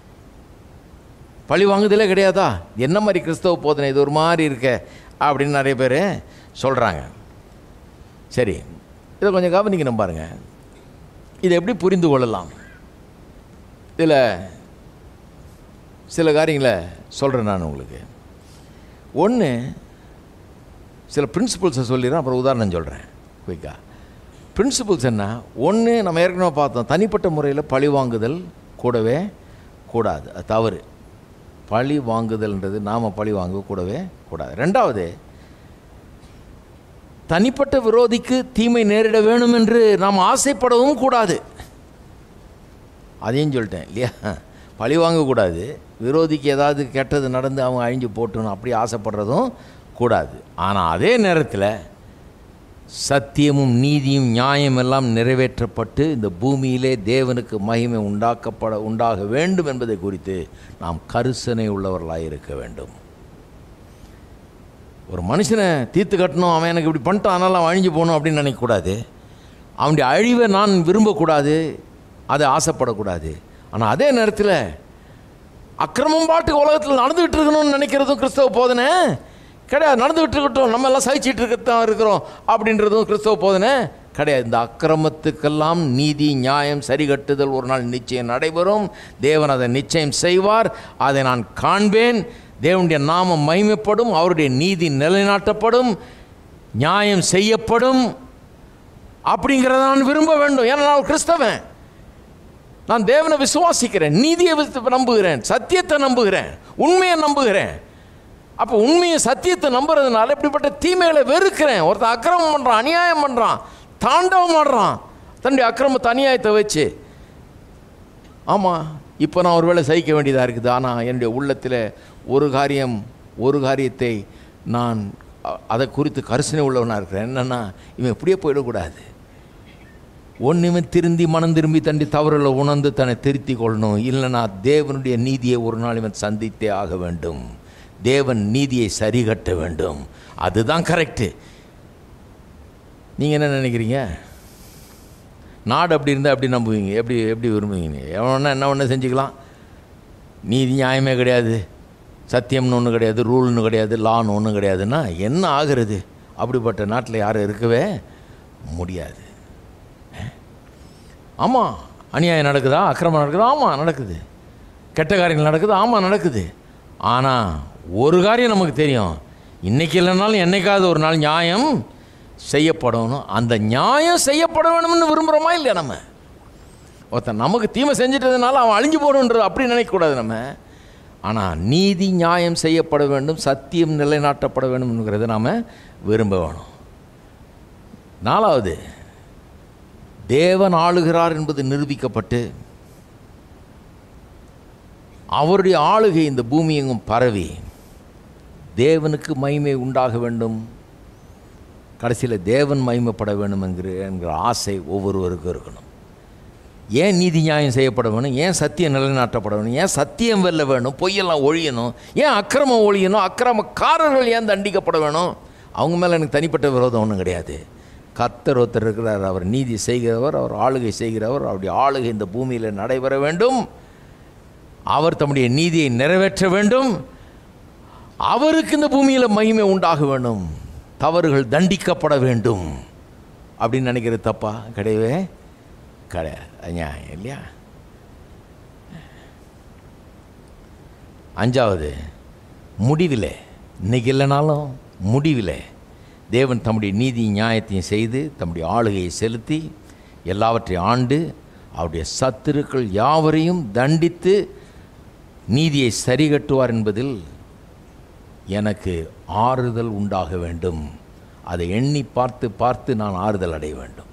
பழி வாங்குதலே கிடையாதா என்ன மாதிரி கிறிஸ்தவ போதனை இது ஒரு மாதிரி இருக்க அப்படின்னு நிறைய பேர் சொல்கிறாங்க சரி இதை கொஞ்சம் கவனிக்கணும் பாருங்க இதை எப்படி புரிந்து கொள்ளலாம் இதில் சில காரியங்களை சொல்கிறேன் நான் உங்களுக்கு ஒன்று சில பிரின்சிபல்ஸை சொல்லிடுறேன் அப்புறம் உதாரணம் சொல்கிறேன் குயிக்கா பிரின்சிபல்ஸ் என்ன ஒன்று நம்ம ஏற்கனவே பார்த்தோம் தனிப்பட்ட முறையில் பழி வாங்குதல் கூடவே கூடாது அது தவறு பழி வாங்குதல்ன்றது நாம் பழி வாங்க கூடவே கூடாது ரெண்டாவது தனிப்பட்ட விரோதிக்கு தீமை நேரிட வேணும் என்று நாம் ஆசைப்படவும் கூடாது அதையும் சொல்லிட்டேன் இல்லையா பழி வாங்கக்கூடாது விரோதிக்கு ஏதாவது கெட்டது நடந்து அவங்க அழிஞ்சு போட்டணும் அப்படி ஆசைப்படுறதும் கூடாது ஆனால் அதே நேரத்தில் சத்தியமும் நீதியும் நியாயம் எல்லாம் நிறைவேற்றப்பட்டு இந்த பூமியிலே தேவனுக்கு மகிமை உண்டாக்கப்பட உண்டாக வேண்டும் என்பதை குறித்து நாம் கருசனை உள்ளவர்களாக இருக்க வேண்டும் ஒரு மனுஷனை தீர்த்து கட்டணும் அவன் எனக்கு இப்படி பண்ணிட்டான் அதனால் அவன் அழிஞ்சு போகணும் அப்படின்னு நினைக்கக்கூடாது அவனுடைய அழிவை நான் விரும்பக்கூடாது அதை ஆசைப்படக்கூடாது ஆனால் அதே நேரத்தில் அக்கிரமம் பாட்டுக்கு உலகத்தில் நடந்துகிட்டு இருக்கணும்னு நினைக்கிறதும் கிறிஸ்தவ போதனை கிடையாது நடந்துகிட்டு இருக்கட்டும் நம்ம எல்லாம் சகிச்சிட்டு இருக்கத்தான் இருக்கிறோம் அப்படின்றதும் கிறிஸ்தவ போதனை கிடையாது இந்த அக்கிரமத்துக்கெல்லாம் நீதி நியாயம் சரிகட்டுதல் ஒரு நாள் நிச்சயம் நடைபெறும் தேவன் அதை நிச்சயம் செய்வார் அதை நான் காண்பேன் தேவனுடைய நாமம் மகிமைப்படும் அவருடைய நீதி நிலைநாட்டப்படும் நியாயம் செய்யப்படும் அப்படிங்கிறத நான் விரும்ப வேண்டும் ஏன்னா நான் ஒரு கிறிஸ்தவன் நான் தேவனை விசுவாசிக்கிறேன் நீதியை விசு- நம்புகிறேன் சத்தியத்தை நம்புகிறேன் உண்மையை நம்புகிறேன் அப்போ உண்மையை சத்தியத்தை நம்புறதுனால இப்படிப்பட்ட தீமைகளை வெறுக்கிறேன் ஒருத்தன் அக்கிரமம் பண்ணுறான் அநியாயம் பண்ணுறான் தாண்டவம் ஆடுறான் தன்னுடைய அக்கிரமத்தை அநியாயத்தை வச்சு ஆமாம் இப்போ நான் ஒருவேளை சகிக்க வேண்டியதாக இருக்குது ஆனால் என்னுடைய உள்ளத்தில் ஒரு காரியம் ஒரு காரியத்தை நான் அ- அதை குறித்து கரிசனை உள்ளவனாக இருக்கிறேன் என்னென்னா இவன் இப்படியே போயிடக்கூடாது ஒன்றுமே திருந்தி மனம் திரும்பி தண்டி தவறுல உணர்ந்து தன்னை திருத்தி கொள்ளணும் இல்லைன்னா தேவனுடைய நீதியை ஒரு நாள் இவன் சந்தித்தே ஆக வேண்டும் தேவன் நீதியை சரிகட்ட வேண்டும் அதுதான் கரெக்டு நீங்கள் என்ன நினைக்கிறீங்க நாடு அப்படி இருந்தால் அப்படி நம்புவீங்க எப்படி எப்படி விரும்புவீங்க எவனா என்ன ஒன்று செஞ்சுக்கலாம் நீதி நியாயமே கிடையாது சத்தியம்னு ஒன்றும் கிடையாது ரூல்னு கிடையாது லான்னு ஒன்றும் கிடையாதுன்னா என்ன ஆகிறது அப்படிப்பட்ட நாட்டில் யாரும் இருக்கவே முடியாது ஆமாம் அநியாயம் நடக்குதா அக்கிரமம் நடக்குதா ஆமாம் நடக்குது கெட்ட காரியங்கள் நடக்குது ஆமாம் நடக்குது ஆனால் ஒரு காரியம் நமக்கு தெரியும் இன்னைக்கு இல்லைனாலும் என்னைக்காவது ஒரு நாள் நியாயம் செய்யப்படணும் அந்த நியாயம் செய்யப்பட வேணும்னு விரும்புகிறோமா இல்லையா நம்ம ஒருத்தன் நமக்கு தீமை செஞ்சிட்டதுனால அவன் அழிஞ்சு போகணுன்றது அப்படி நினைக்கக்கூடாது நம்ம ஆனால் நீதி நியாயம் செய்யப்பட வேண்டும் சத்தியம் நிலைநாட்டப்பட வேண்டும்ங்கிறத நாம் விரும்ப வேணும் நாலாவது தேவன் ஆளுகிறார் என்பது நிரூபிக்கப்பட்டு அவருடைய ஆளுகை இந்த பூமி எங்கும் பரவி தேவனுக்கு மகிமை உண்டாக வேண்டும் கடைசியில் தேவன் மகிமைப்பட வேண்டும் என்கிற என்கிற ஆசை ஒவ்வொருவருக்கும் இருக்கணும் ஏன் நீதி நியாயம் செய்யப்பட வேணும் ஏன் சத்தியம் நிலைநாட்டப்பட வேணும் ஏன் சத்தியம் வெல்ல வேணும் பொய்யெல்லாம் ஒழியணும் ஏன் அக்கிரமம் ஒழியணும் அக்கிரமக்காரர்கள் ஏன் தண்டிக்கப்பட வேணும் அவங்க மேலே எனக்கு தனிப்பட்ட விரோதம் ஒன்றும் கிடையாது கர்த்தர் ஒருத்தர் இருக்கிறார் அவர் நீதி செய்கிறவர் அவர் ஆளுகை செய்கிறவர் அவருடைய ஆளுகை இந்த பூமியில் நடைபெற வேண்டும் அவர் தம்முடைய நீதியை நிறைவேற்ற வேண்டும் அவருக்கு இந்த பூமியில் மகிமை உண்டாக வேண்டும் தவறுகள் தண்டிக்கப்பட வேண்டும் அப்படின்னு நினைக்கிறது தப்பா கிடையவே கிடையாது அது நியாயம் இல்லையா அஞ்சாவது முடிவில் இன்னைக்கு இல்லைனாலும் முடிவில் தேவன் தம்முடைய நீதி நியாயத்தையும் செய்து தம்முடைய ஆளுகையை செலுத்தி எல்லாவற்றையும் ஆண்டு அவருடைய சத்துருக்கள் யாவரையும் தண்டித்து நீதியை சரிகட்டுவார் என்பதில் எனக்கு ஆறுதல் உண்டாக வேண்டும் அதை எண்ணி பார்த்து பார்த்து நான் ஆறுதல் அடைய வேண்டும்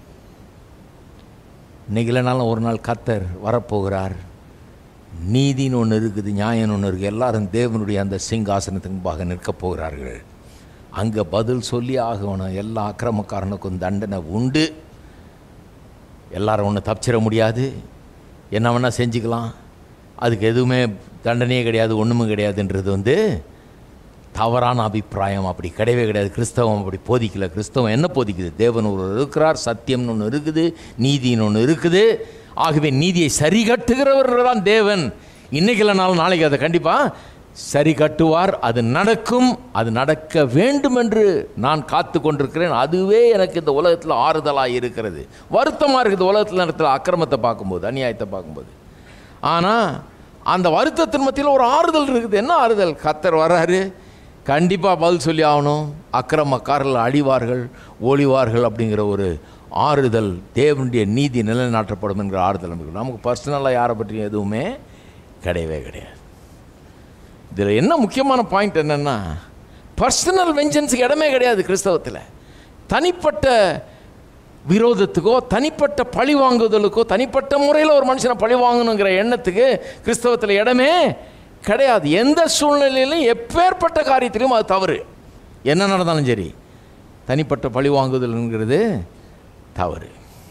இன்னைக்கு இல்லைனாலும் ஒரு நாள் கத்தர் வரப்போகிறார் நீதின்னு ஒன்று இருக்குது நியாயம்னு ஒன்று இருக்குது எல்லாரும் தேவனுடைய அந்த சிங்காசனத்துக்கு முன்பாக நிற்கப் போகிறார்கள் அங்கே பதில் சொல்லி ஆகணும் எல்லா அக்கிரமக்காரனுக்கும் தண்டனை உண்டு எல்லாரும் ஒன்று தப்பிச்சிட முடியாது என்ன வேணால் செஞ்சுக்கலாம் அதுக்கு எதுவுமே தண்டனையே கிடையாது ஒன்றுமே கிடையாதுன்றது வந்து தவறான அபிப்பிராயம் அப்படி கிடையவே கிடையாது கிறிஸ்தவம் அப்படி போதிக்கல கிறிஸ்தவம் என்ன போதிக்குது தேவன் ஒரு இருக்கிறார் சத்தியம்னு ஒன்று இருக்குது நீதின்னு ஒன்று இருக்குது ஆகவே நீதியை சரி கட்டுகிறவர் தான் தேவன் இன்னைக்கு இல்லைனாலும் நாளைக்கு அதை கண்டிப்பாக சரி கட்டுவார் அது நடக்கும் அது நடக்க வேண்டும் என்று நான் காத்து கொண்டிருக்கிறேன் அதுவே எனக்கு இந்த உலகத்தில் ஆறுதலாக இருக்கிறது வருத்தமாக இருக்குது உலகத்தில் நடத்துகிற அக்கிரமத்தை பார்க்கும்போது அநியாயத்தை பார்க்கும்போது ஆனால் அந்த வருத்தத்தின் மத்தியில் ஒரு ஆறுதல் இருக்குது என்ன ஆறுதல் கத்தர் வர்றாரு கண்டிப்பாக பதில் சொல்லி ஆகணும் அக்கிரமக்காரர்கள் அழிவார்கள் ஒளிவார்கள் அப்படிங்கிற ஒரு ஆறுதல் தேவனுடைய நீதி நிலைநாட்டப்படும் என்கிற ஆறுதல் நமக்கு நமக்கு பர்சனலாக யாரை பற்றியும் எதுவுமே கிடையவே கிடையாது இதில் என்ன முக்கியமான பாயிண்ட் என்னென்னா பர்சனல் வெஞ்சன்ஸுக்கு இடமே கிடையாது கிறிஸ்தவத்தில் தனிப்பட்ட விரோதத்துக்கோ தனிப்பட்ட பழி வாங்குதலுக்கோ தனிப்பட்ட முறையில் ஒரு மனுஷனை பழி வாங்கணுங்கிற எண்ணத்துக்கு கிறிஸ்தவத்தில் இடமே கிடையாது எந்த சூழ்நிலையிலும் எப்பேற்பட்ட காரியத்திலும் அது தவறு என்ன நடந்தாலும் சரி தனிப்பட்ட பழி வாங்குதல்ங்கிறது தவறு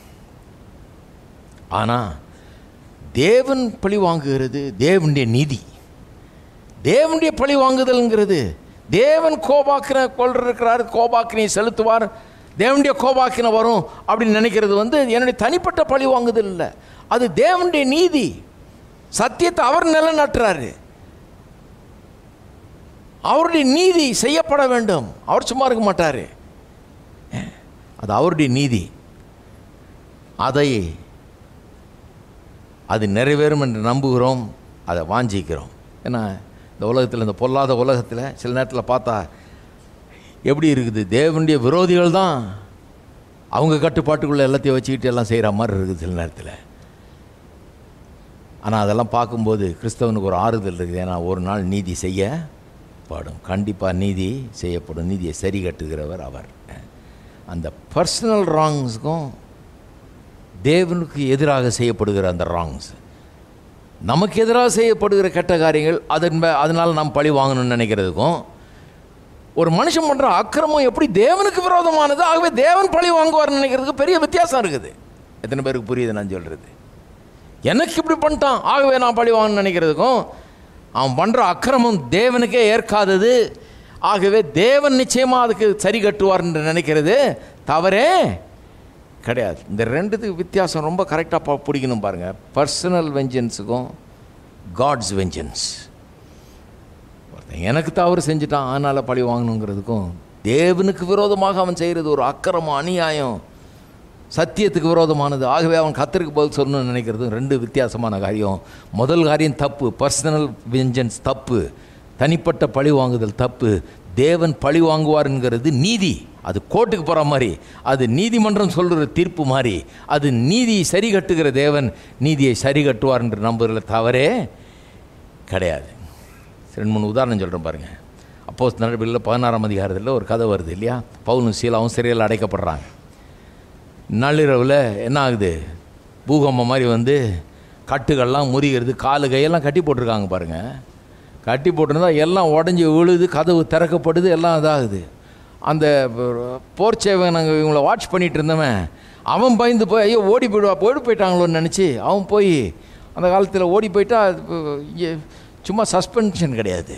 ஆனால் தேவன் பழி வாங்குகிறது தேவனுடைய நீதி தேவனுடைய பழி வாங்குதல்ங்கிறது தேவன் கோபாக்கின கொள்றார் கோபாக்கினை செலுத்துவார் தேவனுடைய கோபாக்கினை வரும் அப்படின்னு நினைக்கிறது வந்து என்னுடைய தனிப்பட்ட பழி வாங்குதல் இல்லை அது தேவனுடைய நீதி சத்தியத்தை அவர் நிலைநாட்டுறாரு அவருடைய நீதி செய்யப்பட வேண்டும் அவர் சும்மா இருக்க மாட்டார் அது அவருடைய நீதி அதை அது நிறைவேறும் என்று நம்புகிறோம் அதை வாஞ்சிக்கிறோம் ஏன்னா இந்த உலகத்தில் இந்த பொல்லாத உலகத்தில் சில நேரத்தில் பார்த்தா எப்படி இருக்குது தேவனுடைய விரோதிகள் தான் அவங்க கட்டுப்பாட்டுக்குள்ளே எல்லாத்தையும் வச்சுக்கிட்டு எல்லாம் செய்கிற மாதிரி இருக்குது சில நேரத்தில் ஆனால் அதெல்லாம் பார்க்கும்போது கிறிஸ்தவனுக்கு ஒரு ஆறுதல் இருக்குது ஏன்னா ஒரு நாள் நீதி செய்யப்படும் கண்டிப்பாக நீதி செய்யப்படும் நீதியை சரி கட்டுகிறவர் அவர் அந்த பர்சனல் ராங்ஸுக்கும் தேவனுக்கு எதிராக செய்யப்படுகிற அந்த ராங்ஸ் நமக்கு எதிராக செய்யப்படுகிற கெட்ட காரியங்கள் அதன் மே- அதனால நாம் பழி வாங்கணும்னு நினைக்கிறதுக்கும் ஒரு மனுஷன் பண்ணுற அக்கிரமம் எப்படி தேவனுக்கு விரோதமானது ஆகவே தேவன் பழி வாங்குவார்னு நினைக்கிறதுக்கு பெரிய வித்தியாசம் இருக்குது எத்தனை பேருக்கு புரியுது நான் சொல்கிறது எனக்கு இப்படி பண்ணிட்டான் ஆகவே நான் பழி வாங்கணும்னு நினைக்கிறதுக்கும் அவன் பண்ணுற அக்கிரமம் தேவனுக்கே ஏற்காதது ஆகவே தேவன் நிச்சயமாக அதுக்கு சரி கட்டுவார்னு நினைக்கிறது தவறே கிடையாது இந்த ரெண்டுத்துக்கு வித்தியாசம் ரொம்ப கரெக்டாக பிடிக்கணும் பாருங்கள் பர்சனல் வெஞ்சன்ஸுக்கும் காட்ஸ் வெஞ்சன்ஸ் ஒருத்தன் எனக்கு தவறு செஞ்சுட்டான் அதனால் பழி வாங்கணுங்கிறதுக்கும் தேவனுக்கு விரோதமாக அவன் செய்கிறது ஒரு அக்கிரமம் அநியாயம் சத்தியத்துக்கு விரோதமானது ஆகவே அவன் கத்தருக்கு பதில் சொல்லணும்னு நினைக்கிறது ரெண்டு வித்தியாசமான காரியம் முதல் காரியம் தப்பு பர்சனல் வெஞ்சன்ஸ் தப்பு தனிப்பட்ட பழி வாங்குதல் தப்பு தேவன் பழி வாங்குவாருங்கிறது நீதி அது கோர்ட்டுக்கு போகிற மாதிரி அது நீதிமன்றம் சொல்கிற தீர்ப்பு மாதிரி அது நீதியை சரி கட்டுகிற தேவன் நீதியை சரி கட்டுவார் என்று நம்புறதுல தவறே கிடையாது ரெண்டு மூணு உதாரணம் சொல்கிறேன் பாருங்கள் அப்போஸ் நடவடிக்கையில் பதினாறாம் அதிகாரத்தில் ஒரு கதை வருது இல்லையா பவுலும் சீலாவும் சிறையில் அடைக்கப்படுறாங்க நள்ளிரவில் என்ன ஆகுது பூகம்பம் மாதிரி வந்து கட்டுகள்லாம் முறிகிறது காலு கையெல்லாம் கட்டி போட்டிருக்காங்க பாருங்கள் கட்டி போட்டிருந்தா எல்லாம் உடஞ்சி விழுது கதவு திறக்கப்படுது எல்லாம் இதாகுது அந்த போர்ச்சேவன் நாங்கள் இவங்கள வாட்ச் பண்ணிட்டு இருந்தவன் அவன் பயந்து போய் ஐயோ ஓடி போயிடுவா ஓடி போயிட்டாங்களோன்னு நினச்சி அவன் போய் அந்த காலத்தில் ஓடி போயிட்டா அது, இ- சும்மா சஸ்பென்ஷன் கிடையாது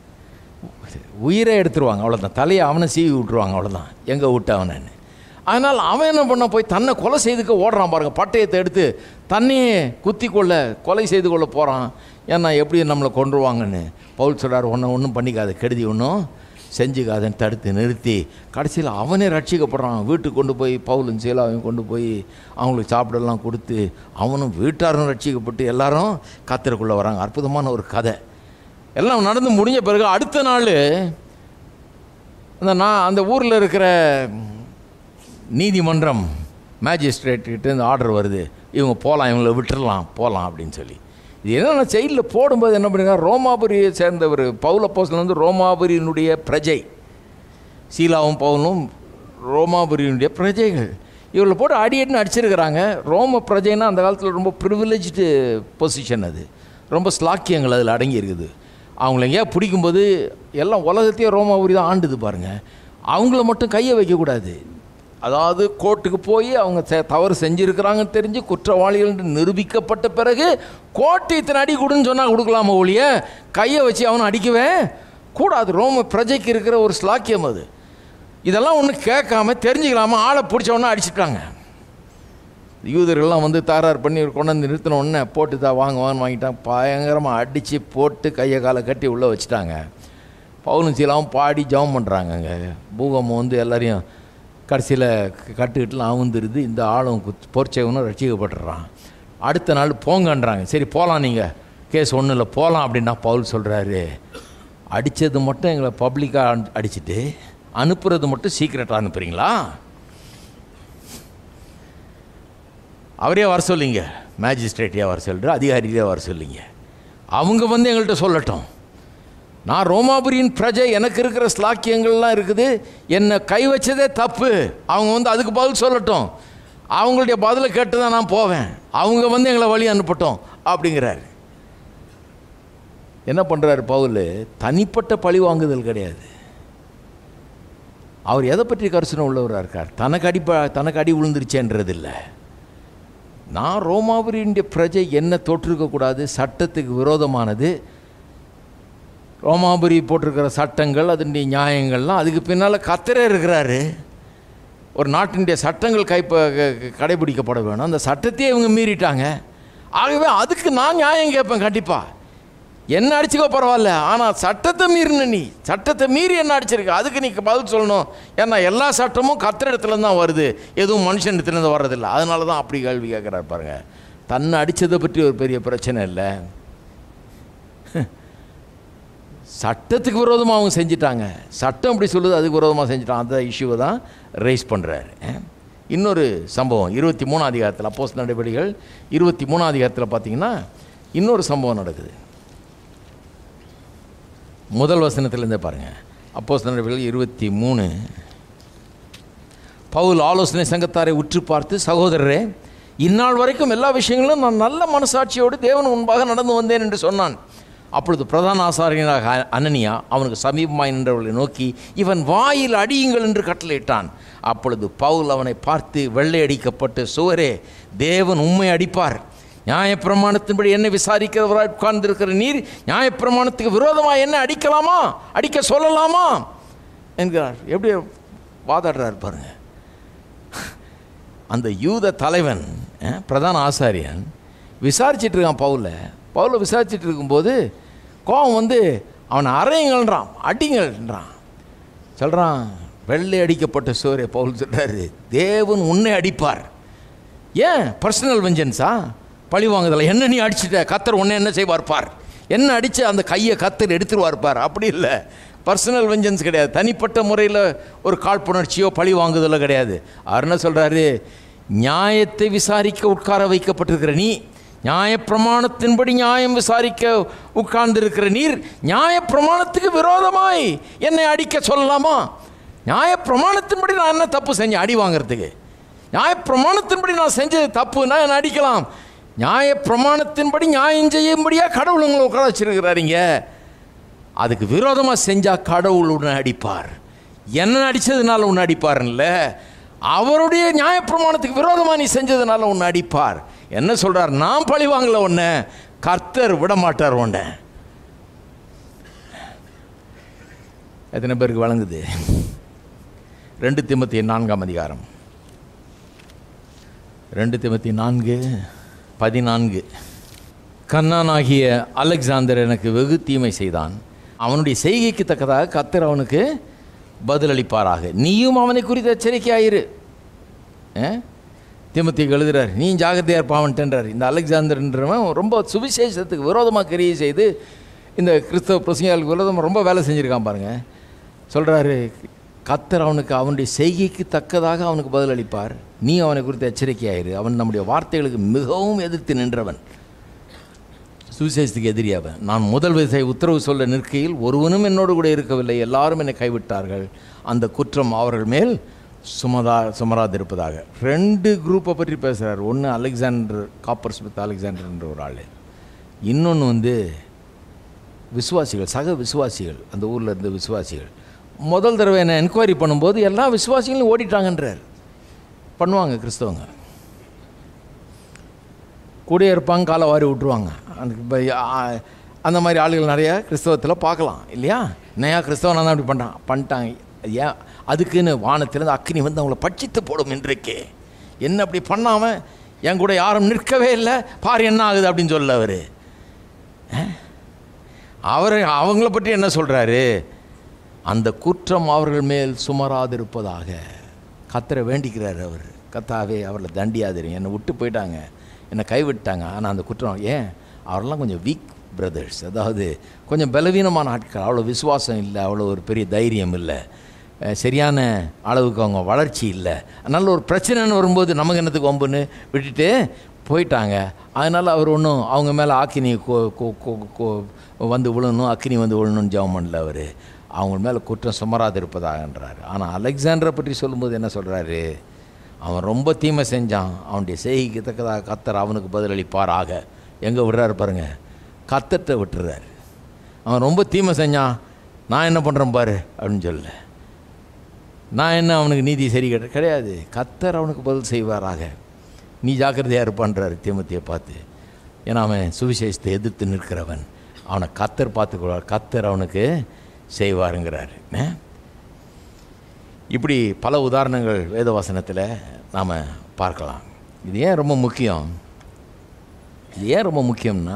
உயிரை எடுத்துருவாங்க அவ்வளோதான் தலையை அவனை சீவி விட்டுருவாங்க அவ்வளோதான் எங்கே விட்ட அவனன்னு அதனால் அவன் என்ன பண்ண போய் தன்னை கொலை செய்துக்க ஓடுறான் பாருங்க பட்டயத்தை எடுத்து தன்னையே குத்தி கொள்ள கொலை செய்து கொள்ள போகிறான் ஏன்னா எப்படி நம்மளை கொன்றுவாங்கன்னு பவுல் சொல்கிறார் ஒன்றை ஒன்றும் பண்ணிக்காத கெடுதி ஒன்றும் செஞ்சுக்காதன்னு தடுத்து நிறுத்தி கடைசியில் அவனே ரட்சிக்கப்படுறான் வீட்டுக்கு கொண்டு போய் பவுலும் சீலாவையும் கொண்டு போய் அவங்களுக்கு சாப்பிடலாம் கொடுத்து அவனும் வீட்டாரும் ரட்சிக்கப்பட்டு எல்லாரும் கத்திரக்குள்ளே வராங்க அற்புதமான ஒரு கதை எல்லாம் நடந்து முடிஞ்ச பிறகு அடுத்த நாள் அந்த நான் அந்த ஊரில் இருக்கிற நீதிமன்றம் மேஜிஸ்ட்ரேட்டுக்கிட்ட இந்த ஆர்டர் வருது இவங்க போகலாம் இவங்களை விட்டுறலாம் போகலாம் அப்படின்னு சொல்லி இது என்னென்ன செயலில் போடும்போது என்ன பண்ணுங்க ரோமாபுரியை சேர்ந்தவர் பவுலப்போஸ்ல வந்து ரோமாபுரியினுடைய பிரஜை சீலாவும் பவுலும் ரோமாபுரியினுடைய பிரஜைகள் இவங்களை போட்டு அடி அடின்னு அடிச்சிருக்கிறாங்க ரோம பிரஜைன்னா அந்த காலத்தில் ரொம்ப ப்ரிவிலேஜ்டு பொசிஷன் அது ரொம்ப ஸ்லாக்கியங்கள் அதில் அடங்கி இருக்குது அவங்கள எங்கேயா பிடிக்கும்போது எல்லாம் உலகத்தையே ரோமாபுரி தான் ஆண்டுது பாருங்கள் அவங்கள மட்டும் கையை வைக்கக்கூடாது அதாவது கோர்ட்டுக்கு போய் அவங்க செ- தவறு செஞ்சுருக்கிறாங்கன்னு தெரிஞ்சு குற்றவாளிகள் என்று நிரூபிக்கப்பட்ட பிறகு கோர்ட்டு இத்தனை அடி கொடுன்னு சொன்னால் கொடுக்கலாமா ஒழிய கையை வச்சு அவனை அடிக்கவே கூடாது ரோம பிரஜைக்கு இருக்கிற ஒரு ஸ்லாக்கியம் அது இதெல்லாம் ஒன்றும் கேட்காம தெரிஞ்சுக்கலாம ஆளை பிடிச்ச உடனே அடிச்சிட்டாங்க யூதர்கள்லாம் வந்து தாரார் பண்ணி கொண்டு வந்து நிறுத்தின உடனே போட்டு தான் வாங்க வாங்க வாங்கிட்டாங்க பயங்கரமாக அடித்து போட்டு கையை காலை கட்டி உள்ளே வச்சுட்டாங்க பவுலும் சீலாவும் பாடி ஜெபம் பண்ணுறாங்க அங்கே பூகம்பம் வந்து எல்லாரையும் கடைசியில் கட்டுக்கிட்டுலாம் அவுந்துருது இந்த ஆளும் குத்- போர்ச்சேவனும் ரட்சிக்கப்பட்டுறான் அடுத்த நாள் போங்கன்றாங்க சரி போகலாம் நீங்கள் கேஸ் ஒன்றும் இல்லை போகலாம் அப்படின்னா பவுல் சொல்கிறாரு அடித்தது மட்டும் எங்களை பப்ளிக்காக அடிச்சிட்டு அனுப்புறது மட்டும் சீக்கிரட்டாக அனுப்புகிறீங்களா அவரே வர சொல்லிங்க மேஜிஸ்ட்ரேட்டையே வர சொல்லிட்டு அதிகாரியே வர சொல்லிங்க அவங்க வந்து எங்கள்கிட்ட சொல்லட்டும் நான் ரோமாபுரியின் பிரஜை எனக்கு இருக்கிற ஸ்லாக்கியங்கள்லாம் இருக்குது என்னை கை வச்சதே தப்பு அவங்க வந்து அதுக்கு பதில் சொல்லட்டும் அவங்களுடைய பதிலை கேட்டு தான் நான் போவேன் அவங்க வந்து எங்களை வழி அனுப்பட்டும் அப்படிங்கிறாரு என்ன பண்ணுறாரு பவுல் தனிப்பட்ட பழி வாங்குதல் கிடையாது அவர் எதை பற்றி கரிசனம் உள்ளவராக இருக்கார் தனக்கு அடி ப- தனக்கு அடி விழுந்துருச்சேன்றது இல்லை நான் ரோமாபுரியினுடைய பிரஜை என்ன தொற்றிருக்கக்கூடாது சட்டத்துக்கு விரோதமானது ரோமாபுரி போட்டிருக்கிற சட்டங்கள் அதனுடைய நியாயங்கள்லாம் அதுக்கு பின்னால் கத்தரே இருக்கிறாரு ஒரு நாட்டினுடைய சட்டங்கள் கைப்ப க- க- கடைபிடிக்கப்பட வேணும் அந்த சட்டத்தையே இவங்க மீறிட்டாங்க ஆகவே அதுக்கு நான் நியாயம் கேட்பேன் கண்டிப்பாக என்ன அடிச்சுக்கோ பரவாயில்ல ஆனால் சட்டத்தை மீறின நீ சட்டத்தை மீறி என்ன அடிச்சிருக்க அதுக்கு நீ பதில் சொல்லணும் ஏன்னா எல்லா சட்டமும் கத்திரிடத்துலேருந்து தான் வருது எதுவும் மனுஷனிடத்துலேருந்து வர்றதில்ல அதனால தான் அப்படி கேள்வி கேட்குறாரு பாருங்க தன்னை அடித்ததை பற்றி ஒரு பெரிய பிரச்சனை இல்லை சட்டத்துக்கு விரோதமாக அவங்க செஞ்சிட்டாங்க சட்டம் இப்படி சொல்லுது அதுக்கு விரோதமாக செஞ்சிட்டான் அந்த இஷ்யூவை தான் ரைஸ் பண்ணுறாரு இன்னொரு சம்பவம் இருபத்தி மூணாம் அதிகாரத்தில் அப்போஸ் நடவடிக்கைகள் இருபத்தி மூணாம் அதிகாரத்தில் பார்த்தீங்கன்னா இன்னொரு சம்பவம் நடக்குது முதல் வசனத்திலேருந்தே பாருங்கள் அப்போஸ் நடவடிக்கைகள் இருபத்தி மூணு பவுல் ஆலோசனை சங்கத்தாரை உற்று பார்த்து சகோதரரே இந்நாள் வரைக்கும் எல்லா விஷயங்களும் நான் நல்ல மனசாட்சியோடு தேவன் முன்பாக நடந்து வந்தேன் என்று சொன்னான் அப்பொழுது பிரதான ஆசாரியனாக அ- அனனியா அவனுக்கு சமீபமாய் நின்றவர்களை நோக்கி இவன் வாயில் அடியுங்கள் என்று கட்டளையிட்டான் அப்பொழுது பவுல் அவனை பார்த்து வெள்ளை அடிக்கப்பட்டு சுவரே தேவன் உண்மை அடிப்பார் நியாயப்பிரமாணத்தின்படி என்ன விசாரிக்கிறவராய் உட்கார்ந்திருக்கிற நீர் நியாயப்பிரமாணத்துக்கு விரோதமாக என்ன அடிக்கலாமா அடிக்க சொல்லலாமா என்கிறார் எப்படி வாதாடுறார் பாருங்க அந்த யூத தலைவன் அஹ், பிரதான ஆசாரியன் விசாரிச்சிட்டு இருக்கான் பவுல பவுல விசாரிச்சிட்டு இருக்கும்போது கோவம் வந்து அவனை அறையுங்கள்ன்றான் அடிங்கள்ன்றான் சொல்கிறான் வெள்ளை அடிக்கப்பட்ட சோரே பவுல் சொல்கிறாரு தேவன் உன்னை அடிப்பார் ஏன் பர்சனல் வெஞ்சன்ஸா பழி வாங்குதல என்ன நீ அடிச்சிட்ட கத்தர் உன்னை என்ன செய்வார் பார் என்ன அடித்து அந்த கையை கத்தர் எடுத்துருவார் பார் அப்படி இல்லை பர்சனல் வெஞ்சன்ஸ் கிடையாது தனிப்பட்ட முறையில் ஒரு காழ்ப்புணர்ச்சியோ பழி வாங்குதலோ கிடையாது அவர் என்ன சொல்கிறாரு நியாயத்தை விசாரிக்க உட்கார வைக்கப்பட்டிருக்கிற நீ நியாயப்பிரமாணத்தின்படி நியாயம் விசாரிக்க உட்கார்ந்திருக்கிற நீர் நியாயப்பிரமாணத்துக்கு விரோதமாய் என்னை அடிக்க சொல்லலாமா நியாயப்பிரமாணத்தின்படி நான் என்ன தப்பு செஞ்சேன் அடி வாங்குறதுக்கு நியாயப்பிரமாணத்தின்படி நான் செஞ்சது தப்புன்னா என்ன அடிக்கலாம் நியாயப்பிரமாணத்தின்படி நியாயம் செய்யும்படியா கடவுள் உங்களை உட்கார வச்சிருக்கிறாருங்க அதுக்கு விரோதமாக செஞ்சால் கடவுள் உன்னை அடிப்பார் என்ன அடித்ததுனால உன்னை அடிப்பார்ல அவருடைய நியாயப்பிரமாணத்துக்கு விரோதமாக நீ செஞ்சதுனால உன்னை அடிப்பார் என்ன சொல்றார் நான் பழி வாங்கல உன்னை கர்த்தர் விட மாட்டார் உன்னை எத்தனை பேருக்கு வழங்குது ரெண்டு திமுத்தி நான்காம் அதிகாரம் ரெண்டு திமுத்தி நான்கு பதினான்கு கண்ணானாகிய அலெக்சாந்தர் எனக்கு வெகு தீமை செய்தான் அவனுடைய செய்கைக்கு தக்கதாக கத்தர் அவனுக்கு பதிலளிப்பாராக நீயும் அவனை குறித்து எச்சரிக்கையாயிரு திமுத்திக்கு எழுதுறார் நீ ஜாகிரதையாக இருப்பாவன்ட்டுன்றார் இந்த அலெக்சாந்தர்ன்றவன் ரொம்ப சுவிசேஷத்துக்கு விரோதமாக கிரியை செய்து இந்த கிறிஸ்தவ பிரசங்களுக்கு விரோதமாக ரொம்ப வேலை செஞ்சுருக்கான் பாருங்க சொல்கிறாரு கத்தர் அவனுக்கு அவனுடைய செய்கைக்கு தக்கதாக அவனுக்கு பதிலளிப்பார் நீ அவனை குறித்து எச்சரிக்கையாயிரு அவன் நம்முடைய வார்த்தைகளுக்கு மிகவும் எதிர்த்து நின்றவன் சுவிசேஷத்துக்கு எதிரியாவன் நான் முதல் விசை உத்தரவு சொல்ல நிற்கையில் ஒருவனும் என்னோடு கூட இருக்கவில்லை எல்லாரும் என்னை கைவிட்டார்கள் அந்த குற்றம் அவர்கள் மேல் சுமதா சுமராதிருப்பதாக ரெண்டு குரூப்பை பற்றி பேசுகிறார் ஒன்று அலெக்சாண்டர் காப்பர் ஸ்மித் அலெக்சாண்டர்ன்ற ஒரு ஆள் இன்னொன்று வந்து விசுவாசிகள் சக விசுவாசிகள் அந்த ஊரில் இருந்த விசுவாசிகள் முதல் தடவை என்ன என்கொயரி பண்ணும்போது எல்லா விசுவாசிகளும் ஓடிட்டாங்கன்றார் பண்ணுவாங்க கிறிஸ்தவங்க கூடயே இருப்பாங்க காலை வாரி விட்டுருவாங்க அந்த இப்ப, ஆ, அந்த மாதிரி ஆளுகள் நிறைய கிறிஸ்தவத்தில் பார்க்கலாம் இல்லையா நயா கிறிஸ்தவனாக தான் அப்படி பண்ணுறான் பண்ணிட்டாங்க ஏன் அதுக்குன்னு வானத்திலேருந்து அக்னி வந்து அவங்கள பட்சித்து போடும் இன்றைக்கு என்ன அப்படி பண்ணாமல் என் கூட யாரும் நிற்கவே இல்லை பாரு என்ன ஆகுது அப்படின்னு சொல்ல அவர் அவர் அவங்கள பற்றி என்ன சொல்கிறாரு அந்த குற்றம் அவர்கள் மேல் சுமராதிருப்பதாக கத்தரை வேண்டிக்கிறார் அவர் கத்தாவே அவர்களை தண்டியாதிரும் என்னை விட்டு போயிட்டாங்க என்னை கைவிட்டாங்க ஆனால் அந்த குற்றம் ஏன் அவரெல்லாம் கொஞ்சம் வீக் பிரதர்ஸ் அதாவது கொஞ்சம் பலவீனமான ஆட்கள் அவ்வளோ விசுவாசம் இல்லை அவ்வளோ ஒரு பெரிய தைரியம் இல்லை அஹ் சரியான அளவுக்கு அவங்க வளர்ச்சி இல்லை அதனால் ஒரு பிரச்சனைன்னு வரும்போது நமக்கு என்னத்துக்கு வம்புன்னு விட்டுட்டு போயிட்டாங்க அதனால் அவர் ஒன்றும் அவங்க மேலே ஆக்கினி கோ- கோ- கோ- கோ- வந்து விழணும் அக்கினி வந்து விழணும்னு ஜெபம் பண்ணல அவர் அவங்க மேலே குற்றம் சுமராது இருப்பதாகன்றார் ஆனால் அலெக்சாண்டரை பற்றி சொல்லும்போது என்ன சொல்கிறாரு அவன் ரொம்ப தீமை செஞ்சான் அவனுடைய செய்கைக்கு தக்கதாக கத்தர் அவனுக்கு பதிலளிப்பாராக எங்கே விடுறாரு பாருங்க கத்தத்தை விட்டுறாரு அவன் ரொம்ப தீமை செஞ்சான் நான் என்ன பண்ணுறேன் பாரு அப்படின்னு சொல்லல நான் என்ன அவனுக்கு நீதி சரி கிடை கிடையாது கத்தர் அவனுக்கு பதில் செய்வாராக நீ ஜாக்கிரதையாக இருப்பான்றாரு தீமத்தியை பார்த்து ஏன்னா அவன் சுவிசேஷத்தை எதிர்த்து நிற்கிறவன் அவனை கத்தர் பார்த்துக்குவார் கத்தர் அவனுக்கு செய்வாருங்கிறாரு என்ன? இப்படி பல உதாரணங்கள் வேதவசனத்தில் நாம் பார்க்கலாம் இது ஏன் ரொம்ப முக்கியம் இது ஏன் ரொம்ப முக்கியம்னா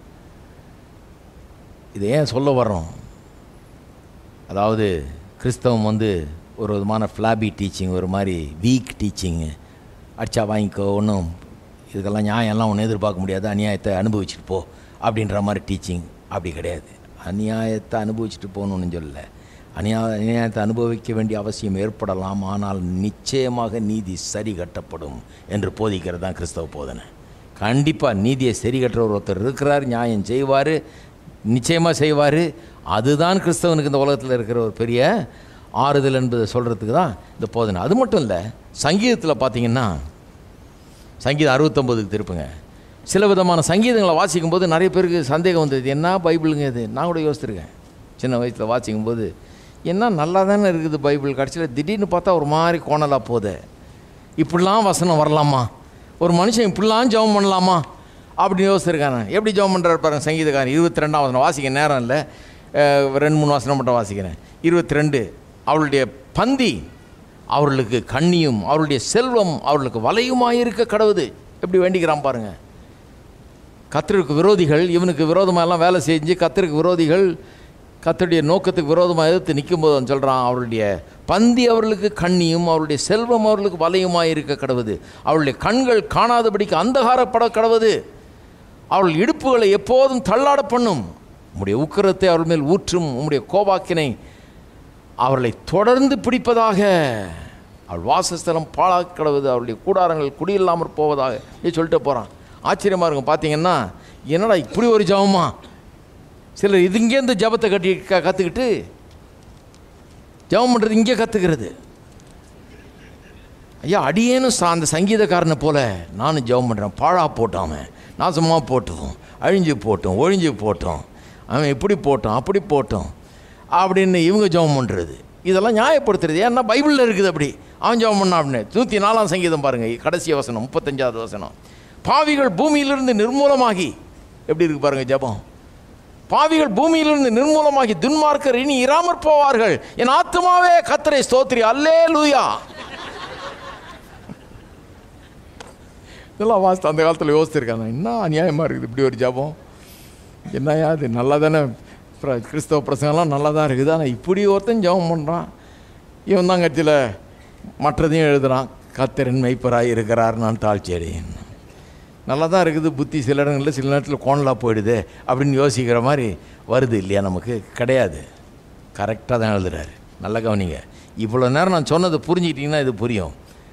இது ஏன் சொல்ல வர்றோம் அதாவது கிறிஸ்தவம் வந்து ஒரு விதமான ஃப்ளாபி டீச்சிங் ஒரு மாதிரி வீக் டீச்சிங்கு அடிச்சா வாங்கிக்கோ ஒன்றும் இதுக்கெல்லாம் நியாயம்லாம் ஒன்றும் எதிர்பார்க்க முடியாது அநியாயத்தை அனுபவிச்சுட்டு போ அப்படின்ற மாதிரி டீச்சிங் அப்படி கிடையாது அநியாயத்தை அனுபவிச்சுட்டு போகணுன்னு சொல்லல அநியா அநியாயத்தை அனுபவிக்க வேண்டிய அவசியம் ஏற்படலாம் ஆனால் நிச்சயமாக நீதி சரி கட்டப்படும் என்று போதிக்கிறது தான் கிறிஸ்தவ போதனை கண்டிப்பாக நீதியை சரி கட்டுறவர் ஒருத்தர் இருக்கிறார் நியாயம் செய்வார் நிச்சயமாக செய்வார் அதுதான் கிறிஸ்தவனுக்கு இந்த உலகத்தில் இருக்கிற ஒரு பெரிய ஆறுதல் என்பதை சொல்கிறதுக்கு தான் இந்த போதனை அது மட்டும் இல்லை சங்கீதத்தில் பார்த்தீங்கன்னா சங்கீதம் அறுபத்தொம்போதுக்கு திருப்புங்க சில விதமான சங்கீதங்களை வாசிக்கும்போது நிறைய பேருக்கு சந்தேகம் வந்தது என்ன பைபிளுங்க இது நான் கூட யோசிச்சிருக்கேன் சின்ன வயசில் வாசிக்கும்போது என்ன நல்லா தானே இருக்குது பைபிள் கடைசியில் திடீர்னு பார்த்தா ஒரு மாதிரி கோணலாக போகுது இப்படிலாம் வசனம் வரலாமா ஒரு மனுஷன் இப்படிலாம் ஜெபம் பண்ணலாமா அப்படின்னு யோசிச்சிருக்காங்க எப்படி ஜெபம் பண்ணுறாரு பாருங்க சங்கீதக்காரன் இருபத்தி ரெண்டாம் வசனம் வாசிக்க நேரம் இல்லை அஹ், ரெண்டு மூணு வசனம் மட்டும் வாசிக்கிறேன் இருபத்தி ரெண்டு அவளுடைய பந்தி அவர்களுக்கு கண்ணியும் அவருடைய செல்வம் அவர்களுக்கு வலையுமாய் இருக்க கடவுது எப்படி வேண்டிக்கிறான் பாருங்க கத்தருக்கு விரோதிகள் இவனுக்கு விரோதமாக எல்லாம் வேலை செஞ்சு கத்தருக்கு விரோதிகள் கத்தருடைய நோக்கத்துக்கு விரோதமாக எதிர்த்து நிற்கும்போது அவன் சொல்கிறான் அவருடைய பந்தி அவர்களுக்கு கண்ணியும் அவருடைய செல்வம் அவர்களுக்கு வலையுமாய் இருக்க கடவுது அவருடைய கண்கள் காணாதபடிக்கு அந்தகாரப்பட கடவுது அவர்கள் இடுப்புகளை எப்போதும் தள்ளாட பண்ணும் உம்முடைய உக்கிரத்தை அவர்கள் மேல் ஊற்றும் உம்முடைய கோபாக்கினை அவர்களை தொடர்ந்து பிடிப்பதாக அவள் வாசஸ்தலம் பாழாக்க கடவுது அவருடைய கூடாரங்கள் குடியில்லாமற் போவதாக இப்படி சொல்லிட்டு போகிறான் ஆச்சரியமாக இருக்கும் பார்த்தீங்கன்னா என்னடா இப்படி ஒரு ஜபமா சிலர் இது இங்கேருந்து ஜபத்தை கட்டி க கற்றுக்கிட்டு ஜபம் பண்ணுறது இங்கே கற்றுக்கிறது ஐயா அடியேனும் சா அந்த சங்கீதக்காரனை போல நானும் ஜெபம் பண்ணுறேன் பாழா போட்டான் அவன் நாசமாக போட்டோம் அழிஞ்சு போட்டோம் ஒழிஞ்சு போட்டோம் அவன் இப்படி போட்டோம் அப்படி போட்டோம் அப்படின்னு இவங்க ஜெபம் பண்ணுறது இதெல்லாம் நியாயப்படுத்துறது ஏன்னா பைபிளில் இருக்குது அப்படி அவன் ஜெபம் பண்ணான் அப்படின்னு நூற்றி நாலாம் சங்கீதம் பாருங்கள் கடைசி வசனம் முப்பத்தஞ்சாவது வசனம் பாவிகள் பூமியிலிருந்து நிர்மூலமாகி எப்படி இருக்கு பாருங்க ஜெபம் பாவிகள் பூமியிலிருந்து நிர்மூலமாகி துன்மார்க்கர் இனி இராமற் போவார்கள் என் ஆத்துமாவே கத்தரை ஸ்தோத்திரி அல்லே லூயா இதெல்லாம் வாசித்து அந்த காலத்தில் யோசிச்சிருக்காங்க என்ன அநியாயமாக இருக்குது இப்படி ஒரு ஜபம் என்னையா இது நல்லா தானே பிர- கிறிஸ்தவ பிரசங்கம்லாம் நல்லா தான் இருக்குது ஆனால் இப்படி ஒருத்தன் ஜெபம் பண்ணுறான் இவன் தான் கட்சியில் மற்றதையும் எழுதுறான் கத்தரின் மெய்ப்பராய் இருக்கிறார் நான் தாழ்ச்சியடையேன் நல்லா தான் இருக்குது புத்தி சில இடங்களில் சில நேரத்தில் கோணலாக போயிடுது அப்படின்னு யோசிக்கிற மாதிரி வருது இல்லையா நமக்கு கிடையாது கரெக்டாக தான் எழுதுறாரு நல்லா கவனிங்க இவ்வளோ நேரம் நான் சொன்னதை புரிஞ்சுக்கிட்டிங்கன்னா இது புரியும்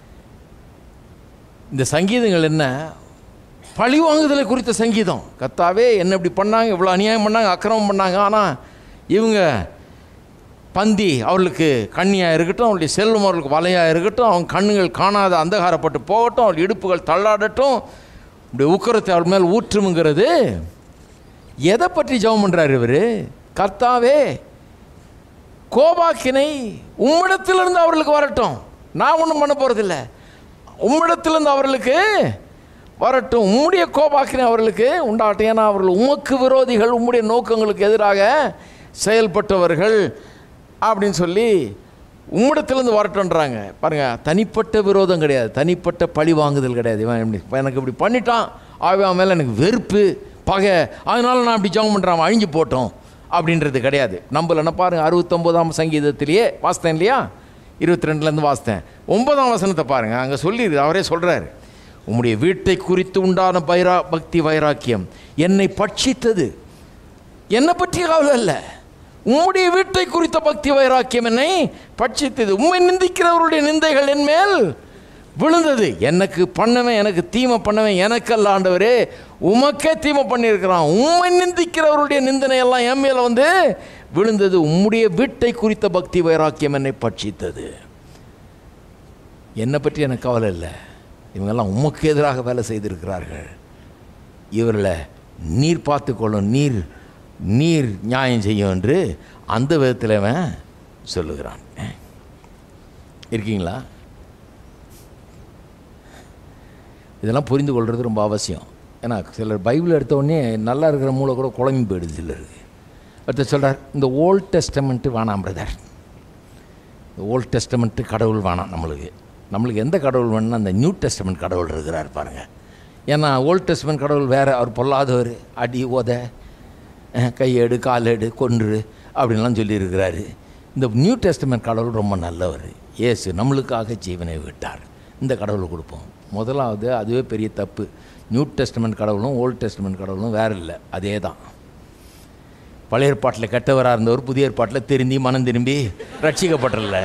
இந்த சங்கீதங்கள் என்ன பழி வாங்குதலை குறித்த சங்கீதம் கத்தாவே என்ன இப்படி பண்ணாங்க இவ்வளோ அநியாயம் பண்ணாங்க அக்கிரமம் பண்ணாங்க ஆனால் இவங்க பந்தி அவர்களுக்கு கண்ணியாக இருக்கட்டும் அவளுடைய செல்வம் அவர்களுக்கு வலையாக இருக்கட்டும் அவங்க கண்ணுகள் காணாத அந்தகாரப்பட்டு போகட்டும் அவள் இடுப்புகள் தள்ளாடட்டும் இப்படி உக்கரத்தை அவள் மேல் ஊற்றுமுங்கிறது எதை பற்றி ஜெபம் பண்ணுறாரு இவர் கர்த்தாவே கோபாக்கினை உம்மிடத்திலிருந்து அவர்களுக்கு வரட்டும் நான் ஒன்றும் பண்ண போகிறதில்ல உம்மிடத்திலிருந்து அவர்களுக்கு வரட்டும் உம்முடைய கோபாக்கினை அவர்களுக்கு உண்டாகட்டும் ஏன்னா அவர்கள் உமக்கு விரோதிகள் உம்முடைய நோக்கங்களுக்கு எதிராக செயல்பட்டவர்கள் அப்படின்னு சொல்லி உம்மிடத்திலிருந்து வரட்டும்ன்றாங்க பாருங்க தனிப்பட்ட விரோதம் கிடையாது தனிப்பட்ட பழி வாங்குதல் கிடையாது இவன் இப்படி இப்ப எனக்கு இப்படி பண்ணிட்டான் ஆகவே அவன் மேலே எனக்கு வெறுப்பு பகை அதனால நான் அப்படி ஜெபம் பண்ணுறான் அவன் அழிஞ்சு போட்டோம் அப்படின்றது கிடையாது நம்மள பாருங்க அறுபத்தொம்போதாம் சங்கீதத்திலேயே வாசித்தேன் இல்லையா இருபத்தி ரெண்டுலேருந்து வாசித்தேன் ஒன்பதாம் வசனத்தை பாருங்க அங்கே சொல்லியிருக்கு அவரே சொல்கிறாரு உம்முடைய வீட்டை குறித்து உண்டான பைரா பக்தி வைராக்கியம் என்னை பட்சித்தது என்னை பற்றிய கவலை இல்லை உம்முடைய வீட்டை குறித்த பக்தி வைராக்கியம் என்னை பட்சித்தது உம்மை நிந்திக்கிறவருடைய நிந்தைகள் என் மேல் விழுந்தது எனக்கு பண்ணவன் எனக்கு தீமை பண்ணவன் எனக்கல்ல ஆண்டவரே உமக்கே தீமை பண்ணியிருக்கிறான் உம்மை நிந்திக்கிறவருடைய நிந்தனை எல்லாம் என் மேல வந்து விழுந்தது உம்முடைய வீட்டை குறித்த பக்தி வைராக்கியம் என்னை பட்சித்தது என்னை பற்றி எனக்கு கவலை இல்லை இவங்கெல்லாம் உமக்கு எதிராக வேலை செய்திருக்கிறார்கள் இவர்களை நீர் பார்த்துக்கொள்ளும் நீர் நீர் நியாயம் செய்யும் என்று அந்த விதத்தில் அவன் சொல்லுகிறான் இருக்கீங்களா இதெல்லாம் புரிந்து கொள்வது ரொம்ப அவசியம் ஏன்னா சிலர் பைபிள் எடுத்த உடனே நல்லா இருக்கிற மூளை கூட குழம்பி போயிடுது சிலருக்கு ஒருத்தர் சொல்கிறார் இந்த ஓல்ட் டெஸ்டமெண்ட்டு வேணாம் பிரதர் இந்த ஓல்ட் டெஸ்டமெண்ட்டு கடவுள் வேணாம் நம்மளுக்கு நம்மளுக்கு எந்த கடவுள் வேணும்னா அந்த நியூ டெஸ்டமெண்ட் கடவுள் இருக்கிறார் பாருங்கள் ஏன்னா ஓல்ட் டெஸ்டமெண்ட் கடவுள் வேறு அவர் பொல்லாதவர் அடி உத அஹ், கையெடு காலெடு கொன்று அப்படின்லாம் சொல்லியிருக்கிறாரு இந்த நியூ டெஸ்டமெண்ட் கடவுள் ரொம்ப நல்லவர் இயேசு நம்மளுக்காக ஜீவனை விட்டார் இந்த கடவுளை கொடுப்போம் முதலாவது அதுவே பெரிய தப்பு நியூ டெஸ்டமெண்ட் கடவுளும் ஓல்ட் டெஸ்டமெண்ட் கடவுளும் வேறு இல்லை அதே தான் பழைய ஏற்பாட்டில் கெட்டவராக இருந்தவர் புதிய ஏற்பாட்டில் திருந்தி மனம் திரும்பி ரட்சிக்கப்பட்டுறல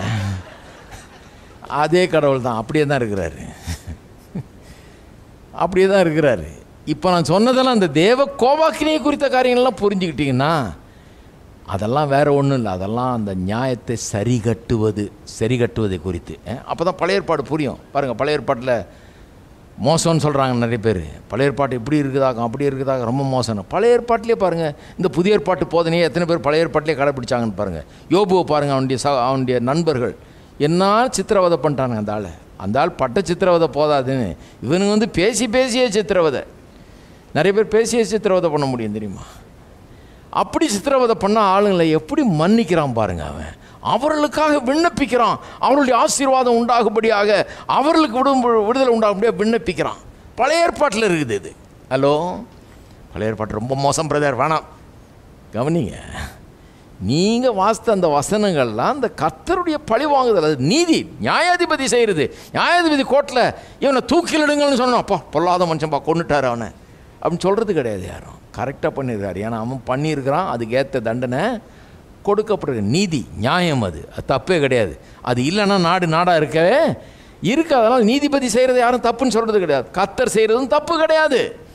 அதே கடவுள் தான் அப்படியே தான் இருக்கிறாரு அப்படியே தான் இருக்கிறாரு இப்போ நான் சொன்னதெல்லாம் அந்த தேவ கோபாக்கினியை குறித்த காரியங்கள்லாம் புரிஞ்சுக்கிட்டீங்கன்னா அதெல்லாம் வேற ஒன்றும் இல்லை அதெல்லாம் அந்த நியாயத்தை சரி கட்டுவது சரி கட்டுவதை குறித்து அப்போ தான் பழைய ஏற்பாடு புரியும் பாருங்கள் பழைய ஏற்பாட்டில் மோசம்னு சொல்கிறாங்க நிறைய பேர் பழைய ஏற்பாட்டு இப்படி இருக்குதாக்கும் அப்படி இருக்குதாக்கும் ரொம்ப மோசம் பழைய ஏற்பாட்டிலே பாருங்கள் இந்த புதிய ஏற்பாட்டு போதனையே எத்தனை பேர் பழைய ஏற்பாட்டிலே கடைப்பிடிச்சாங்கன்னு பாருங்கள் யோபுவை பாருங்கள் அவனுடைய ச அவனுடைய நண்பர்கள் என்ன சித்திரவதை பண்ணிட்டானுங்க அந்த ஆளை அந்த ஆள் பட்ட சித்திரவதை போதாதுன்னு இவனுங்க வந்து பேசி பேசியே சித்திரவதை நிறைய பேர் பேசியே சித்திரவதை பண்ண முடியும் தெரியுமா அப்படி சித்திரவதை பண்ண ஆளுங்களை எப்படி மன்னிக்கிறான் பாருங்க அவன் அவர்களுக்காக விண்ணப்பிக்கிறான் அவர்களுடைய ஆசீர்வாதம் உண்டாகும்படியாக அவர்களுக்கு விடும் விடுதலை உண்டாகும்படியாக விண்ணப்பிக்கிறான் பழைய ஏற்பாட்டில் இருக்குது இது ஹலோ பழைய ஏற்பாட்டு ரொம்ப மோசம் பிரதர் வேணாம் கவனிங்க நீங்கள் வாசித்த அந்த வசனங்கள்லாம் அந்த கர்த்தருடைய பழி வாங்குதல் அது நீதி நியாயாதிபதி செய்கிறது நியாயாதிபதி கோர்ட்டில் இவனை தூக்கிலிடுங்கள்னு சொன்னான் அப்பா பொல்லாத மனுஷன்ப்பா கொண்டுட்டார் அவனை அப்படின்னு சொல்கிறது கிடையாது யாரும் கரெக்டாக பண்ணியிருக்காரு ஏன்னா அவன் பண்ணியிருக்கிறான் அதுக்கு ஏற்ற தண்டனை கொடுக்கப்படுற நீதி நியாயம் அது அது தப்பே கிடையாது அது இல்லைன்னா நாடு நாடாக இருக்கவே இருக்கு அதனால் நீதிபதி செய்கிறது யாரும் தப்புன்னு சொல்கிறது கிடையாது கத்தர் செய்கிறதும் தப்பு கிடையாது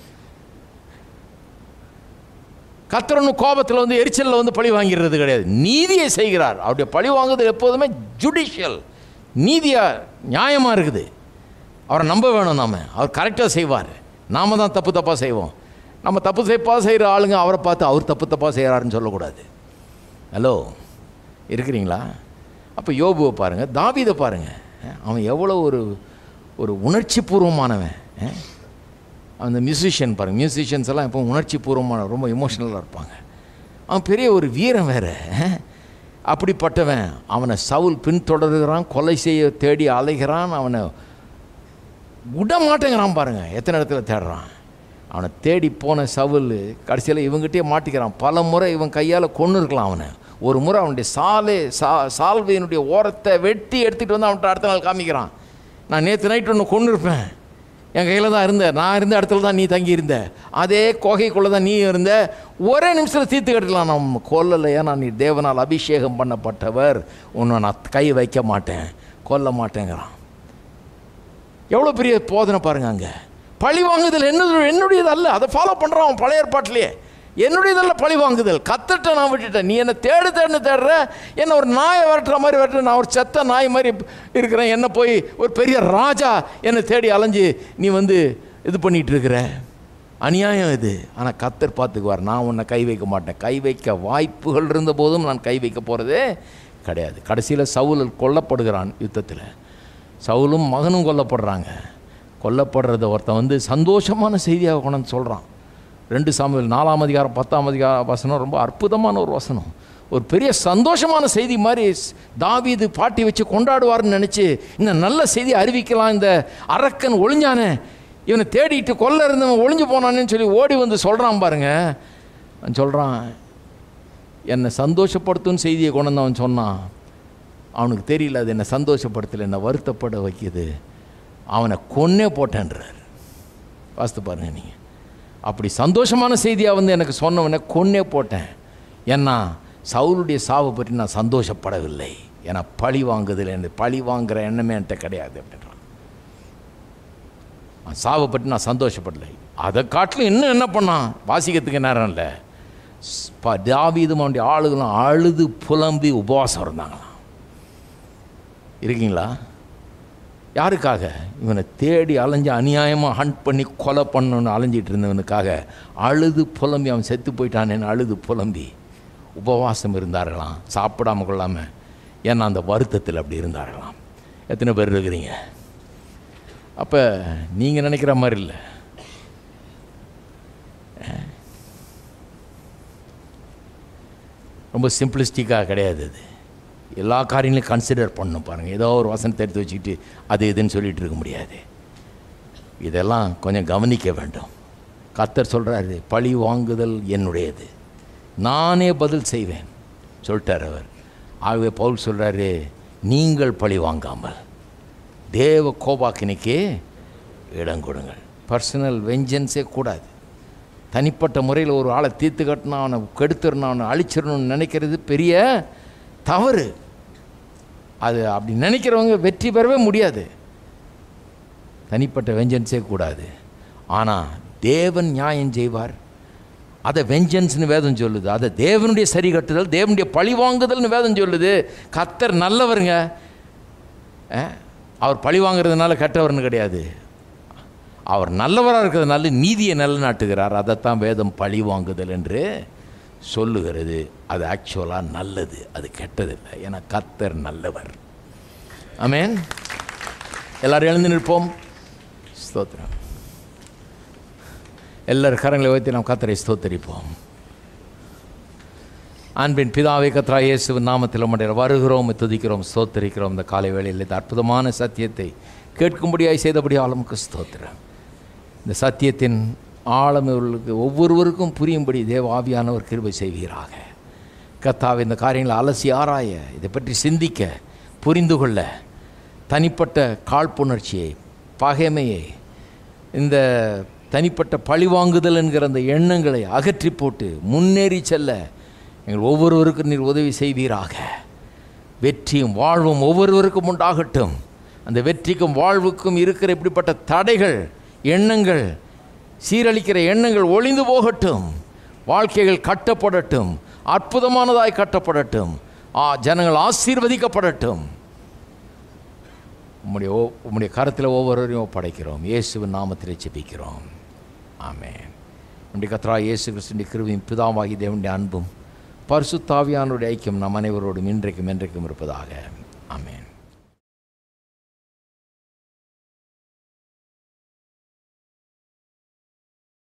கத்தர் ஒன்றும் கோபத்தில் வந்து எரிச்சலில் வந்து பழி வாங்கிறது கிடையாது நீதியை செய்கிறார் அவருடைய பழி வாங்குறது எப்போதுமே ஜுடிஷியல் நீதியாக நியாயமாக இருக்குது அவரை நம்ப வேணும் நாம அவர் கரெக்டாக செய்வார் நாம தான் தப்பு தப்பாக செய்வோம் நம்ம தப்பு தப்பாக செய்கிற ஆளுங்க அவரை பார்த்து அவர் தப்பு தப்பாக செய்கிறாருன்னு சொல்லக்கூடாது ஹலோ இருக்கிறீங்களா அப்போ யோபுவை பாருங்கள் தாவீதை பாருங்கள் அவன் எவ்வளோ ஒரு ஒரு உணர்ச்சி பூர்வமானவன் அஹ்? அந்த மியூசிஷியன் பாருங்கள் மியூசிஷியன்ஸ் எல்லாம் இப்போ உணர்ச்சி பூர்வமான ரொம்ப இமோஷ்னலாக இருப்பாங்க அவன் பெரிய ஒரு வீரன் வேற அஹ்? அப்படிப்பட்டவன் அவனை சவுல் பின்தொடர்கிறான் கொலை செய்ய தேடி அலைகிறான் அவனை விட மாட்டேங்கிறான் பாருங்க எத்தனை இடத்துல தேடுறான் அவனை தேடி போன சவுல் கடைசியில் இவங்கிட்டே மாட்டிக்கிறான் பல முறை இவன் கையால் கொன்று இருக்கலாம் அவனை ஒரு முறை அவனுடைய சாலே சா சால்வையினுடைய ஓரத்தை வெட்டி எடுத்துகிட்டு வந்து அவன்கிட்ட அடுத்த நாள் காமிக்கிறான் நான் நேற்று நைட் ஒன்று கொண்டு இருப்பேன் என் கையில் தான் இருந்த நான் இருந்த இடத்துல தான் நீ தங்கி இருந்த அதே கோகைக்குள்ளே தான் நீ இருந்த ஒரே நிமிஷத்தில் தீர்த்து கட்டலாம் நான் கொல்லலையா நான் நீ தேவனால் அபிஷேகம் பண்ணப்பட்டவர் உன்னை நான் கை வைக்க மாட்டேன் கொல்ல மாட்டேங்கிறான் எவ்வளோ பெரிய போதனை பாருங்க அங்கே பழி வாங்குதல் என்னது என்னுடையது அல்ல அதை ஃபாலோ பண்ணுறான் அவன் பழைய ஏற்பாட்டிலேயே என்னுடையதல்ல பழி வாங்குதல் கத்தட்ட நான் விட்டுட்டேன் நீ என்னை தேடு தேடுன்னு தேடுற என்ன ஒரு நாயை விரட்டுற மாதிரி விரட்டுற நான் ஒரு செத்த நாய் மாதிரி இருக்கிறேன் என்ன போய் ஒரு பெரிய ராஜா என்னை தேடி அலைஞ்சு நீ வந்து இது பண்ணிட்டு இருக்கிற அநியாயம் இது ஆனால் கத்தர் பார்த்துக்குவார் நான் உன்னை கை வைக்க மாட்டேன் கை வைக்க வாய்ப்புகள் இருந்த போதும் நான் கை வைக்க போகிறதே கிடையாது கடைசியில் சவுல் கொல்லப்படுகிறான் யுத்தத்தில் சவுலும் மகனும் கொல்லப்படுறாங்க கொல்லப்படுறத ஒருத்தன் வந்து சந்தோஷமான செய்தியாக கொண்டாந்து சொல்கிறான் ரெண்டு சாமுவேல் நாலாம் அதிகாரம் பத்தாம் அதிகார வசனம் ரொம்ப அற்புதமான ஒரு வசனம் ஒரு பெரிய சந்தோஷமான செய்தி மாதிரி ஸ்- தாவீது பாட்டி வச்சு கொண்டாடுவார்னு நினச்சி இந்த நல்ல செய்தி அறிவிக்கலாம் இந்த அரக்கன் ஒளிஞ்சானே இவனை தேடிட்டு கொல்ல இருந்தவன் ஒளிஞ்சு போனானேன்னு சொல்லி ஓடி வந்து சொல்கிறான் பாருங்க அவன் சொல்கிறான் என்னை சந்தோஷப்படுத்தும் செய்தியை கொண்டு வந்து அவன் சொன்னான் அவனுக்கு தெரியல அது என்னை சந்தோஷப்படுத்தல என்னை வருத்தப்பட வைக்குது அவனை கொன்னே போட்டேன்றார் வாஸ்து பாருங்க நீங்கள் அப்படி சந்தோஷமான செய்தியாக வந்து எனக்கு சொன்னவனை கொன்னே போட்டேன் ஏன்னா சவுலுடைய சாவை பற்றி நான் சந்தோஷப்படவில்லை ஏன்னா பழி வாங்குதில் எனக்கு பழி வாங்குற எண்ணமே என்கிட்ட கிடையாது அப்படின்றான் அவன் சாவை பற்றி நான் சந்தோஷப்படலை அதை காட்டிலும் இன்னும் என்ன பண்ணான் வாசிக்கிறதுக்கு நேரம் இல்லை ஸ்- ப- தாவீதும் அவனுடைய ஆளுகளும் அழுது புலம்பி உபவாசம் இருந்தாங்களாம் இருக்கீங்களா யாருக்காக இவனை தேடி அலைஞ்சு அநியாயமாக ஹண்ட் பண்ணி கொலை பண்ணணும்னு அலைஞ்சிட்டு இருந்தவனுக்காக அழுது புலம்பி அவன் செத்து போயிட்டானேன்னு அழுது புலம்பி உபவாசம் இருந்தார்களாம் சாப்பிடாம கொள்ளாமல் ஏன்னா அந்த வருத்தத்தில் அப்படி இருந்தார்களாம் எத்தனை பேர் இருக்கிறீங்க அப்போ நீங்கள் நினைக்கிற மாதிரி இல்லை ரொம்ப சிம்பிளிஸ்டிக்காக கிடையாது அது எல்லா காரியங்களையும் கன்சிடர் பண்ணணும் பாருங்கள் ஏதோ ஒரு வசனத்தை எடுத்து வச்சுக்கிட்டு அது இதுன்னு சொல்லிட்டு இருக்க முடியாது இதெல்லாம் கொஞ்சம் கவனிக்க வேண்டும் கத்தர் சொல்கிறாரு பழி வாங்குதல் என்னுடையது நானே பதில் செய்வேன் சொல்லிட்டார் அவர் ஆகவே பவுல் சொல்கிறாரு நீங்கள் பழி வாங்காமல் தேவ கோபாக்கினிக்கே இடம் கொடுங்கள் பர்சனல் வெஞ்சன்ஸே கூடாது தனிப்பட்ட முறையில் ஒரு ஆளை தீர்த்து கட்டினா அவனை கெடுத்துடணும் அவனை அழிச்சிடணும்னு நினைக்கிறது பெரிய தவறு அது அப்படி நினைக்கிறவங்க வெற்றி பெறவே முடியாது தனிப்பட்ட வெஞ்சன்ஸே கூடாது ஆனால் தேவன் நியாயம் செய்வார் அதை வெஞ்சன்ஸ்னு வேதம் சொல்லுது அதை தேவனுடைய சரி கட்டுதல் தேவனுடைய பழி வாங்குதல்னு வேதம் சொல்லுது கத்தர் நல்லவருங்க அஹ், அவர் பழி வாங்குறதுனால கெட்டவர்னு கிடையாது அவர் நல்லவராக இருக்கிறதுனால நீதியை நிலநாட்டுகிறார் அதைத்தான் வேதம் பழி வாங்குதல் என்று சொல்லுகிறது அது ஆக்சுவலாக நல்லது அது கெட்டதில்லை ஏன்னா கர்த்தர் நல்லவர் ஆமென் எல்லாரும் எழுந்து நிற்போம் ஸ்தோத்திரம் எல்லாரும் கரங்களை வைத்து நாம் கத்தரை ஸ்தோத்தரிப்போம் அன்பின் பிதாவை கத்ரா இயேசுவின் நாமத்தில் உம்முடைய வருகிறோம் துதிக்கிறோம் ஸ்தோத்தரிக்கிறோம் இந்த காலை வேளையில் இந்த அற்புதமான சத்தியத்தை கேட்கும்படியாய் செய்தபடி ஆழமுக்கு ஸ்தோத்திரம் இந்த சத்தியத்தின் ஆழம் இவர்களுக்கு ஒவ்வொருவருக்கும் புரியும்படி தேவ ஆவியானவர் கிருபை செய்வீராக கத்தாவை இந்த காரியங்களை அலசி ஆராய இதை பற்றி சிந்திக்க புரிந்து கொள்ள தனிப்பட்ட காழ்ப்புணர்ச்சியை பகைமையை இந்த தனிப்பட்ட பழிவாங்குதல் என்கிற அந்த எண்ணங்களை அகற்றி போட்டு முன்னேறி செல்ல எங்கள் ஒவ்வொருவருக்கும் நீர் உதவி செய்வீராக வெற்றியும் வாழ்வும் ஒவ்வொருவருக்கும் உண்டாகட்டும் அந்த வெற்றிக்கும் வாழ்வுக்கும் இருக்கிற இப்படிப்பட்ட தடைகள் எண்ணங்கள் சீரழிக்கிற எண்ணங்கள் ஒளிந்து போகட்டும் வாழ்க்கைகள் கட்டப்படட்டும் அற்புதமானதாய் கட்டப்படட்டும் ஆ ஜனங்கள் ஆசீர்வதிக்கப்படட்டும் உம்முடைய ஓ உம்முடைய கரத்தில் ஒவ்வொருவரையும் ஒப்படைக்கிறோம் இயேசுவின் நாமத்தில் ஜெபிக்கிறோம் ஆமென் நம்முடைய கத்ரா இயேசு கிறிஸ்துவின் கிருவியும் பிதாவாகி தேவனுடைய அன்பும் பரிசுத்தாவியானுடைய ஐக்கியம் நம் அனைவரோடும் இன்றைக்கும் என்றைக்கும் இருப்பதாக ஆமென்